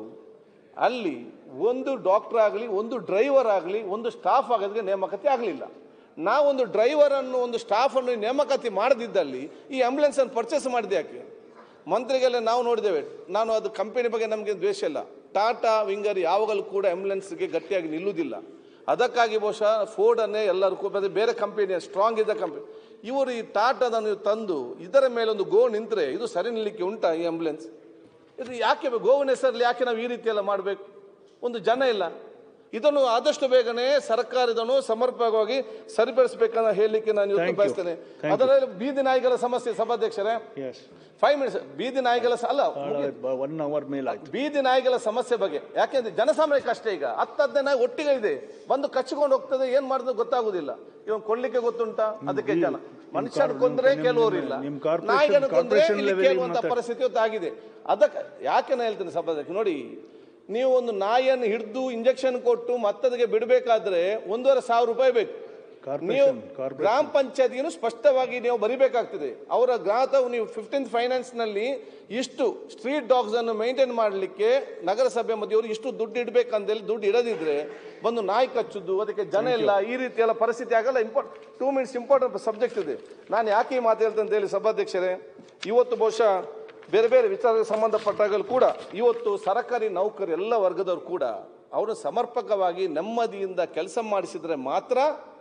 ಅಲ್ಲಿ ಒಂದು ಡಾಕ್ಟರ್ ಆಗಲಿ ಒಂದು ಡ್ರೈವರ್ ಆಗಲಿ ಒಂದು ಸ್ಟಾಫ್ ಆಗೋದಕ್ಕೆ ನೇಮಕಾತಿ ಆಗಲಿಲ್ಲ ನಾವೊಂದು ಡ್ರೈವರನ್ನು ಒಂದು ಸ್ಟಾಫನ್ನು ನೇಮಕಾತಿ ಮಾಡದಿದ್ದಲ್ಲಿ ಈ ಆಂಬುಲೆನ್ಸನ್ನು ಪರ್ಚೇಸ್ ಮಾಡಿದೆ ಯಾಕೆ ಮಂತ್ರಿಗೆಲ್ಲ ನಾವು ನೋಡಿದ್ದೇವೆ ನಾನು ಅದು ಕಂಪನಿ ಬಗ್ಗೆ ನಮಗೆ ದ್ವೇಷ ಇಲ್ಲ ಟಾಟಾ ವಿಂಗರ್ ಯಾವಾಗಲೂ ಕೂಡ ಆಂಬುಲೆನ್ಸ್ಗೆ ಗಟ್ಟಿಯಾಗಿ ನಿಲ್ಲುವುದಿಲ್ಲ ಅದಕ್ಕಾಗಿ ಬಹುಶಃ ಫೋರ್ಡನ್ನೇ ಎಲ್ಲರೂ ಕೂಡ ಬೇರೆ- ಬೇರೆ ಕಂಪನಿ ಸ್ಟ್ರಾಂಗ್ ಇದ್ದ ಕಂಪನಿ ಇವರು ಈ ಟಾಟಾದನ್ನು ತಂದು ಇದರ ಮೇಲೆ ಒಂದು ಗೋ ನಿಂತರೆ ಇದು ಸರಿ ನಿಲ್ಲಕ್ಕೆ ಉಂಟಾ ಈ ಆಂಬುಲೆನ್ಸ್ ಇದು ಯಾಕೆ ಬೇ- ಗೋವಿನ ಹೆಸರಲ್ಲಿ ಯಾಕೆ ನಾವು ಈ ರೀತಿ ಎಲ್ಲ ಮಾಡಬೇಕು ಒಂದು ಜನ ಇಲ್ಲ ಇದನ್ನು ಆದಷ್ಟು ಬೇಗನೆ ಸರ್ಕಾರ ಇದನ್ನು ಸಮರ್ಪಕವಾಗಿ ಸರಿಪಡಿಸಬೇಕನ್ನ ಹೇಳಲಿಕ್ಕೆ ನಾನು ಇವತ್ತು Thank you. ಬಯಸ್ತೇನೆ Thank you. ಅದರಲ್ಲಿ ಬೀದಿ ನಾಯಿಗಳ ಸಮಸ್ಯೆ ಸಭಾಧ್ಯಕ್ಷರೇ ಎಸ್ ಫೈವ್ ಮಿನಿಟ್ಸ್ ಬೀದಿ ನಾಯಿಗಳ ಸ- ಅಲ್ಲ ಒನ್ ಅವರ್ ಮೇಲೆ ಆಯ್ತು ಬೀದಿ ನಾಯಿಗಳ ಸಮಸ್ಯೆ ಬಗ್ಗೆ ಯಾಕೆಂದ್ರೆ ಜನಸಾಮಾನ್ಯ ಕಷ್ಟ ಈಗ ಹತ್ತು ಹದಿನೈದು ನಾಯಿ ಒಟ್ಟಿಗೆ ಇದೆ ಬಂದು ಕಚ್ಚಿಕೊಂಡು ಹೋಗ್ತದೆ ಏನ್ ಮಾಡಿದ್ರೆ ಗೊತ್ತಾಗುದಿಲ್ಲ ಇವನ್ ಕೊಡ್ಲಿಕ್ಕೆ ಗೊತ್ತುಂಟಾ ಅದಕ್ಕೆ ಜನ ಮನುಷ್ಯನ ನಿಮ್ ಕೊಂದ್ರೆ ನಿಮ್ ಕೆಲವರು ಇಲ್ಲ ನಿಮ್ corporation- ನಾಯಿಗಳನ್ನು ಕೊಂದ್ರೆ corporation ಇಲ್ಲಿ level ಕೇಳುವಂತ ಮಾತಾಡ್- ಪರಿಸ್ಥಿತಿ ಇವತ್ತಾಗಿದೆ ಅದಕ್ಕೆ ಯಾಕೆ ನಾನು ಹೇಳ್ತೇನೆ ಸಭಾಧ್ಯಕ್ಷ ನೋಡಿ ನೀವು ಒಂದು ನಾಯಿಯನ್ನು ಹಿಡಿದು ಇಂಜೆಕ್ಷನ್ ಕೊಟ್ಟು ಮತ್ತದಕ್ಕೆ ಬಿಡಬೇಕಾದ್ರೆ ಒಂದೂವರೆ ಸಾವಿರ ರೂಪಾಯಿ ಬೇಕು Corporation, ನೀವು corporation. ಗ್ರಾಮ ಪಂಚಾಯತ್ಗೂ ಸ್ಪಷ್ಟವಾಗಿ ನೀವು ಬರಿಬೇಕಾಗ್ತದೆ ಅವರ ಗ್ರಾಹಕ ನೀವು ಫಿಫ್ಟೀನ್ತ್ ಫೈನಾನ್ಸ್ ನಲ್ಲಿ ಇಷ್ಟು ಸ್ಟ್ರೀಟ್ ಡಾಗ್ಸ್ ಅನ್ನು ಮೇಂಟೈನ್ ಮಾಡಲಿಕ್ಕೆ ನಗರಸಭೆ ಮಧ್ಯವರು ಇಷ್ಟು ದುಡ್ಡು ಇಡಬೇಕಂತೇಳಿ ದುಡ್ಡು ಇಡದಿದ್ರೆ ಬಂದು ನಾಯಿ ಕಚ್ಚುದು ಅದಕ್ಕೆ ಜನ ಇಲ್ಲ ಈ ರೀತಿ ಎಲ್ಲ ಪರಿಸ್ಥಿತಿ ಆಗಲ್ಲ import two minutes important subject ಇದೆ ನಾನು ಯಾಕೆ ಈ ಮಾತು ಹೇಳ್ತೇನೆ ಅಂತ ಹೇಳಿ ಸಭಾಧ್ಯಕ್ಷರೇ ಇವತ್ತು ಬಹುಶಃ ಬೇರೆ ಬೇರೆ ವಿಚಾರಕ್ಕೆ ಸಂಬಂಧಪಟ್ಟಾಗಲೂ ಕೂಡ ಇವತ್ತು ಸರ್ಕಾರಿ ನೌಕರು ಎಲ್ಲ ವರ್ಗದವರು ಕೂಡ ಅವರು ಸಮರ್ಪಕವಾಗಿ ನೆಮ್ಮದಿಯಿಂದ ಕೆಲಸ ಮಾಡಿಸಿದ್ರೆ ಮಾತ್ರ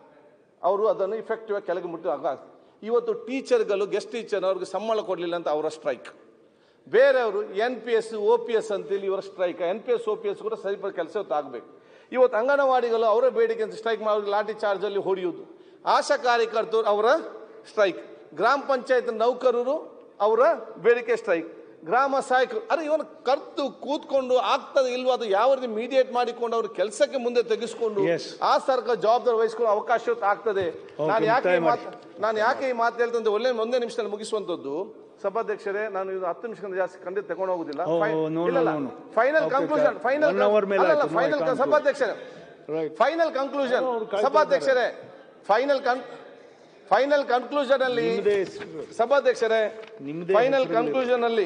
ಅವರು ಅದನ್ನು ಇಫೆಕ್ಟಿವ್ ಆಗಿ ಕೆಳಗೆ ಮುಟ್ಟು ಆಗ ಇವತ್ತು ಟೀಚರ್ಗಳು ಗೆಸ್ಟ್ ಟೀಚರ್ ಅವ್ರಿಗೆ ಸಂಬಳ ಕೊಡಲಿಲ್ಲ ಅಂತ ಅವರ ಸ್ಟ್ರೈಕ್ ಬೇರೆಯವರು N P S O P S ಅಂತೇಳಿ ಇವರ strike N P S O P S ಕೂಡ ಸರಿಪಡ ಕೆಲಸ ಇವತ್ತು ಆಗಬೇಕು ಇವತ್ತು ಅಂಗನವಾಡಿಗಳು ಅವರ ಬೇಡಿಕೆ ಅಂತ ಸ್ಟ್ರೈಕ್ ಮಾಡಿ ಲಾಠಿ ಚಾರ್ಜಲ್ಲಿ ಹೊಡೆಯುವುದು ಆಶಾ ಕಾರ್ಯಕರ್ತರು ಅವರ ಸ್ಟ್ರೈಕ್ ಗ್ರಾಮ ಪಂಚಾಯತ್ ನೌಕರರು ಅವರ ಬೇಡಿಕೆ ಸ್ಟ್ರೈಕ್ ಗ್ರಾಮ ಸಹಾಯಕರು ಅರೆ ಇವನು ಕರ್ತು ಕೂತ್ಕೊಂಡು ಆಗ್ತದೆ ಇಲ್ವಾ ಅದು ಯಾವ ರೀತಿ ಮೀಡಿಯೇಟ್ ಮಾಡಿಕೊಂಡು ಅವ್ರ ಕೆಲಸಕ್ಕೆ ಮುಂದೆ ತೆಗೆಸ್ಕೊಂಡು Yes. ಆ ಸರ್ಕಾರ ಜವಾಬ್ದಾರಿ ವಹಿಸ್ಕೊಳ್ಳೋ ಅವಕಾಶ ಇವತ್ತು ಆಗ್ತದೆ Okay, ನಾನು ಯಾಕೆ ಈ ಮುಕ್ತಾಯ ಮಾಡಿ. ಮಾತು ನಾನು ಯಾಕೆ ಈ ಮಾತು ಹೇಳ್ತಂದ್ರೆ ಒಳ್ಳೆ ಒಂದೇ ನಿಮಿಷದಲ್ಲಿ ಮುಗಿಸುವಂತದ್ದು ಸಭಾಧ್ಯಕ್ಷರೇ ನಾನು ಇದು ಹತ್ತು ನಿಮಿಷಕ್ಕಿಂತ ಜಾಸ್ತಿ ಖಂಡಿತ ತಗೊಂಡು ಹೋಗುದಿಲ್ಲ Oh, no, no, no, no. Final Okay, conclusion sir. Final One hour ಮೇಲೆ ಆಯ್ತು. No, I final can't do it. ಸಭಾಧ್ಯಕ್ಷರೇ Right. ಫೈನಲ್ ಕನ್ಕ್ಲೂಷನ್ ಅವ್ರು ಕಾಯ್ತಾ ಸಭಾಧ್ಯಕ್ಷರೇ ಫೈನಲ್ ಕನ್ ಫೈನಲ್ ಕನ್ಕ್ಲೂಷನ್ ಅಲ್ಲಿ ನಿಮ್ದೇ ಹೆಸ್ರು. ಸಭಾಧ್ಯಕ್ಷರೇ ನಿಮ್ದೇ ಫೈನಲ್ ಹೆಸ್ರಲ್ಲಿ. ಕನ್ಕ್ಲೂಷನ್ ಅಲ್ಲಿ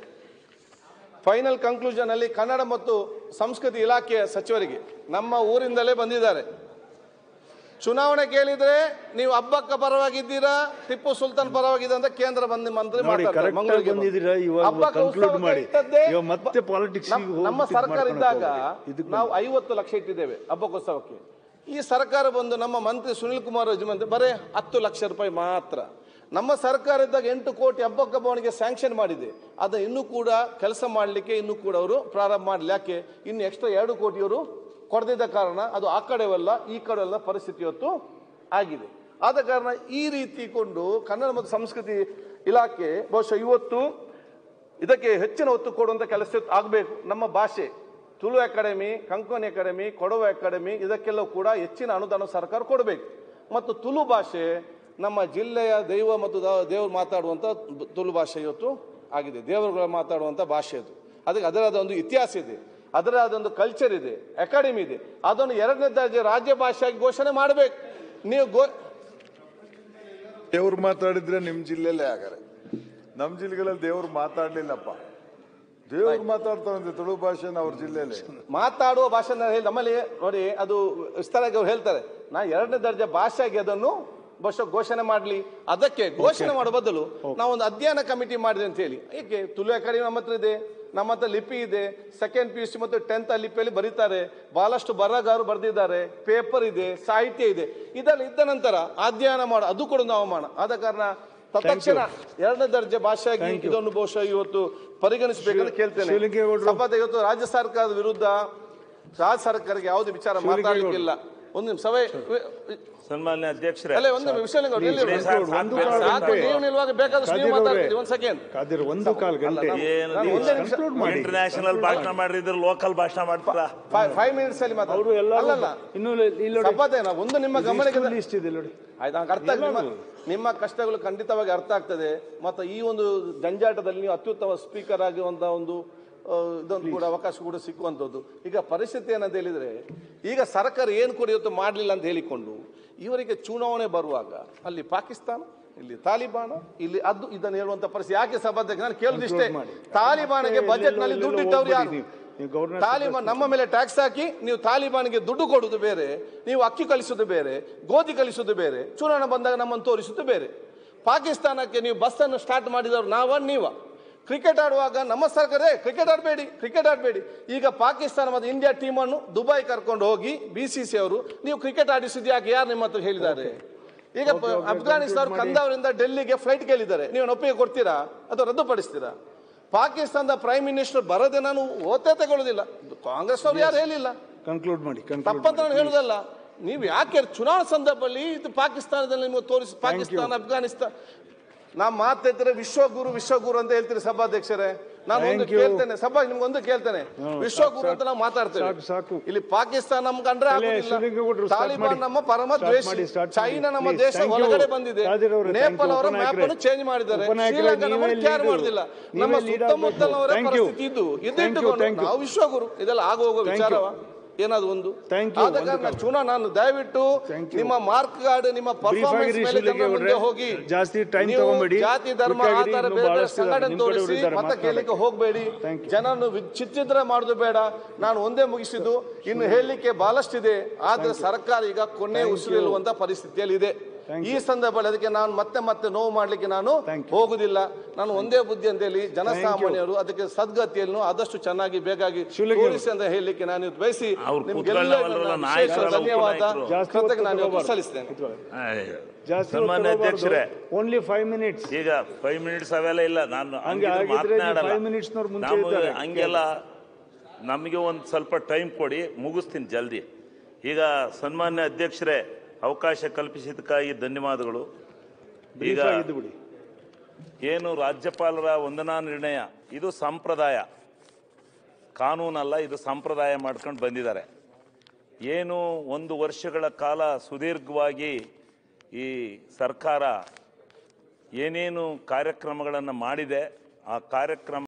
ಫೈನಲ್ ಕನ್ಕ್ಲೂಷನ್ ಅಲ್ಲಿ ಕನ್ನಡ ಮತ್ತು ಸಂಸ್ಕೃತಿ ಇಲಾಖೆಯ ಸಚಿವರಿಗೆ ನಮ್ಮ ಊರಿಂದಲೇ ಬಂದಿದ್ದಾರೆ ಚುನಾವಣೆ ಕೇಳಿದ್ರೆ ನೀವು ಹಬ್ಬಕ್ಕ ಪರವಾಗಿದ್ದೀರಾ ಟಿಪ್ಪು ಸುಲ್ತಾನ್ ಪರವಾಗಿದ್ದೀರಾ ಅಂತ ಕೇಂದ್ರ ಬಂದು ಮಂತ್ರಿ ನೋಡಿ ಮಾತಾಡ್ತಾರೆ ಕರೆಕ್ಟ್ ಮಂಗಳೂರಿಗೆ ಬಂದು. ಬಂದಿದ್ದೀರಾ ಇವಾಗ ಹಬ್ಬಕ್ಕೆ ಕನ್ಕ್ಲೂಡ್ ಉತ್ಸವಕ್ಕೆ ಮಾಡಿ ಇಟ್ಟದ್ದೇ ಇವಾಗ ಮತ್ತೆ ಪಾಲಿಟಿಕ್ಸ್ ನಮ್ಮ- ನಮ್ಮ ಸರ್ಕಾರ ಇದ್ದಾಗ ನಾವು ಐವತ್ತು ಲಕ್ಷ ಇಟ್ಟಿದ್ದೇವೆ ಹಬ್ಬಕ್ಕೋತ್ಸವಕ್ಕೆ ಈ ಸರ್ಕಾರ ಬಂದು ನಮ್ಮ ಮಂತ್ರಿ ಸುನಿಲ್ ಕುಮಾರ್ ಮಂತ್ರಿ ಬರೇ ಹತ್ತು ಲಕ್ಷ ರೂಪಾಯಿ ಮಾತ್ರ ನಮ್ಮ ಸರ್ಕಾರ ಇದ್ದಾಗ ಎಂಟು ಕೋಟಿ ಹಬ್ಬಕ್ಕ ಭವನಿಗೆ ಸ್ಯಾಂಕ್ಷನ್ ಮಾಡಿದೆ ಅದು ಇನ್ನೂ ಕೂಡ ಕೆಲಸ ಮಾಡಲಿಕ್ಕೆ ಇನ್ನೂ ಕೂಡ ಅವರು ಪ್ರಾರಂಭ ಮಾಡಲಿ ಯಾಕೆ ಇನ್ನು ಎಕ್ಸ್ಟ್ರಾ ಎರಡು ಕೋಟಿ ಅವರು ಕೊಡದಿದ್ದ ಕಾರಣ ಅದು ಆ ಕಡೆವಲ್ಲ ಈ ಕಡೆವಲ್ಲ ಪರಿಸ್ಥಿತಿ ಇವತ್ತು ಆಗಿದೆ ಆದ ಕಾರಣ ಈ ರೀತಿ ಕೊಂಡು ಕನ್ನಡ ಮತ್ತು ಸಂಸ್ಕೃತಿ ಇಲಾಖೆ ಬಹುಶಃ ಇವತ್ತು ಇದಕ್ಕೆ ಹೆಚ್ಚಿನ ಒತ್ತು ಕೊಡುವಂಥ ಕೆಲಸ ಆಗಬೇಕು ನಮ್ಮ ಭಾಷೆ Tulu academy Konkani academy Kodava academy ಇದಕ್ಕೆಲ್ಲ ಕೂಡ ಹೆಚ್ಚಿನ ಅನುದಾನ ಸರ್ಕಾರ ಕೊಡಬೇಕು ಮತ್ತು ತುಳು ಭಾಷೆ ನಮ್ಮ ಜಿಲ್ಲೆಯ ದೈವ ಮತ್ತು ದ- ದೇವರು ಮಾತಾಡುವಂಥ ಬ- ತುಳು ಭಾಷೆ ಇವತ್ತು ಆಗಿದೆ ದೇವರುಗಳ ಮಾತಾಡುವಂಥ ಭಾಷೆ ಅದು ಅದಕ್ಕೆ ಅದರದ ಒಂದು ಇತಿಹಾಸ ಇದೆ ಅದರ ಅದೊಂದು ಕಲ್ಚರ್ ಇದೆ ಅಕಾಡೆಮಿ ಇದೆ ಅದನ್ನು ಎರಡನೇ ದರ್ಜೆ ರಾಜ್ಯ ಭಾಷೆಯಾಗಿ ಘೋಷಣೆ ಮಾಡಬೇಕು ನೀವು ಗೋ ದೇವ್ರು ಮಾತಾಡಿದ್ರೆ ನಿಮ್ ಜಿಲ್ಲೆಲೇ ಆಗಾರೆ ನಮ್ ಜಿಲ್ಲೆಗಳಲ್ಲಿ ದೇವ್ರು ಮಾತಾಡ್ಲಿಲ್ಲಪ್ಪ ದೇವ್ರು ಮಾತಾಡ್ತಾವಂತೆ ತುಳು ಭಾಷೆನ ಅವ್ರ ಜಿಲ್ಲೆಯಲ್ಲಿ ಮಾತಾಡುವ ಭಾಷೆ ಅಂತ ಹೇಳಿ ನಮ್ಮಲ್ಲಿ ನೋಡಿ ಅದು ವಿಸ್ತಾರವಾಗಿ ಅವ್ರು ಹೇಳ್ತಾರೆ ನಾ ಎರಡನೇ ದರ್ಜೆ ಭಾಷೆಯಾಗಿ ಅದನ್ನು ಬಹುಶಃ ಘೋಷಣೆ ಮಾಡಲಿ ಅದಕ್ಕೆ ಘೋಷಣೆ ಮಾಡೋ ಬದಲು ನಾವೊಂದು ಅಧ್ಯಯನ ಕಮಿಟಿ ಮಾಡಿದೆ ಅಂತ ಹೇಳಿ ಏಕೆ ತುಳು ಅಕಾಡೆಮಿ ನಮ್ಮ ಹತ್ರ ಇದೆ ನಮ್ಮ ಹತ್ರ ಲಿಪಿ ಇದೆ ಸೆಕೆಂಡ್ ಪಿ ಯು ಸಿ ಮತ್ತು ಟೆಂತ್ ಲಿಪಿಯಲ್ಲಿ ಬರೀತಾರೆ ಬಹಳಷ್ಟು ಬರಹಗಾರರು ಬರೆದಿದ್ದಾರೆ ಪೇಪರ್ ಇದೆ ಸಾಹಿತ್ಯ ಇದೆ ಇದೆಲ್ಲ ಇದ್ದ ನಂತರ ಅಧ್ಯಯನ ಮಾಡೋ ಅದು ಕೂಡ ನಾವು ಮಾಡೋಣ ಆದ ಕಾರಣ ತತ್ಕ್ಷಣ ಎರಡನೇ ದರ್ಜೆ ಭಾಷೆಯಾಗಿ ಇದನ್ನು ಬಹುಶಃ ಇವತ್ತು ಪರಿಗಣಿಸಬೇಕಂತ ಕೇಳ್ತೇನೆ ಶಿವಲಿಂಗೇಗೌಡ್ರು. ಸಭಾದ ಇವತ್ತು ರಾಜ್ಯ ಸರ್ಕಾರದ ವಿರುದ್ಧ ರಾಜ್ಯ ಸರ್ಕಾರಕ್ಕೆ ಯಾವುದು ವಿಚಾರ ಮಾತಾಡಲಿಕ್ಕಿಲ್ಲ ಒಂದು ನಿಮಿಷ ಸಭೆ ಸನ್ಮಾನ್ಯ ಅಧ್ಯಕ್ಷರೇ ಅಲ್ಲೇ ಒಂದು ನಿಮಿಷ ವಿಶ್ವಲಿಂಗ ಎಲ್ಲಿ ಪ್ಲೀಸ್ ಸಾಕು, ಒಂದು ಸಾಕು, ಕಾಲ್ ಸಾಕು. ಗಂಟೆ. ನೀವು ನಿಲ್ವಾಗ ಬೇಕಾದಷ್ಟು ನೀವು ಕಾದಿರ್ ಅವ್ರೆ. ಮಾತಾಡ್ತೀರಿ ಒಂದು ಸೆಕೆಂಡ್ ಕಾದಿರ್ ಒಂದು ಕಾಲ್ ಗಂಟೆ ಏನು ನಾನು ನೀವು ಒಂದೇ ನಿಮಿಷ ಕನ್ಕ್ಲೂಡ್ ಮಾಡಿ ಇಂಟರ್ನ್ಯಾಷನಲ್ ಭಾಷಣ ಮಾಡಿದ್ರೆ ಲೋಕಲ್ ಭಾಷಣ ಮಾಡ್ತೀರಾ ಫೈವ್ ಮಿನಿಟ್ಸ್ ಅಲ್ಲಿ ಮಾತಾಡಿ ಅವರು ಎಲ್ಲ ಅಲ್ಲಲ್ಲ ಇನ್ನು ಇಲ್ಲಿ ನೋಡಿ, ಸಭಾದೇನ ಒಂದು ನಿಮ್ಮ ಗಮನಕ್ಕೆ ಇಷ್ಟು ಲಿಸ್ಟ್ ಇದೆ ನೋಡಿ ಆಯ್ತು ನಂಗೆ ಅರ್ಥ ಆಗ್ತದೆ ನಿಮ್ಮ ನಿಮ್ಮ ಕಷ್ಟಗಳು ಖಂಡಿತವಾಗಿ ಅರ್ಥ ಆಗ್ತದೆ ಮತ್ತು ಈ ಒಂದು ಜಂಜಾಟದಲ್ಲಿ ನೀವು ಅತ್ಯುತ್ತಮ ಸ್ಪೀಕರ್ ಆಗಿರುವಂಥ ಒಂದು ಆ, ಇದೊಂದು ಕೂಡ ಅವಕಾಶ ಕೂಡ ಸಿಕ್ಕುವಂಥದ್ದು ಈಗ ಪರಿಸ್ಥಿತಿ ಏನಂತ ಹೇಳಿದರೆ ಈಗ ಸರ್ಕಾರ ಏನು ಕೂಡ ಇವತ್ತು ಮಾಡಲಿಲ್ಲ ಅಂತ ಹೇಳಿಕೊಂಡು ಇವರಿಗೆ ಚುನಾವಣೆ ಬರುವಾಗ ಅಲ್ಲಿ ಪಾಕಿಸ್ತಾನ ಇಲ್ಲಿ ತಾಲಿಬಾನ ಇಲ್ಲಿ ಅದು ಇದನ್ನು ಹೇಳುವಂಥ ಪರಿಸ್ಥಿತಿ ಯಾಕೆ ಸಭಾಧ್ಯಕ್ಷ ನಾನು ಕೇಳುದಿಷ್ಟೇ ತಾಲಿಬಾನಿಗೆ ಬಜೆಟ್ನಲ್ಲಿ ದುಡ್ಡು ಇಟ್ಟವ್ರು ಯಾರು ನೀವು ಗವರ್ನರ್ ತಾಲಿಬಾನ್ ನಮ್ಮ ಮೇಲೆ ಟ್ಯಾಕ್ಸ್ ಹಾಕಿ ನೀವು ತಾಲಿಬಾನ್ಗೆ ದುಡ್ಡು ಕೊಡುವುದು ಬೇರೆ ನೀವು ಅಕ್ಕಿ ಕಳಿಸೋದು ಬೇರೆ ಗೋಧಿ ಕಳಿಸೋದು ಬೇರೆ ಚುನಾವಣೆ ಬಂದಾಗ ನಮ್ಮನ್ನು ತೋರಿಸೋದು ಬೇರೆ ಪಾಕಿಸ್ತಾನಕ್ಕೆ ನೀವು ಬಸ್ಸನ್ನು ಸ್ಟಾರ್ಟ್ ಮಾಡಿದವರು ನಾವ ನೀವ ಕ್ರಿಕೆಟ್ ಆಡುವಾಗ ನಮ್ಮ ಸರ್ಕಾರ ಕ್ರಿಕೆಟ್ ಆಡಬೇಡಿ ಕ್ರಿಕೆಟ್ ಆಡಬೇಡಿ ಈಗ ಪಾಕಿಸ್ತಾನ ಮತ್ತು ಇಂಡಿಯಾ ಟೀಮನ್ನು ದುಬೈ ಕರ್ಕೊಂಡು ಹೋಗಿ ಬಿ ಸಿ ಸಿ ಅವರು ನೀವು ಕ್ರಿಕೆಟ್ ಆಡಿಸಿದ್ದು ಯಾಕೆ ಯಾರು ನಿಮ್ಮ ಹತ್ರ ಹೇಳಿದ್ದಾರೆ ಈಗ ಪ- ಅಫ್ಘಾನಿಸ್ತಾನ ಕಂದಾವರಿಂದ ಡೆಲ್ಲಿಗೆ ಫ್ಲೈಟ್ ಕೇಳಿದ್ದಾರೆ ನೀವು ಒಪ್ಪಿಗೆ ಕೊಡ್ತೀರಾ ಅಥವಾ ರದ್ದುಪಡಿಸ್ತೀರಾ ಪಾಕಿಸ್ತಾನದ ಪ್ರೈಮ್ ಮಿನಿಸ್ಟರ್ ಬರದೆ ನಾನು ಓತೇ ತಗೊಳ್ಳೋದಿಲ್ಲ ಕಾಂಗ್ರೆಸ್ ಅವರು ಯಾರು ಹೇಳಿಲ್ಲ ಕನ್ಕ್ಲೂಡ್ ಮಾಡಿ ಕನ್ಕ್ಲೂಡ್ ತಪ್ಪಂತ ನಾನು ಹೇಳುದಲ್ಲ ನೀವು ಯಾಕೆ ಚುನಾವಣಾ ಸಂದರ್ಭದಲ್ಲಿ ಇದು ಪಾಕಿಸ್ತಾನದಲ್ಲಿ ನಿಮಗೆ ತೋರಿಸಿ ಪಾಕಿಸ್ತಾನ ಅಫ್ಘಾನಿಸ್ತಾನ ನಾ ಮಾತಾಡ್ತಾರೆ ವಿಶ್ವಗುರು ವಿಶ್ವಗುರು ಅಂತ ಹೇಳ್ತೀರಿ ಸಭಾಧ್ಯಕ್ಷರೇ ನಾನು ಒಂದು Thank you. ಕೇಳ್ತೇನೆ ಸಭಾ ನಿಮ್ಗೆ ಒಂದು ಕೇಳ್ತೇನೆ ವಿಶ್ವಗುರು ಅಂತ ನಾವು ಮಾತಾಡ್ತೇವೆ ಸಾಕು, ಸಾಕು. ಇಲ್ಲಿ ಪಾಕಿಸ್ತಾನ ನಮ್ಗೆ ಕಂಡ್ರೆ ಅಲ್ಲೇ ಶಿವಲಿಂಗೇಗೌಡ್ರು start ತಾಲಿಬಾನ್ ಮಾಡಿ. ನಮ್ಮ ಪರಮ Start ದ್ವೇಷಿ ಮಾಡಿ, start ಮಾಡಿ. ಚೈನಾ ನಮ್ಮ Please, ದೇಶ thank you. ಒಳಗಡೆ ಬಂದಿದೆ ಕಾದಿರ್ ಅವರೇ, thank ನೇಪಾಳ you. ಅವರ ಮ್ಯಾಪ್ ಉಪನಾಯಕರೇ. ಅನ್ನು ಚೇಂಜ್ ಮಾಡಿದ್ದಾರೆ ಉಪನಾಯಕರೇ, ಶ್ರೀಲಂಕಾ ನೀವೇ ನಮ್ಮನ್ನು ಕೇರ್ leader. ಮಾಡುದಿಲ್ಲ ನೀವೇ ನಮ್ಮ lead ಸುತ್ತಮುತ್ತಲವರೇ ಆಗ್ಬೇಕು. Thank you. ಪರಿಸ್ಥಿತಿ ಇದ್ದು Thank you, ಇದಿಟ್ಟುಕೊಂಡು thank you. ನಾವು ವಿಶ್ವಗುರು ಇದೆಲ್ಲ ಆಗ ಹೋಗೋ Thank you. ವಿಚಾರವ ಏನಾದ್ರು ಒಂದು Thank you. ಆದ ಒಂದು ಕಾರಣ ಕಾಲ. ಚುನಾ ನಾನು ದಯವಿಟ್ಟು Thank you. ನಿಮ್ಮ ಮಾರ್ಕ್ ಕಾರ್ಡ್ ನಿಮ್ಮ ಪರ್ಫಾರ್ಮೆನ್ಸ್ ಆಗಿರಿ ಮೇಲೆ ಶಿವಲಿಂಗ ಗಮನ ಮುಂದೆ ಅವ್ರೆ. ಹೋಗಿ ಜಾಸ್ತಿ time ನೀವು ತಗೊಂಬೇಡಿ. ಜಾತಿ ಧರ್ಮ quick ಆಗಿರಿ, ಆಧಾರ ಇನ್ನೂ ಬೇರೆ ಬೇರೆ ಬಹಳಷ್ಟು ಇದ್ದಾರೆ. ಸಂಘಟನೆ ನಿಮ್ಮ ಕಡೆಯವರು ತೋರಿಸಿ ಇದ್ದಾರೆ, ಮತ ಮಾತನಾಡಿ. ಕೇಳಲಿಕ್ಕೆ ಹೋಗಬೇಡಿ Thank you. ಜನರನ್ನು ವಿಚಿತ್ರ ಮಾಡುದು ಬೇಡ ನಾನು ಒಂದೇ ಮುಗಿಸಿದ್ದು ಇನ್ನು ಹೇಳಲಿಕ್ಕೆ ಬಹಳಷ್ಟಿದೆ ಆದ್ರೆ ಸರ್ಕಾರ ಈಗ ಕೊನೆ ಉಸಿರಿಲ್ಲುವಂತ ಪರಿಸ್ಥಿತಿಯಲ್ಲಿ ಇದೆ Thank ಈ ಸಂದರ್ಭದಲ್ಲಿ ಅದಕ್ಕೆ ನಾನು ಮತ್ತೆ ಮತ್ತೆ ನೋವು ಮಾಡ್ಲಿಕ್ಕೆ ನಾನು Thank you. ಹೋಗುದಿಲ್ಲ ನಾನು ಒಂದೇ ಬುದ್ಧಿ ಅಂತ ಹೇಳಿ ಜನಸಾಮಾನ್ಯರು ಅದಕ್ಕೆ ಸದ್ಗತಿಯನ್ನು ಆದಷ್ಟು ಚೆನ್ನಾಗಿ ಬೇಕಾಗಿ ಶಿವಲಿಂಗ ತೋರಿಸಿ ಅಂತ ಹೇಳಲಿಕ್ಕೆ ನಾನು ಇವತ್ತು ಬಯಸಿ ಅವ್ರು ನಿಮ್ಗೆಲ್ಲರಿಗೂ ಕೂತ್ಕೊಳ್ಳೋವಲ್ಲ, ನಾನು ನಾಯಕರಲ್ಲ, ವಿಶೇಷ ಧನ್ಯವಾದ ಉಪನಾಯಕರು. ಜಾಸ್ತಿ ಕೃತಜ್ಞ ನಾನು ಇವತ್ತು ಹೊತ್ತು ಸಲ್ಲಿಸ್ತೇನೆ ಜಾಸ್ತಿ ಸನ್ಮಾನ್ಯ ಅಧ್ಯಕ್ಷರೇ ಓನ್ಲಿ ಫೈವ್ ಮಿನಿಟ್ಸ್ ಈಗ ಫೈವ್ ಮಿನಿಟ್ಸ್ ಅವೆಲ್ಲ ಇಲ್ಲ ನಾನು ಹಂಗೆ ಹಂಗಿದ್ರೆ ಆಗಿದ್ರೆ ನೀವು ಮಾತನಾಡಲ್ಲ five minutes ನವ್ರು ಮುಂಚೆ ನಮಗೆ ಇದ್ದಾರೆ. ಹಂಗೆಲ್ಲ ನಮಗೆ ಒಂದು ಸ್ವಲ್ಪ ಟೈಮ್ ಕೊಡಿ ಮುಗಿಸ್ತೀನಿ ಜಲ್ದಿ ಈಗ ಸನ್ಮಾನ್ಯ ಅಧ್ಯಕ್ಷರೇ ಅವಕಾಶ ಕಲ್ಪಿಸಿದ್ದಕ್ಕಾಗಿ ಧನ್ಯವಾದಗಳು ಈಗ ಬ್ರೀಫ್ ಆಗಿದ್ದು ಬಿಡಿ ಏನು ರಾಜ್ಯಪಾಲರ ವಂದನಾ ನಿರ್ಣಯ ಇದು ಸಂಪ್ರದಾಯ ಕಾನೂನಲ್ಲ ಇದು ಸಂಪ್ರದಾಯ ಮಾಡ್ಕೊಂಡು ಬಂದಿದ್ದಾರೆ ಏನು ಒಂದು ವರ್ಷಗಳ ಕಾಲ ಸುದೀರ್ಘವಾಗಿ ಈ ಸರ್ಕಾರ ಏನೇನು ಕಾರ್ಯಕ್ರಮಗಳನ್ನು ಮಾಡಿದೆ ಆ ಕಾರ್ಯಕ್ರಮ